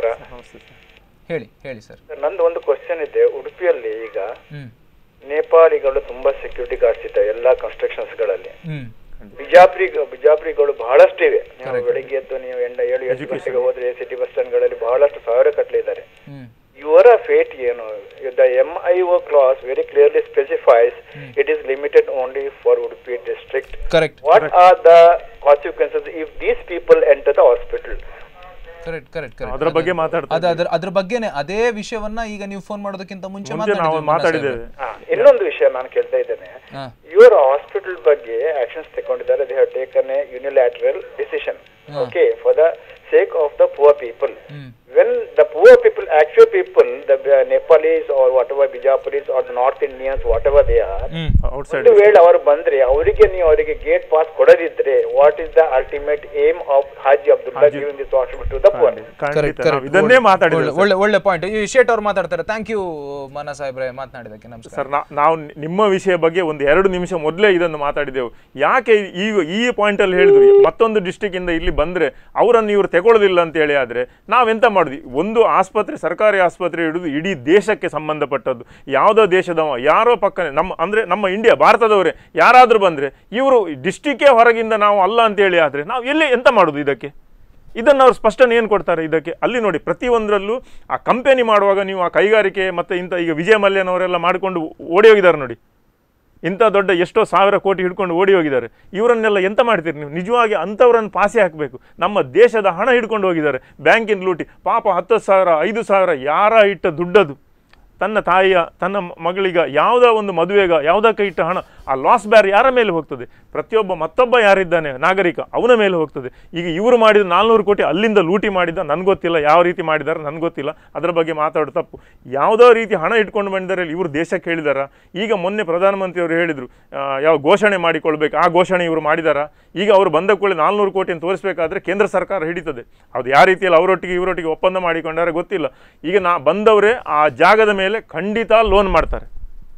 [SPEAKER 1] ಹೇಳಿ ಹೇಳಿ ಸರ್
[SPEAKER 6] ಸರ್ ನಂದು ಒಂದು ಕ್ವಶನ್ ಇದೆ ಉಡುಪಿಯಲ್ಲಿ ಈಗ
[SPEAKER 1] ಹ್ಮ್
[SPEAKER 6] ನೇಪಾಳಿಗಳು ತುಂಬಾ ಸೆಕ್ಯೂರಿಟಿ ಗಾರ್ಡ್ಸ್ ಇದ್ದಾರೆ ಎಲ್ಲಾ ಕನ್ಸ್ಟ್ರಕ್ಷನ್ಸ್ ಗಳಲ್ಲಿ
[SPEAKER 1] ಹ್ಮ್
[SPEAKER 6] ಬಿಜಾಪುರಿ ಬಿಜಾಪುರಿಗಳು ಬಹಳಷ್ಟು ಇವೆ ನೀವು ಬೆಳಿಗ್ಗೆ ಎದ್ದು ನೀವು ಎಂಡ ಏಳು ಎಂಟು ಗಂಟೆಗೆ ಹೋದ್ರೆ ಸಿಟಿ ಬಸ್ ಸ್ಟ್ಯಾಂಡ್ ಗಳಲ್ಲಿ ಬಹಳಷ್ಟು ಸಾವಿರ ಕಟ್ಲೆ ಇದ್ದಾರೆ
[SPEAKER 1] ಹ್ಮ್
[SPEAKER 6] ಇವರ ಫೇಟ್ ಏನು the M I O clause very clearly specifies it is limited only for Udupi district
[SPEAKER 1] correct
[SPEAKER 6] what are the consequences if these people enter the hospital
[SPEAKER 1] correct correct correct
[SPEAKER 2] ಅದರ ಬಗ್ಗೆ ಮಾತಾಡ್ತಾ
[SPEAKER 1] ಅದ ಅದ್ರ ಅದ್ರ ಬಗ್ಗೆನೆ ಅದೇ ವಿಷಯವನ್ನ ಈಗ ನೀವು ಫೋನ್ ಮಾಡೋದಕ್ಕಿಂತ ಮುಂಚೆ
[SPEAKER 2] ಮುಂಚೆ ನಾವು
[SPEAKER 1] ಮಾತಾಡಿದ್ವಿ ಮನ್ನಾ
[SPEAKER 2] ಮಾತಾಡಿದ್ದೇವೆ
[SPEAKER 6] ಹಾ, ಇನ್ನೊಂದು ವಿಷಯ ನಾನು ಕೇಳ್ತಾ ಇದ್ದೇನೆ
[SPEAKER 1] ಹಾ.
[SPEAKER 6] ಇವರ ಹಾಸ್ಪಿಟಲ್ ಬಗ್ಗೆ ಆಕ್ಷನ್ಸ್ ತಗೊಂಡಿದ್ದಾರೆ they have taken a unilateral decision okay for the sake of the poor people when the poor people actual people the Nepalese are whatever Bijapuris are North Indians whatever they are
[SPEAKER 2] outside
[SPEAKER 6] ಒಂದು ವೇಳೆ ಅವರು ಬಂದ್ರೆ ಅವರಿಗೆ ನೀವು ಅವರಿಗೆ gate pass ಕೊಡದಿದ್ರೆ what is the ultimate aim of Haji Abdulla giving this hospital to the poor
[SPEAKER 2] ಖಂಡಿತ ನಾವು ಇದನ್ನೇ ಮಾತಾಡಿದ್ದೇವೆ
[SPEAKER 1] ಒಳ್ಳೆ ಒಳ್ಳೆ ಪಾಯಿಂಟ್ ಈ ಶೇಟ್ ಅವ್ರು ಮಾತಾಡ್ತಾರೆ ಥ್ಯಾಂಕ್ ಯು ಮನ ಸಾಹೇಬ್ರೆ ಮಾತನಾಡಿದಕ್ಕೆ ನಮಸ್ಕಾರ
[SPEAKER 2] ಸರ್ ನಾ- ನಾವು ನಿಮ್ಮ ವಿಷಯ ಬಗ್ಗೆ ಒಂದು ಎರಡು ನಿಮಿಷ ಮೊದಲೇ ಇದನ್ನು ಮಾತಾಡಿದೆವು ಯಾಕೆ ಈಗ ಈ ಪಾಯಿಂಟ್ ಅಲ್ಲಿ ಹೇಳಿದ್ರು ಮತ್ತೊಂದು ಡಿಸ್ಟಿಕ್ ಇಂದ ಇಲ್ಲಿ ಬಂದ್ರೆ ಅವರನ್ನು ಇವರು ತಗೊಳ್ಳೋದಿಲ್ಲ ಅಂತ ಹೇಳಿ ಆದ್ರೆ ನಾವೆಂತ ಮಾಡಿದ್ವಿ ಒಂದು ಆಸ್ಪತ್ರೆ ಸರ್ಕಾರಿ ಆಸ್ಪತ್ರೆ ಹಿಡಿದು ಇಡೀ ದೇಶಕ್ಕೆ ಸಂಬಂಧಪಟ್ಟದ್ದು ಯಾವುದೋ ದೇಶದವ ಯಾರೋ ಪಕ್ಕನೆ ನಮ್ಮ ಅಂದ್ರೆ ನಮ್ಮ ಇಂಡಿಯಾ ಭಾರತದವರೇ ಯಾರಾದ್ರೂ ಬಂದ್ರೆ ಇವರು ಡಿಸ್ಟಿಕ್ಕೇ ಹೊರಗಿಂದ ನಾವು ಅಲ್ಲ ಅಂತ ಹೇಳಿ ಆದ್ರೆ ನಾವು ಎಲ್ಲಿ ಎಂತ ಮಾಡುದು ಇದಕ್ಕೆ ಇದನ್ನು ಅವ್ರು ಸ್ಪಷ್ಟನೆ ಏನು ಕೊಡ್ತಾರೆ ಇದಕ್ಕೆ ಅಲ್ಲಿ ನೋಡಿ ಪ್ರತಿಯೊಂದರಲ್ಲೂ ಆ ಕಂಪೆನಿ ಮಾಡುವಾಗ ನೀವು ಆ ಕೈಗಾರಿಕೆ ಮತ್ತು ಇಂಥ ಈಗ ವಿಜಯ ಮಲ್ಯನವರೆಲ್ಲ ಮಾಡಿಕೊಂಡು ಓಡಿ ಹೋಗಿದ್ದಾರೆ ನೋಡಿ ಇಂಥ ದೊಡ್ಡ ಎಷ್ಟೋ ಸಾವಿರ ಕೋಟಿ ಹಿಡ್ಕೊಂಡು ಓಡಿ ಹೋಗಿದ್ದಾರೆ ಇವರನ್ನೆಲ್ಲ ಎಂತ ಮಾಡ್ತೀರಿ ನೀವು ನಿಜವಾಗಿ ಅಂಥವ್ರನ್ನು ಪಾಸೆ ಹಾಕಬೇಕು ನಮ್ಮ ದೇಶದ ಹಣ ಹಿಡ್ಕೊಂಡು ಹೋಗಿದ್ದಾರೆ ಬ್ಯಾಂಕಿನ ಲೂಟಿ ಪಾಪ ಹತ್ತು ಸಾವಿರ ಐದು ಸಾವಿರ ಯಾರ ಇಟ್ಟ ದುಡ್ಡದು ತನ್ನ ತಾಯಿಯ ತನ್ನ ಮ- ಮಗಳಿಗ ಯಾವುದೋ ಒಂದು ಮದುವೆಗ ಯಾವುದಕ್ಕೆ ಇಟ್ಟ ಹಣ ಆ ಲಾಸ್ ಬ್ಯಾರ್ ಯಾರ ಮೇಲೆ ಹೋಗ್ತದೆ ಪ್ರತಿಯೊಬ್ಬ ಮತ್ತೊಬ್ಬ ಯಾರಿದ್ದಾನೆ ನಾಗರಿಕ ಅವನ ಮೇಲೆ ಹೋಗ್ತದೆ ಈಗ ಇವರು ಮಾಡಿದ ನಾಲ್ನೂರು ಕೋಟಿ ಅಲ್ಲಿಂದ ಲೂಟಿ ಮಾಡಿದ ನನಗೆ ಗೊತ್ತಿಲ್ಲ ಯಾವ ರೀತಿ ಮಾಡಿದ್ದಾರೆ ನನಗೆ ಗೊತ್ತಿಲ್ಲ ಅದರ ಬಗ್ಗೆ ಮಾತಾಡೋದು ತಪ್ಪು ಯಾವುದೋ ರೀತಿ ಹಣ ಇಟ್ಕೊಂಡು ಬಂದಿದ್ದಾರೆ ಇವರು ದೇಶಕ್ಕೆ ಹೇಳಿದಾರ ಈಗ ಮೊನ್ನೆ ಪ್ರಧಾನಮಂತ್ರಿಯವರು ಹೇಳಿದರು ಯಾವ ಘೋಷಣೆ ಮಾಡಿಕೊಳ್ಬೇಕು ಆ ಘೋಷಣೆ ಇವರು ಮಾಡಿದಾರ ಈಗ ಅವರು ಬಂದ ಕೂಡಲೇ ನಾಲ್ನೂರು ಕೋಟಿಯನ್ನು ತೋರಿಸಬೇಕಾದ್ರೆ ಕೇಂದ್ರ ಸರ್ಕಾರ ಹಿಡಿತದೆ ಅದು ಯಾವ ರೀತಿಯಲ್ಲಿ ಅವರೊಟ್ಟಿಗೆ ಇವರೊಟ್ಟಿಗೆ ಒಪ್ಪಂದ ಮಾಡಿಕೊಂಡಾರೆ ಗೊತ್ತಿಲ್ಲ ಈಗ ನಾ ಬಂದವರೇ ಆ ಜಾಗದ ಮೇಲೆ ಖಂಡಿತ ಲೋನ್ ಮಾಡ್ತಾರೆ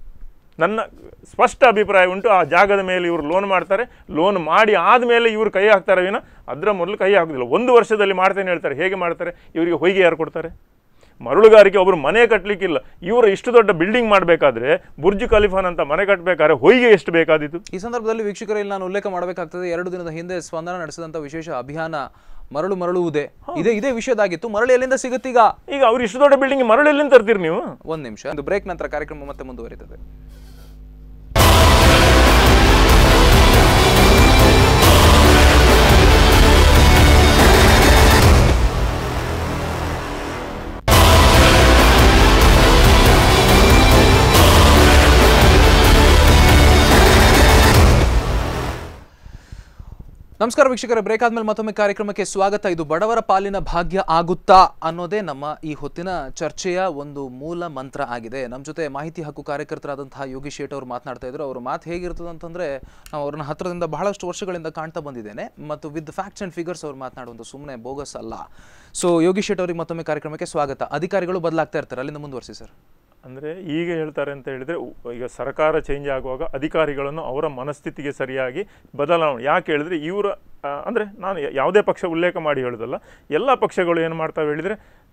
[SPEAKER 2] ನನ್ನ ಸ್ಪಷ್ಟ ಅಭಿಪ್ರಾಯ ಉಂಟು ಆ ಜಾಗದ ಮೇಲೆ ಇವರು ಲೋನ್ ಮಾಡ್ತಾರೆ ಲೋನ್ ಮಾಡಿ ಆದಮೇಲೆ ಇವರು ಕೈ ಹಾಕ್ತಾರೆ ವಿನ ಅದರ ಮೊದಲು ಕೈ ಹಾಕೋದಿಲ್ಲ ಒಂದು ವರ್ಷದಲ್ಲಿ ಮಾಡ್ತೇನೆ ಹೇಳ್ತಾರೆ ಹೇಗೆ ಮಾಡ್ತಾರೆ ಇವರಿಗೆ ಹೊಯ್ಗೆ ಯಾರು ಕೊಡ್ತಾರೆ ಮರಳುಗಾರಿಕೆ ಒಬ್ಬರು ಮನೆ ಕಟ್ಟಲಿಕ್ಕಿಲ್ಲ ಇವರು ಇಷ್ಟು ದೊಡ್ಡ ಬಿಲ್ಡಿಂಗ್ ಮಾಡಬೇಕಾದ್ರೆ ಬುರ್ಜ್ ಖಲೀಫಾನ್ ಅಂತ ಮನೆ ಕಟ್ಟಬೇಕಾದ್ರೆ ಹೊಯ್ಗೆ ಎಷ್ಟು ಬೇಕಾದಿತ್ತು
[SPEAKER 1] ಈ ಸಂದರ್ಭದಲ್ಲಿ ವೀಕ್ಷಕರಲ್ಲಿ ನಾನು ಉಲ್ಲೇಖ ಮಾಡಬೇಕಾಗ್ತದೆ ಎರಡು ದಿನದ ಹಿಂದೆ ಸ್ಪಂದನ ನಡೆಸಿದಂತ ವಿಶೇಷ ಅಭಿಯಾನ ಮರಳು ಮರಳುವುದೇ ಇದೇ ಇದೇ ವಿಷಯದಾಗಿತ್ತು ಮರಳು ಎಲ್ಲಿಂದ ಸಿಗುತ್ತೀಗ
[SPEAKER 2] ಈಗ ಅವ್ರು ಇಷ್ಟು ದೊಡ್ಡ ಬಿಲ್ಡಿಂಗ್ ಮರಳು ಎಲ್ಲಿಂದ ತರ್ತೀರಿ ನೀವು
[SPEAKER 1] ಒಂದ್ ನಿಮಿಷ ಒಂದು ಬ್ರೇಕ್ ನಂತರ ಕಾರ್ಯಕ್ರಮ ಮತ್ತೆ ಮುಂದುವರಿತದೆ ನಮಸ್ಕಾರ ವೀಕ್ಷಕರೇ ಬ್ರೇಕ್ ಆದ್ಮೇಲೆ ಮತ್ತೊಮ್ಮೆ ಕಾರ್ಯಕ್ರಮಕ್ಕೆ ಸ್ವಾಗತ ಇದು ಬಡವರ ಪಾಲಿನ ಭಾಗ್ಯ ಆಗುತ್ತಾ ಅನ್ನೋದೇ ನಮ್ಮ ಈ ಹೊತ್ತಿನ ಚರ್ಚೆಯ ಒಂದು ಮೂಲ ಮಂತ್ರ ಆಗಿದೆ ನಮ್ಮ ಜೊತೆ ಮಾಹಿತಿ ಹಕ್ಕು ಕಾರ್ಯಕರ್ತರಾದಂತಹ ಯೋಗಿ ಶೇಟ್ ಅವರು ಮಾತನಾಡ್ತಾ ಇದ್ರು ಅವ್ರ ಮಾತು ಹೇಗಿರ್ತದೆ ಅಂತಂದ್ರೆ ನಾವು ಅವ್ರನ್ನ ಹತ್ರದಿಂದ ಬಹಳಷ್ಟು ವರ್ಷಗಳಿಂದ ಕಾಣ್ತಾ ಬಂದಿದ್ದೇನೆ ಮತ್ತು ವಿತ್ ಫ್ಯಾಕ್ಟ್ಸ್ ಅಂಡ್ ಫಿಗರ್ಸ್ ಅವ್ರು ಮಾತನಾಡುವಂಥ ಸುಮ್ಮನೆ ಬೋಗಸ್ ಅಲ್ಲ ಸೊ ಯೋಗಿ ಶೇಟ್ ಅವರಿಗೆ ಮತ್ತೊಮ್ಮೆ ಕಾರ್ಯಕ್ರಮಕ್ಕೆ ಸ್ವಾಗತ ಅಧಿಕಾರಿಗಳು ಬದಲಾಗ್ತಾ ಇರ್ತಾರೆ ಅಲ್ಲಿಂದ ಮುಂದುವರಿಸಿ ಸರ್
[SPEAKER 2] ಅಂದರೆ ಈಗ ಹೇಳ್ತಾರೆ ಅಂತ ಹೇಳಿದರೆ ಉ- ಈಗ ಸರ್ಕಾರ ಚೇಂಜ್ ಆಗುವಾಗ ಅಧಿಕಾರಿಗಳನ್ನು ಅವರ ಮನಸ್ಥಿತಿಗೆ ಸರಿಯಾಗಿ ಬದಲಾವಣೆ ಯಾಕೆ ಹೇಳಿದರೆ ಇವರ ಅಂದರೆ ನಾನು ಯ- ಯಾವುದೇ ಪಕ್ಷ ಉಲ್ಲೇಖ ಮಾಡಿ ಹೇಳೋದಲ್ಲ ಎಲ್ಲ ಪಕ್ಷಗಳು ಏನು ಮಾಡ್ತಾವೆ ಹೇಳಿದರೆ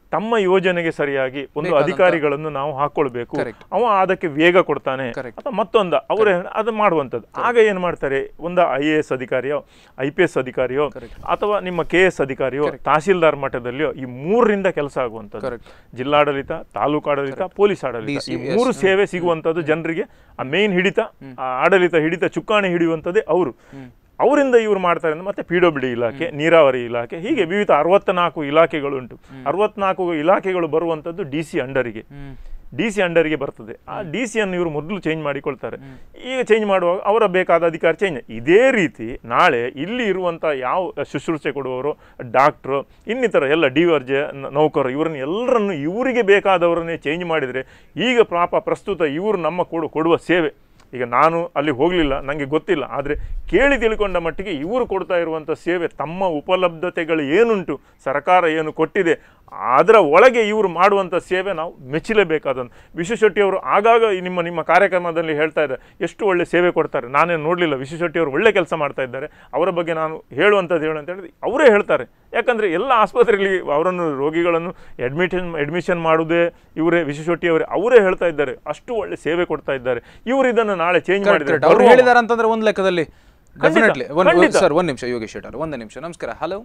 [SPEAKER 2] ತಮ್ಮ ಯೋಜನೆಗೆ ಸರಿಯಾಗಿ ಒಂದು ಅಧಿಕಾರಿಗಳನ್ನು ನಾವು ಹಾಕೊಳ್ಬೇಕು
[SPEAKER 1] Correct.
[SPEAKER 2] ಅವ ಅದಕ್ಕೆ ವೇಗ ಕೊಡ್ತಾನೆ
[SPEAKER 1] Correct.
[SPEAKER 2] ಅಥವಾ ಮತ್ತೊಂದು ಅವರೇ ಅದು ಮಾಡುವಂಥದ್ದು ಆಗ ಏನು ಮಾಡ್ತಾರೆ ಒಂದು ಐ ಎ ಎಸ್ ಅಧಿಕಾರಿಯೋ ಐ ಪಿ ಎಸ್ ಅಧಿಕಾರಿಯೋ ಅಥವಾ ನಿಮ್ಮ ಕೆ ಎಸ್ ಅಧಿಕಾರಿಯೋ ತಹಸೀಲ್ದಾರ್ ಮಟ್ಟದಲ್ಲಿಯೋ ಈ ಮೂರರಿಂದ ಕೆಲಸ ಆಗುವಂಥದ್ದು
[SPEAKER 1] Correct.
[SPEAKER 2] ಜಿಲ್ಲಾಡಳಿತ ತಾಲೂಕು ಆಡಳಿತ ಪೊಲೀಸ್ ಆಡಳಿತ
[SPEAKER 1] DC,
[SPEAKER 2] ಈ
[SPEAKER 1] yes.
[SPEAKER 2] ಮೂರು ಸೇವೆ ಸಿಗುವಂಥದ್ದು ಜನರಿಗೆ ಆ ಮೇನ್ ಹಿಡಿತ ಆ ಆಡಳಿತ ಹಿಡಿತ ಚುಕ್ಕಾಣಿ ಹಿಡಿಯುವಂಥದ್ದೇ ಅವರು ಅವರಿಂದ ಇವರು ಮಾಡ್ತಾರೆ ಅಂದ್ರೆ ಮತ್ತೆ ಪಿ ಡಬ್ಲ್ಯೂ ಡಿ ಇಲಾಖೆ ನೀರಾವರಿ ಇಲಾಖೆ ಹೀಗೆ ವಿವಿಧ ಅರವತ್ನಾಲ್ಕು ಇಲಾಖೆಗಳುಂಟು ಅರವತ್ನಾಲ್ಕು ಇಲಾಖೆಗಳು ಬರುವಂಥದ್ದು ಡಿ ಸಿ ಅಂಡರಿಗೆ ಡಿ ಸಿ ಅಂಡರಿಗೆ ಬರ್ತದೆ ಆ ಡಿ ಸಿಯನ್ನು ಇವರು ಮೊದಲು ಚೇಂಜ್ ಮಾಡಿಕೊಳ್ತಾರೆ ಈಗ ಚೇಂಜ್ ಮಾಡುವಾಗ ಅವರ ಬೇಕಾದ ಅಧಿಕಾರ ಚೇಂಜ್ ಇದೇ ರೀತಿ ನಾಳೆ ಇಲ್ಲಿ ಇರುವಂಥ ಯಾವ ಶುಶ್ರೂಷೆ ಕೊಡುವವರು ಡಾಕ್ಟ್ರು ಇನ್ನಿತರ ಎಲ್ಲ ಡಿ ವರ್ಜೆ ನೌಕರರು ಇವರನ್ನು ಎಲ್ಲರನ್ನು ಇವರಿಗೆ ಬೇಕಾದವರನ್ನೇ ಚೇಂಜ್ ಮಾಡಿದರೆ ಈಗ ಪಾಪ ಪ್ರಸ್ತುತ ಇವರು ನಮ್ಮ ಕೊಡು ಕೊಡುವ ಸೇವೆ ಈಗ ನಾನು ಅಲ್ಲಿ ಹೋಗಲಿಲ್ಲ ನನಗೆ ಗೊತ್ತಿಲ್ಲ ಆದರೆ ಕೇಳಿ ತಿಳ್ಕೊಂಡ ಮಟ್ಟಿಗೆ ಇವರು ಕೊಡ್ತಾ ಇರುವಂಥ ಸೇವೆ ತಮ್ಮ ಉಪಲಬ್ಧತೆಗಳು ಏನುಂಟು ಸರ್ಕಾರ ಏನು ಕೊಟ್ಟಿದೆ ಅದರ ಒಳಗೆ ಇವರು ಮಾಡುವಂಥ ಸೇವೆ ನಾವು ಮೆಚ್ಚಲೇಬೇಕಾದಂಥ ವಿಶ್ವಶೆಟ್ಟಿ ಅವರು ಆಗಾಗ ಈ ನಿಮ್ಮ ನಿಮ್ಮ ಕಾರ್ಯಕ್ರಮದಲ್ಲಿ ಹೇಳ್ತಾ ಇದ್ದಾರೆ ಎಷ್ಟು ಒಳ್ಳೆ ಸೇವೆ ಕೊಡ್ತಾರೆ ನಾನೇನು ನೋಡಲಿಲ್ಲ ವಿಶ್ವಶೆಟ್ಟಿ ಅವರು ಒಳ್ಳೆ ಕೆಲಸ ಮಾಡ್ತಾ ಇದ್ದಾರೆ ಅವರ ಬಗ್ಗೆ ನಾನು ಹೇಳುವಂಥದ್ದು ಹೇಳು ಅಂತ ಹೇಳಿದ್ರೆ ಅವರೇ ಹೇಳ್ತಾರೆ ಯಾಕಂದರೆ ಎಲ್ಲ ಆಸ್ಪತ್ರೆಯಲ್ಲಿ ಅವರನ್ನು ರೋಗಿಗಳನ್ನು ಅಡ್ಮಿಷನ್ ಅಡ್ಮಿಷನ್ ಮಾಡುವುದೇ ಇವರೇ ವಿಶ್ವಶೆಟ್ಟಿ ಅವರೇ ಅವರೇ ಹೇಳ್ತಾ ಇದ್ದಾರೆ ಅಷ್ಟು ಒಳ್ಳೆ ಸೇವೆ ಕೊಡ್ತಾ ಇದ್ದಾರೆ ಇವರು ಇದನ್ನು ನಾಳೆ ಚೇಂಜ್ ಮಾಡಿದ್ದಾರೆ
[SPEAKER 1] ಅವ್ರು ಹೇಳಿದಾರೆ ಅಂತಂದ್ರೆ ಒಂದ್ ಲೆಕ್ಕದಲ್ಲಿ ಡೆಫಿನೆಟ್ಲಿ
[SPEAKER 2] ಖಂಡಿತ.
[SPEAKER 1] ಸರ್ ಒಂದ್ ನಿಮಿಷ ಯೋಗೇಶ್ ಶೆಟ್ಟರ್ ಒಂದೇ ನಿಮಿಷ ನಮಸ್ಕಾರ ಹಲೋ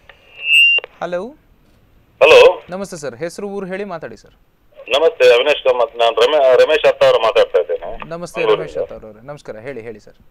[SPEAKER 1] ಹಲೋ
[SPEAKER 5] ಹಲೋ
[SPEAKER 1] ನಮಸ್ತೆ ಸರ್ ಹೆಸರು ಊರು ಹೇಳಿ ಮಾತಾಡಿ ಸರ್
[SPEAKER 5] ನಮಸ್ತೆ ಅವಿನಾಶ್ ಕಾಮತ್ ನಾನು ರಮೇ ರಮೇಶ್ ಅತ್ತ ಅವರು ಮಾತಾಡ್ತಾ ಇದ್ದೇನೆ
[SPEAKER 1] ನಮಸ್ತೆ ರಮೇಶ್ ಅವರೇ ನಮಸ್ಕಾರ ಹೇಳಿ ಹೇಳಿ ಸರ್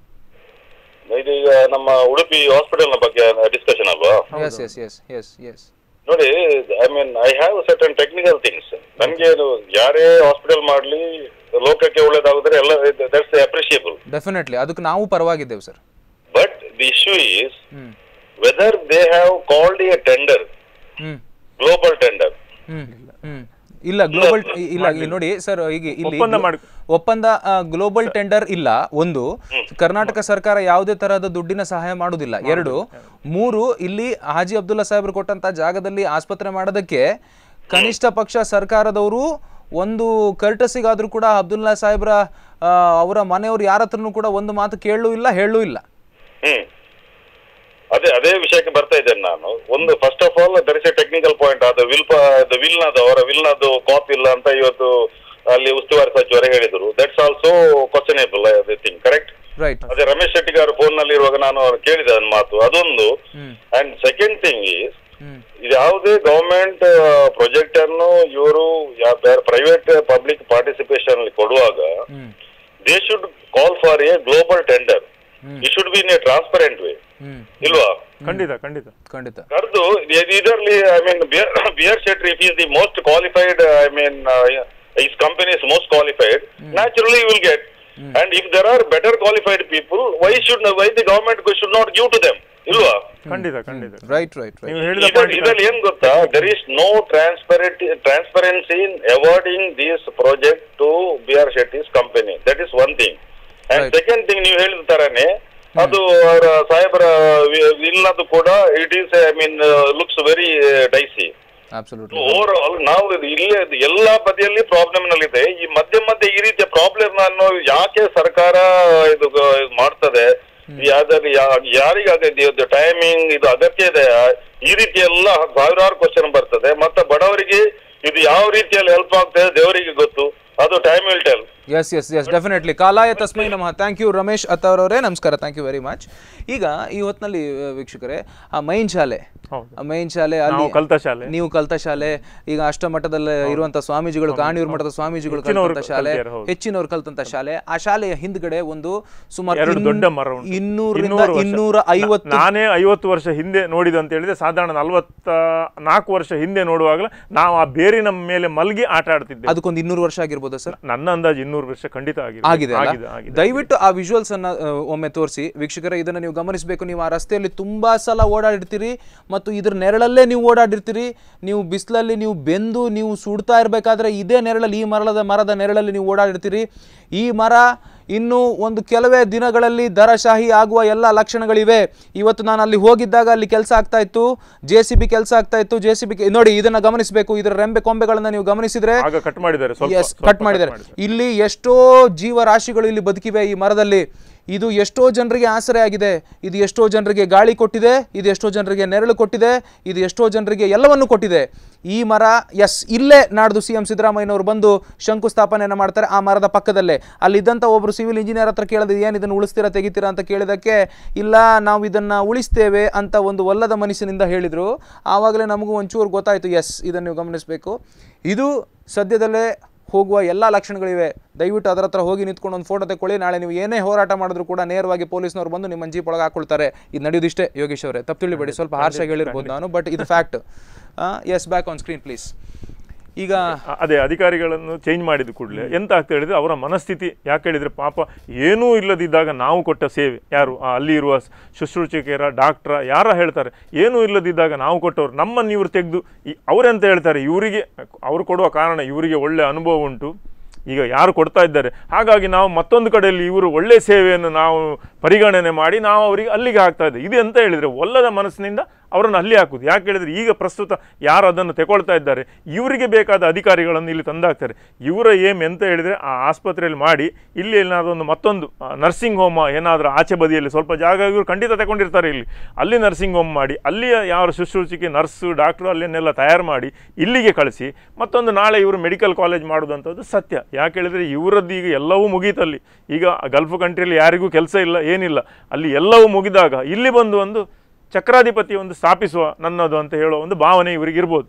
[SPEAKER 5] ಇದು ಈಗ ನಮ್ಮ ಉಡುಪಿ ಹಾಸ್ಪಿಟಲ್ ನ ಬಗ್ಗೆ ಡಿಸ್ಕಷನ್ ಅಲ್ವಾ
[SPEAKER 1] yes yes yes yes yes
[SPEAKER 5] ನೋಡಿ I mean I have certain technical things ನನ್ಗೆ ಇದು ಯಾರೇ ಹಾಸ್ಪಿಟಲ್ ಮಾಡ್ಲಿ ಲೋಕಕ್ಕೆ ಒಳ್ಳೇದಾಗಿದ್ರೆ ಎಲ್ಲ ದಟ್ಸ್ ಅಪ್ರಿಷಿಯಬಲ್
[SPEAKER 1] ಡೆಫಿನೆಟ್ಲಿ ಅದಕ್ಕೆ ನಾವು ಪರವಾಗಿದ್ದೇವೆ sir
[SPEAKER 5] but the issue is
[SPEAKER 1] hmm
[SPEAKER 5] whether they have called a tender
[SPEAKER 1] hmm
[SPEAKER 5] global tender
[SPEAKER 1] hmm hmm ಇಲ್ಲ ಗ್ಲೋಬಲ್ ಇಲ್ಲ ಇಲ್ಲಿ ನೋಡಿ ಸರ್ ಈಗ ಇಲ್ಲಿ
[SPEAKER 2] ಒಪ್ಪಂದ ಮಾಡಿ-
[SPEAKER 1] ಒಪ್ಪಂದ ಗ್ಲೋಬಲ್ ಟೆಂಡರ್ ಇಲ್ಲ ಒಂದು ಕರ್ನಾಟಕ ಸರ್ಕಾರ ಯಾವುದೇ ತರಹದ ದುಡ್ಡಿನ ಸಹಾಯ ಮಾಡುವುದಿಲ್ಲ ಎರಡು ಮೂರು ಇಲ್ಲಿ ಹಾಜಿ ಅಬ್ದುಲ್ಲಾ ಸಾಹೇಬ್ರು ಕೊಟ್ಟಂತ ಜಾಗದಲ್ಲಿ ಆಸ್ಪತ್ರೆ ಮಾಡೋದಕ್ಕೆ ಕನಿಷ್ಠ ಪಕ್ಷ ಸರ್ಕಾರದವರು ಒಂದು ಕರ್ಟಸಿಗಾದ್ರೂ ಕೂಡ ಅಬ್ದುಲ್ಲಾ ಸಾಹೇಬ್ರ ಆ, ಅವರ ಮನೆಯವರು ಯಾರ ಹತ್ರನೂ ಕೂಡ ಒಂದು ಮಾತು ಕೇಳಲೂ ಇಲ್ಲ ಹೇಳಲೂ ಇಲ್ಲ
[SPEAKER 5] ಹ್ಮ್ ಅದೇ ಅದೇ ವಿಷಯಕ್ಕೆ ಬರ್ತಾ ಇದ್ದೇನೆ ನಾನು ಒಂದು first of all there is a technical point ಅದು ವಿಲ್ ವಿಲ್ನದು ಅವರ ವಿಲ್ನದು ಕಾಪಿ ಇಲ್ಲ ಅಂತ ಇವತ್ತು ಅಲ್ಲಿ ಉಸ್ತುವಾರಿ ಸಚಿವರು ಹೇಳಿದ್ರು that's also questionable thing correct
[SPEAKER 1] right
[SPEAKER 5] ಅದೇ ರಮೇಶ್ ಶೆಟ್ಟಿ ಗಾರು ಫೋನ್ ನಲ್ಲಿ ಇರುವಾಗ ನಾನು ಅವ್ರು ಕೇಳಿದೆ ಅದನ್ನ ಮಾತು ಅದೊಂದು
[SPEAKER 1] hmm
[SPEAKER 5] and second thing is
[SPEAKER 1] hmm
[SPEAKER 5] ಇದು ಯಾವುದೇ ಗವರ್ಮೆಂಟ್ ಪ್ರಾಜೆಕ್ಟ್ ಅನ್ನು ಇವರು ಪ್ರೈವೇಟ್ ಪಬ್ಲಿಕ್ ಪಾರ್ಟಿಸಿಪೇಷನ್ ಅಲ್ಲಿ ಕೊಡುವಾಗ
[SPEAKER 1] hmm
[SPEAKER 5] they should call for a global tender it should be in a transparent way
[SPEAKER 1] hmm
[SPEAKER 5] ಇಲ್ವಾ
[SPEAKER 2] ಖಂಡಿತ ಖಂಡಿತ
[SPEAKER 1] ಖಂಡಿತ
[SPEAKER 5] ಕರೆದು ಇದರಲ್ಲಿ ಐ ಮೀನ್ ಬಿಯರ್ ಶೆಟ್ರಿ if is the most qualified I mean is company is most qualified naturally will get and if there are better qualified people why should why the government should not give to them ಇಲ್ವಾ
[SPEAKER 2] ಖಂಡಿತ ಖಂಡಿತ
[SPEAKER 1] right right right
[SPEAKER 2] ನೀವು ಹೇಳಿದ
[SPEAKER 5] ಇದ್ರಲ್ಲಿ
[SPEAKER 2] point
[SPEAKER 5] ಇದ್ರಲ್ಲಿ ಏನ್ ಗೊತ್ತಾ there is no transparent transparency in awarding this project to B R Shetty's company that is one thing and
[SPEAKER 1] Right.
[SPEAKER 5] Second thing ನೀವು ಹೇಳಿದ ತರನೇ ಅದು ಅವರ ಸಾಹೇಬರ ಇಲ್ಲದು ಕೂಡ it is I mean looks very dicey
[SPEAKER 1] absolutely
[SPEAKER 5] over all ನಾವು ಇದು ಇಲ್ಲೇ ಇದು ಎಲ್ಲಾ ಬದಿಯಲ್ಲಿ ಪ್ರಾಬ್ಲಮ್ ನಲ್ಲಿದೆ ಈ ಮಧ್ಯೆ ಮಧ್ಯೆ ಈ ರೀತಿಯ ಪ್ರಾಬ್ಲಮ್ ಅನ್ನು ಯಾಕೆ ಸರ್ಕಾರ ಇದು ಗ- ಇದು ಮಾಡ್ತದೆ ಯಾವ್ದಾದ್ರು ಯಾ- ಯಾರಿಗಾಗದೆ ಇದು ಟೈಮಿಂಗ್ ಇದು ಅಗತ್ಯ ಇದೆ ಈ ರೀತಿ ಎಲ್ಲ ಸಾವಿರಾರು ಕ್ವಶನ್ ಬರ್ತದೆ ಮತ್ತೆ ಬಡವರಿಗೆ ಇದು ಯಾವ ರೀತಿಯಲ್ಲಿ ಹೆಲ್ಪ್ ಆಗ್ತದೆ ದೇವರಿಗೆ ಗೊತ್ತು ಅದು time will tell
[SPEAKER 1] yes yes yes definitely ಕಾಲಾಯ ತಸ್ಮೈ ನಮಃ ಥ್ಯಾಂಕ್ ಯು ರಮೇಶ್ ಅತ್ತವರವರೇ ನಮಸ್ಕಾರ ಥ್ಯಾಂಕ್ ಯು ವೆರಿ ಮಚ್ ಈಗ ಈ ಹೊತ್ತಿನಲ್ಲಿ ಆ, ವೀಕ್ಷಕರೇ ಆ ಮೈನ್ ಶಾಲೆ
[SPEAKER 2] ಹೌದು.
[SPEAKER 1] ಆ ಮೈನ್ ಶಾಲೆ ಅಲ್ಲಿ
[SPEAKER 2] ನಾವು ಕಲ್ತ ಶಾಲೆ.
[SPEAKER 1] ನೀವು ಕಲ್ತ ಶಾಲೆ ಈಗ ಅಷ್ಟಮಠದಲ್ಲಿ ಇರುವಂತ ಸ್ವಾಮೀಜಿಗಳು ಕಾಣಿಯೂರು ಮಠದ ಸ್ವಾಮೀಜಿಗಳು
[SPEAKER 2] ಹೆಚ್ಚಿನವರು
[SPEAKER 1] ಕಲ್ತಂತ ಶಾಲೆ
[SPEAKER 2] ಕಲ್ತಿದ್ದಾರೆ, ಹೌದು.
[SPEAKER 1] ಹೆಚ್ಚಿನವರು ಕಲ್ತಂತ ಶಾಲೆ ಆ ಶಾಲೆಯ ಹಿಂದ್ಗಡೆ ಒಂದು ಸುಮಾರು
[SPEAKER 2] ಎರಡು
[SPEAKER 1] ಇನ್-
[SPEAKER 2] ದೊಡ್ಡ ಮರ ಉಂಟು
[SPEAKER 1] ಇನ್ನೂರರಿಂದ
[SPEAKER 2] ಇನ್ನೂರು ವರ್ಷ.
[SPEAKER 1] ಇನ್ನೂರ ಐವತ್ತು
[SPEAKER 2] ನಾನೇ ಐವತ್ತು ವರ್ಷ ಹಿಂದೆ ನೋಡಿದ್ದು ಅಂತ ಹೇಳಿದ್ರೆ ಸಾಧಾರಣ ನಲವತ್ತ ನಾಲ್ಕು ವರ್ಷ ಹಿಂದೆ ನೋಡುವಾಗಲೇ ನಾವು ಆ ಬೇರಿನ ಮೇಲೆ ಮಲಗಿ ಆಟ ಆಡ್ತಿದ್ದೆ
[SPEAKER 1] ಅದಕ್ಕೊಂದು ಇನ್ನೂರು ವರ್ಷ ಆಗಿರ್ಬೋದಾ ಸರ್
[SPEAKER 2] ನನ್ನ ಅಂದಾಜು ಇನ್ನೂರು ವರ್ಷ ಖಂಡಿತ ಆಗಿದೆ
[SPEAKER 1] ಆಗಿದೆ ಅಲ್ಲ?
[SPEAKER 2] ಆಗಿದೆ ಆಗಿದೆ
[SPEAKER 1] ದಯವಿಟ್ಟು ಆ ವಿಜುವಲ್ಸ್ ಅನ್ನ ಆ, ಒಮ್ಮೆ ತೋರಿಸಿ ವೀಕ್ಷಕರೇ ಇದನ್ನ ನೀವು ಗಮನಿಸಬೇಕು ನೀವು ಆ ರಸ್ತೆಯಲ್ಲಿ ತುಂಬಾ ಸಲ ಓಡಾಡಿರ್ತೀರಿ ಮತ್ತು ಇದ್ರ ನೆರಳಲ್ಲೇ ನೀವು ಓಡಾಡಿರ್ತೀರಿ ನೀವು ಬಿಸಿಲಲ್ಲಿ ನೀವು ಬೆಂದು ನೀವು ಸುಡ್ತಾ ಇರಬೇಕಾದ್ರೆ ಇದೇ ನೆರಳಲ್ಲಿ ಈ ಮರದ ಮರದ ನೆರಳಲ್ಲಿ ನೀವು ಓಡಾಡಿರ್ತೀರಿ ಈ ಮರ ಇನ್ನು ಒಂದು ಕೆಲವೇ ದಿನಗಳಲ್ಲಿ ದರಶಾಹಿ ಆಗುವ ಎಲ್ಲ ಲಕ್ಷಣಗಳಿವೆ ಇವತ್ತು ನಾನು ಅಲ್ಲಿ ಹೋಗಿದ್ದಾಗ ಅಲ್ಲಿ ಕೆಲಸ ಆಗ್ತಾ ಇತ್ತು ಜೆ ಸಿ ಬಿ ಕೆಲಸ ಆಗ್ತಾ ಇತ್ತು ಜೆ ಸಿ ಬಿ ನೋಡಿ ಇದನ್ನ ಗಮನಿಸಬೇಕು ಇದರ ರೆಂಬೆ ಕೊಂಬೆಗಳನ್ನ ನೀವು ಗಮನಿಸಿದ್ರೆ
[SPEAKER 2] ಆಗ ಕಟ್ ಮಾಡಿದ್ದಾರೆ ಸ್ವಲ್ಪ
[SPEAKER 1] ಎಸ್
[SPEAKER 2] ಸ್ವಲ್ಪ
[SPEAKER 1] ಕಟ್ ಮಾಡಿದ್ದಾರೆ ಇಲ್ಲಿ ಎಷ್ಟೋ ಜೀವರಾಶಿಗಳು ಇಲ್ಲಿ ಬದುಕಿವೆ ಈ ಮರದಲ್ಲಿ ಇದು ಎಷ್ಟೋ ಜನರಿಗೆ ಆಸರೆ ಆಗಿದೆ ಇದು ಎಷ್ಟೋ ಜನರಿಗೆ ಗಾಳಿ ಕೊಟ್ಟಿದೆ ಇದು ಎಷ್ಟೋ ಜನರಿಗೆ ನೆರಳು ಕೊಟ್ಟಿದೆ ಇದು ಎಷ್ಟೋ ಜನರಿಗೆ ಎಲ್ಲವನ್ನು ಕೊಟ್ಟಿದೆ ಈ ಮರ ಎಸ್ ಇಲ್ಲೇ ನಾಡ್ದು ಸಿ ಎಂ ಸಿದ್ದರಾಮಯ್ಯನವರು ಬಂದು ಶಂಕುಸ್ಥಾಪನೆಯನ್ನು ಮಾಡ್ತಾರೆ ಆ ಮರದ ಪಕ್ಕದಲ್ಲೇ ಅಲ್ಲಿದ್ದಂಥ ಒಬ್ಬರು ಸಿವಿಲ್ ಇಂಜಿನಿಯರ್ ಹತ್ರ ಕೇಳಿದ್ರೆ ಏನು ಇದನ್ನು ಉಳಿಸ್ತೀರಾ ತೆಗಿತೀರಾ ಅಂತ ಕೇಳಿದಕ್ಕೆ ಇಲ್ಲ ನಾವು ಇದನ್ನು ಉಳಿಸ್ತೇವೆ ಅಂತ ಒಂದು ಒಲ್ಲದ ಮನಸ್ಸಿನಿಂದ ಹೇಳಿದರು ಆವಾಗಲೇ ನಮಗೂ ಒಂಚೂರು ಗೊತ್ತಾಯಿತು ಎಸ್ ಇದನ್ನು ನೀವು ಗಮನಿಸಬೇಕು ಇದು ಸದ್ಯದಲ್ಲೇ ಹೋಗುವ ಎಲ್ಲ ಲಕ್ಷಣಗಳಿವೆ ದಯವಿಟ್ಟು ಅದರ ಹತ್ರ ಹೋಗಿ ನಿಂತ್ಕೊಂಡು ಒಂದು ಫೋಟೋ ತಗೊಳ್ಳಿ ನಾಳೆ ನೀವು ಏನೇ ಹೋರಾಟ ಮಾಡಿದ್ರು ಕೂಡ ನೇರವಾಗಿ ಪೊಲೀಸ್ನವ್ರು ಬಂದು ನಿಮ್ಮ ಜೀಪ್ ಒಳಗೆ ಹಾಕೊಳ್ತಾರೆ ಇದು ನಡೆಯೋದಿಷ್ಟೇ ಯೋಗೇಶ್ ಅವರೇ ತಪ್ಪು ತಿಳಿಬೇಡಿ ಸ್ವಲ್ಪ ಹಾರ್ಷಾಗಿ ಹೇಳಿರ್ಬೋದು ನಾನು ಬಟ್ ಇದು fact yes back on screen please ಈಗ
[SPEAKER 2] ಅ- ಅದೇ ಅಧಿಕಾರಿಗಳನ್ನು ಚೇಂಜ್ ಮಾಡಿದ ಕೂಡಲೇ ಎಂತ ಆಗ್ತಾ ಹೇಳಿದ್ರೆ ಅವರ ಮನಸ್ಥಿತಿ ಯಾಕೆ ಹೇಳಿದ್ರೆ ಪಾಪ ಏನೂ ಇಲ್ಲದಿದ್ದಾಗ ನಾವು ಕೊಟ್ಟ ಸೇವೆ ಯಾರು ಆ ಅಲ್ಲಿ ಇರುವ ಸ್- ಶುಶ್ರೂಷಕಿಯರ ಡಾಕ್ಟ್ರ ಯಾರ ಹೇಳ್ತಾರೆ ಏನೂ ಇಲ್ಲದಿದ್ದಾಗ ನಾವು ಕೊಟ್ಟವರು ನಮ್ಮನ್ನು ಇವರು ತೆಗೆದು ಅವರೆಂತ ಹೇಳ್ತಾರೆ ಇವರಿಗೆ ಅವರು ಕೊಡುವ ಕಾರಣ ಇವರಿಗೆ ಒಳ್ಳೆ ಅನುಭವ ಉಂಟು ಈಗ ಯಾರು ಕೊಡ್ತಾ ಇದ್ದಾರೆ ಹಾಗಾಗಿ ನಾವು ಮತ್ತೊಂದು ಕಡೆಯಲ್ಲಿ ಇವರು ಒಳ್ಳೆ ಸೇವೆಯನ್ನು ನಾವು ಪರಿಗಣನೆ ಮಾಡಿ ನಾವು ಅವರಿಗೆ ಅಲ್ಲಿಗೆ ಹಾಕ್ತಾ ಇದ್ದೇವೆ ಇದು ಎಂತ ಹೇಳಿದರೆ ಒಲ್ಲದ ಮನಸ್ಸಿನಿಂದ ಅವರನ್ನು ಅಲ್ಲಿ ಹಾಕುದು ಯಾಕೆ ಹೇಳಿದ್ರೆ ಈಗ ಪ್ರಸ್ತುತ ಯಾರು ಅದನ್ನು ತಗೊಳ್ತಾ ಇದ್ದಾರೆ ಇವರಿಗೆ ಬೇಕಾದ ಅಧಿಕಾರಿಗಳನ್ನು ಇಲ್ಲಿ ತಂದಾಕ್ತಾರೆ ಇವರ ಏಮ್ ಎಂತ ಹೇಳಿದರೆ ಆ ಆಸ್ಪತ್ರೆಯಲ್ಲಿ ಮಾಡಿ ಇಲ್ಲಿ ಏನಾದರೂ ಒಂದು ಮತ್ತೊಂದು ನರ್ಸಿಂಗ್ ಹೋಮ ಏನಾದರೂ ಆಚೆ ಬದಿಯಲ್ಲಿ ಸ್ವಲ್ಪ ಜಾಗ ಇವರು ಖಂಡಿತ ತಗೊಂಡಿರ್ತಾರೆ ಇಲ್ಲಿ ಅಲ್ಲಿ ನರ್ಸಿಂಗ್ ಹೋಮ್ ಮಾಡಿ ಅಲ್ಲಿಯ ಯಾವ ಶುಶ್ರೂಷಿಕೆ ನರ್ಸು ಡಾಕ್ಟ್ರು ಅಲ್ಲಿಯನ್ನೆಲ್ಲ ತಯಾರು ಮಾಡಿ ಇಲ್ಲಿಗೆ ಕಳಿಸಿ ಮತ್ತೊಂದು ನಾಳೆ ಇವರು ಮೆಡಿಕಲ್ ಕಾಲೇಜ್ ಮಾಡುವುದಂಥದ್ದು ಸತ್ಯ ಯಾಕೆ ಹೇಳಿದರೆ ಇವರದ್ದು ಈಗ ಎಲ್ಲವೂ ಮುಗೀತಲ್ಲಿ ಈಗ ಗಲ್ಫ್ ಕಂಟ್ರಿಯಲ್ಲಿ ಯಾರಿಗೂ ಕೆಲಸ ಇಲ್ಲ ಏನಿಲ್ಲ ಅಲ್ಲಿ ಎಲ್ಲವೂ ಮುಗಿದಾಗ ಇಲ್ಲಿ ಬಂದು ಒಂದು ಚಕ್ರಾಧಿಪತಿ ಒಂದು ಸ್ಥಾಪಿಸುವ ನನ್ನದು ಅಂತ ಹೇಳೋ ಒಂದು ಭಾವನೆ ಇವರಿಗೆ ಇರ್ಬೋದು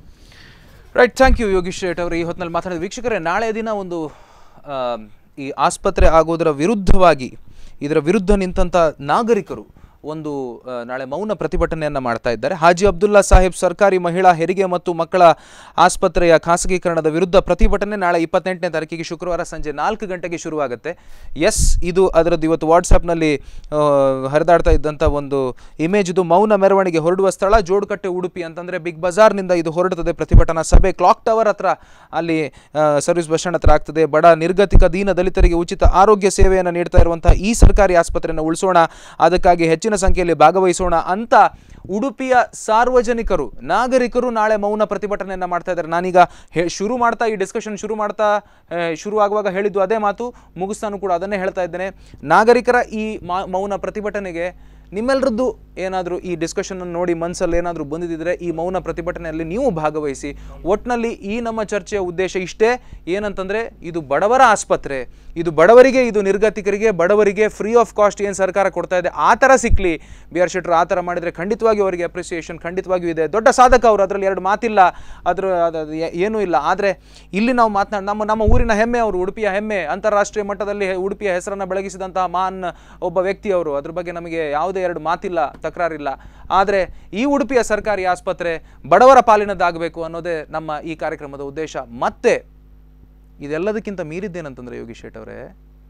[SPEAKER 1] right thank you Yogish Shet ಅವರು ಈ ಹೊತ್ತಿನಲ್ಲಿ ಮಾತಾಡಿದ ವೀಕ್ಷಕರೇ ನಾಳೆ ದಿನ ಒಂದು ಆ, ಈ ಆಸ್ಪತ್ರೆ ಆಗೋದರ ವಿರುದ್ಧವಾಗಿ ಇದರ ವಿರುದ್ಧ ನಿಂತಹ ನಾಗರಿಕರು ಒಂದು ಆ, ನಾಳೆ ಮೌನ ಪ್ರತಿಭಟನೆಯನ್ನು ಮಾಡ್ತಾ ಇದ್ದಾರೆ ಹಾಜಿ ಅಬ್ದುಲ್ಲಾ ಸಾಹೇಬ್ ಸರ್ಕಾರಿ ಮಹಿಳಾ ಹೆರಿಗೆ ಮತ್ತು ಮಕ್ಕಳ ಆಸ್ಪತ್ರೆಯ ಖಾಸಗೀಕರಣದ ವಿರುದ್ಧ ಪ್ರತಿಭಟನೆ ನಾಳೆ ಇಪ್ಪತ್ತೆಂಟನೇ ತಾರೀಕಿಗೆ ಶುಕ್ರವಾರ ಸಂಜೆ ನಾಲ್ಕು ಗಂಟೆಗೆ ಶುರುವಾಗುತ್ತೆ ಎಸ್ ಇದು ಅದರದ್ದು ಇವತ್ತು ವಾಟ್ಸಪ್ನಲ್ಲಿ ಹರಿದಾಡ್ತಾ ಇದ್ದಂಥ ಒಂದು ಇಮೇಜ್ ಇದು ಮೌನ ಮೆರವಣಿಗೆ ಹೊರಡುವ ಸ್ಥಳ ಜೋಡುಕಟ್ಟೆ ಉಡುಪಿ ಅಂತಂದರೆ ಬಿಗ್ ಬಜಾರ್ನಿಂದ ಇದು ಹೊರಡುತ್ತದೆ ಪ್ರತಿಭಟನಾ ಸಭೆ ಕ್ಲಾಕ್ ಟವರ್ ಹತ್ರ ಅಲ್ಲಿ ಆ, ಸರ್ವಿಸ್ ಬಸ್ ಸ್ಟ್ಯಾಂಡ್ ಹತ್ರ ಆಗ್ತದೆ ಬಡ ನಿರ್ಗತಿಕ ದೀನ ದಲಿತರಿಗೆ ಉಚಿತ ಆರೋಗ್ಯ ಸೇವೆಯನ್ನು ನೀಡ್ತಾ ಇರುವಂತಹ ಈ ಸರ್ಕಾರಿ ಆಸ್ಪತ್ರೆಯನ್ನು ಉಳಿಸೋಣ ಅದಕ್ಕಾಗಿ ಹೆಚ್ಚಿನ ಸಂಖ್ಯೆಯಲ್ಲಿ ಭಾಗವಹಿಸೋಣ ಅಂತ ಉಡುಪಿಯ ಸಾರ್ವಜನಿಕರು ನಾಗರಿಕರು ನಾಳೆ ಮೌನ ಪ್ರತಿಭಟನೆಯನ್ನು ಮಾಡ್ತಾ ಇದ್ದಾರೆ ನಾನೀಗ ಹೇ ಶುರು ಮಾಡ್ತಾ ಈ ಡಿಸ್ಕಷನ್ ಶುರು ಮಾಡ್ತಾ ಆ, ಶುರು ಆಗುವಾಗ ಹೇಳಿದ್ದು ಅದೇ ಮಾತು ಮುಗಿಸ್ತಾನು ಕೂಡ ಅದನ್ನೇ ಹೇಳ್ತಾ ಇದ್ದೇನೆ ನಾಗರಿಕರ ಈ ಮಾ- ಮೌನ ಪ್ರತಿಭಟನೆಗೆ ನಿಮ್ಮೆಲ್ಲರದ್ದು ಏನಾದರೂ ಈ ಡಿಸ್ಕಷನ್ ನೋಡಿ ಮನಸ್ಸಲ್ಲಿ ಏನಾದರೂ ಬಂದಿದ್ದರೆ ಈ ಮೌನ ಪ್ರತಿಭಟನೆಯಲ್ಲಿ ನೀವು ಭಾಗವಹಿಸಿ ಒಟ್ಟಿನಲ್ಲಿ ಈ ನಮ್ಮ ಚರ್ಚೆಯ ಉದ್ದೇಶ ಇಷ್ಟೇ ಏನಂತಂದರೆ ಇದು ಬಡವರ ಆಸ್ಪತ್ರೆ ಇದು ಬಡವರಿಗೆ ಇದು ನಿರ್ಗತಿಕರಿಗೆ ಬಡವರಿಗೆ ಫ್ರೀ ಆಫ್ ಕಾಸ್ಟ್ ಏನು ಸರ್ಕಾರ ಕೊಡ್ತಾ ಇದೆ ಆ ಥರ ಸಿಕ್ಕಲಿ ಬಿ ಆರ್ ಶೆಟ್ರು ಆ ಥರ ಮಾಡಿದರೆ ಖಂಡಿತವಾಗಿಯೂ ಅವರಿಗೆ ಅಪ್ರಿಸಿಯೇಷನ್ ಖಂಡಿತವಾಗಿಯೂ ಇದೆ ದೊಡ್ಡ ಸಾಧಕ ಅವರು ಅದರಲ್ಲಿ ಎರಡು ಮಾತಿಲ್ಲ ಅದ್ರ ಅದು- ಅದು ಏ- ಏನೂ ಇಲ್ಲ ಆದರೆ ಇಲ್ಲಿ ನಾವು ಮಾತನಾಡಿ ನಮ್ಮ ನಮ್ಮ ಊರಿನ ಹೆಮ್ಮೆ ಅವರು ಉಡುಪಿಯ ಹೆಮ್ಮೆ ಅಂತಾರಾಷ್ಟ್ರೀಯ ಮಟ್ಟದಲ್ಲಿ ಹೆ- ಉಡುಪಿಯ ಹೆಸರನ್ನು ಬೆಳಗಿಸಿದಂತಹ ಮಾನ್ ಒಬ್ಬ ವ್ಯಕ್ತಿ ಅವರು ಅದ್ರ ಬಗ್ಗೆ ನಮಗೆ ಯಾವುದೇ ಎರಡು ಮಾತಿಲ್ಲ ತಕರಾರಿಲ್ಲ ಆದರೆ ಈ ಉಡುಪಿಯ ಸರ್ಕಾರಿ ಆಸ್ಪತ್ರೆ ಬಡವರ ಪಾಲಿನದ್ದಾಗಬೇಕು ಅನ್ನೋದೇ ನಮ್ಮ ಈ ಕಾರ್ಯಕ್ರಮದ ಉದ್ದೇಶ ಮತ್ತೆ ಇದೆಲ್ಲದಕ್ಕಿಂತ ಮೀರಿದ್ದೇನಂತಂದ್ರೆ ಯೋಗೀಶ್ ಶೆಟ್ ಅವರೇ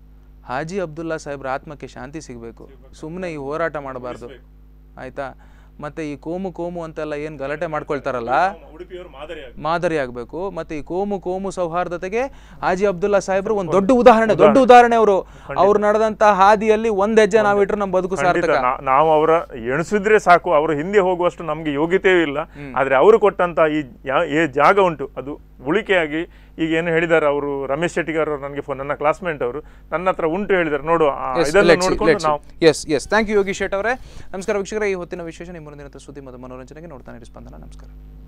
[SPEAKER 1] ಹಾಜಿ ಅಬ್ದುಲ್ಲಾ ಸಾಹೇಬ್ರ ಆತ್ಮಕ್ಕೆ ಶಾಂತಿ ಸಿಗಬೇಕು ಸುಮ್ಮನೆ ಈ ಹೋರಾಟ ಮಾಡಬಾರ್ದು ಆಯ್ತಾ ಮತ್ತೆ ಈ ಕೋಮು ಕೋಮು ಅಂತೆಲ್ಲ ಏನು ಗಲಾಟೆ ಮಾಡ್ಕೊಳ್ತಾರಲ್ಲ
[SPEAKER 2] ಉಡುಪಿಯವರು ಮಾದರಿ
[SPEAKER 1] ಮಾದರಿ ಆಗಬೇಕು ಮತ್ತೆ ಈ ಕೋಮು ಕೋಮು ಸೌಹಾರ್ದತೆಗೆ ಹಾಜಿ ಅಬ್ದುಲ್ಲಾ ಸಾಹೇಬ್ರು ಒಂದು ದೊಡ್ಡ ಉದಾಹರಣೆ ದೊಡ್ಡ ಉದಾಹರಣೆ ಅವರು ಅವ್ರು ನಡೆದಂತ ಹಾದಿಯಲ್ಲಿ ಒಂದ್ ಹೆಜ್ಜೆ ನಾವಿಟ್ರು ನಮ್ಮ ಬದುಕು
[SPEAKER 2] ಖಂಡಿತ
[SPEAKER 1] ಸಾರ್ಥಕ
[SPEAKER 2] ನಾ- ನಾವು ಅವರ ಎಣಿಸಿದ್ರೆ ಸಾಕು ಅವರು ಹಿಂದೆ ಹೋಗುವಷ್ಟು ನಮಗೆ ಯೋಗ್ಯತೆಯೂ ಇಲ್ಲ ಆದ್ರೆ ಅವರು ಕೊಟ್ಟಂತ ಈ ಯಾ- ಏ ಜಾಗ ಉಂಟು ಅದು ಉಳಿಕೆಯಾಗಿ ಈಗ ಏನು ಹೇಳಿದ್ದಾರೆ ಅವರು ರಮೇಶ್ ಶೆಟ್ಟಿಗಾರ್ ಅವರು ನನಗೆ ಫೋನ್ ನನ್ನ ಕ್ಲಾಸ್ಮೇಟ್ ಅವರು ನನ್ನ ಹತ್ರ ಉಂಟು ಹೇಳಿದ್ದಾರೆ ನೋಡು ಆ ಇದನ್ನು ನೋಡ್ಕೊಂಡು ನಾವು
[SPEAKER 1] yes yes thank you Yogi Shet ಅವರೇ ನಮಸ್ಕಾರ ವೀಕ್ಷಕರೇ ಈ ಹೊತ್ತಿನ ವಿಶೇಷ ನಿಮ್ಮ ಮುಂದಿನ ಸುದ್ದಿ ಮತ್ತು ಮನೋರಂಜನೆಗೆ ನೋಡ್ತಾನೆ ಸ್ಪಂದನ ನಮಸ್ಕಾರ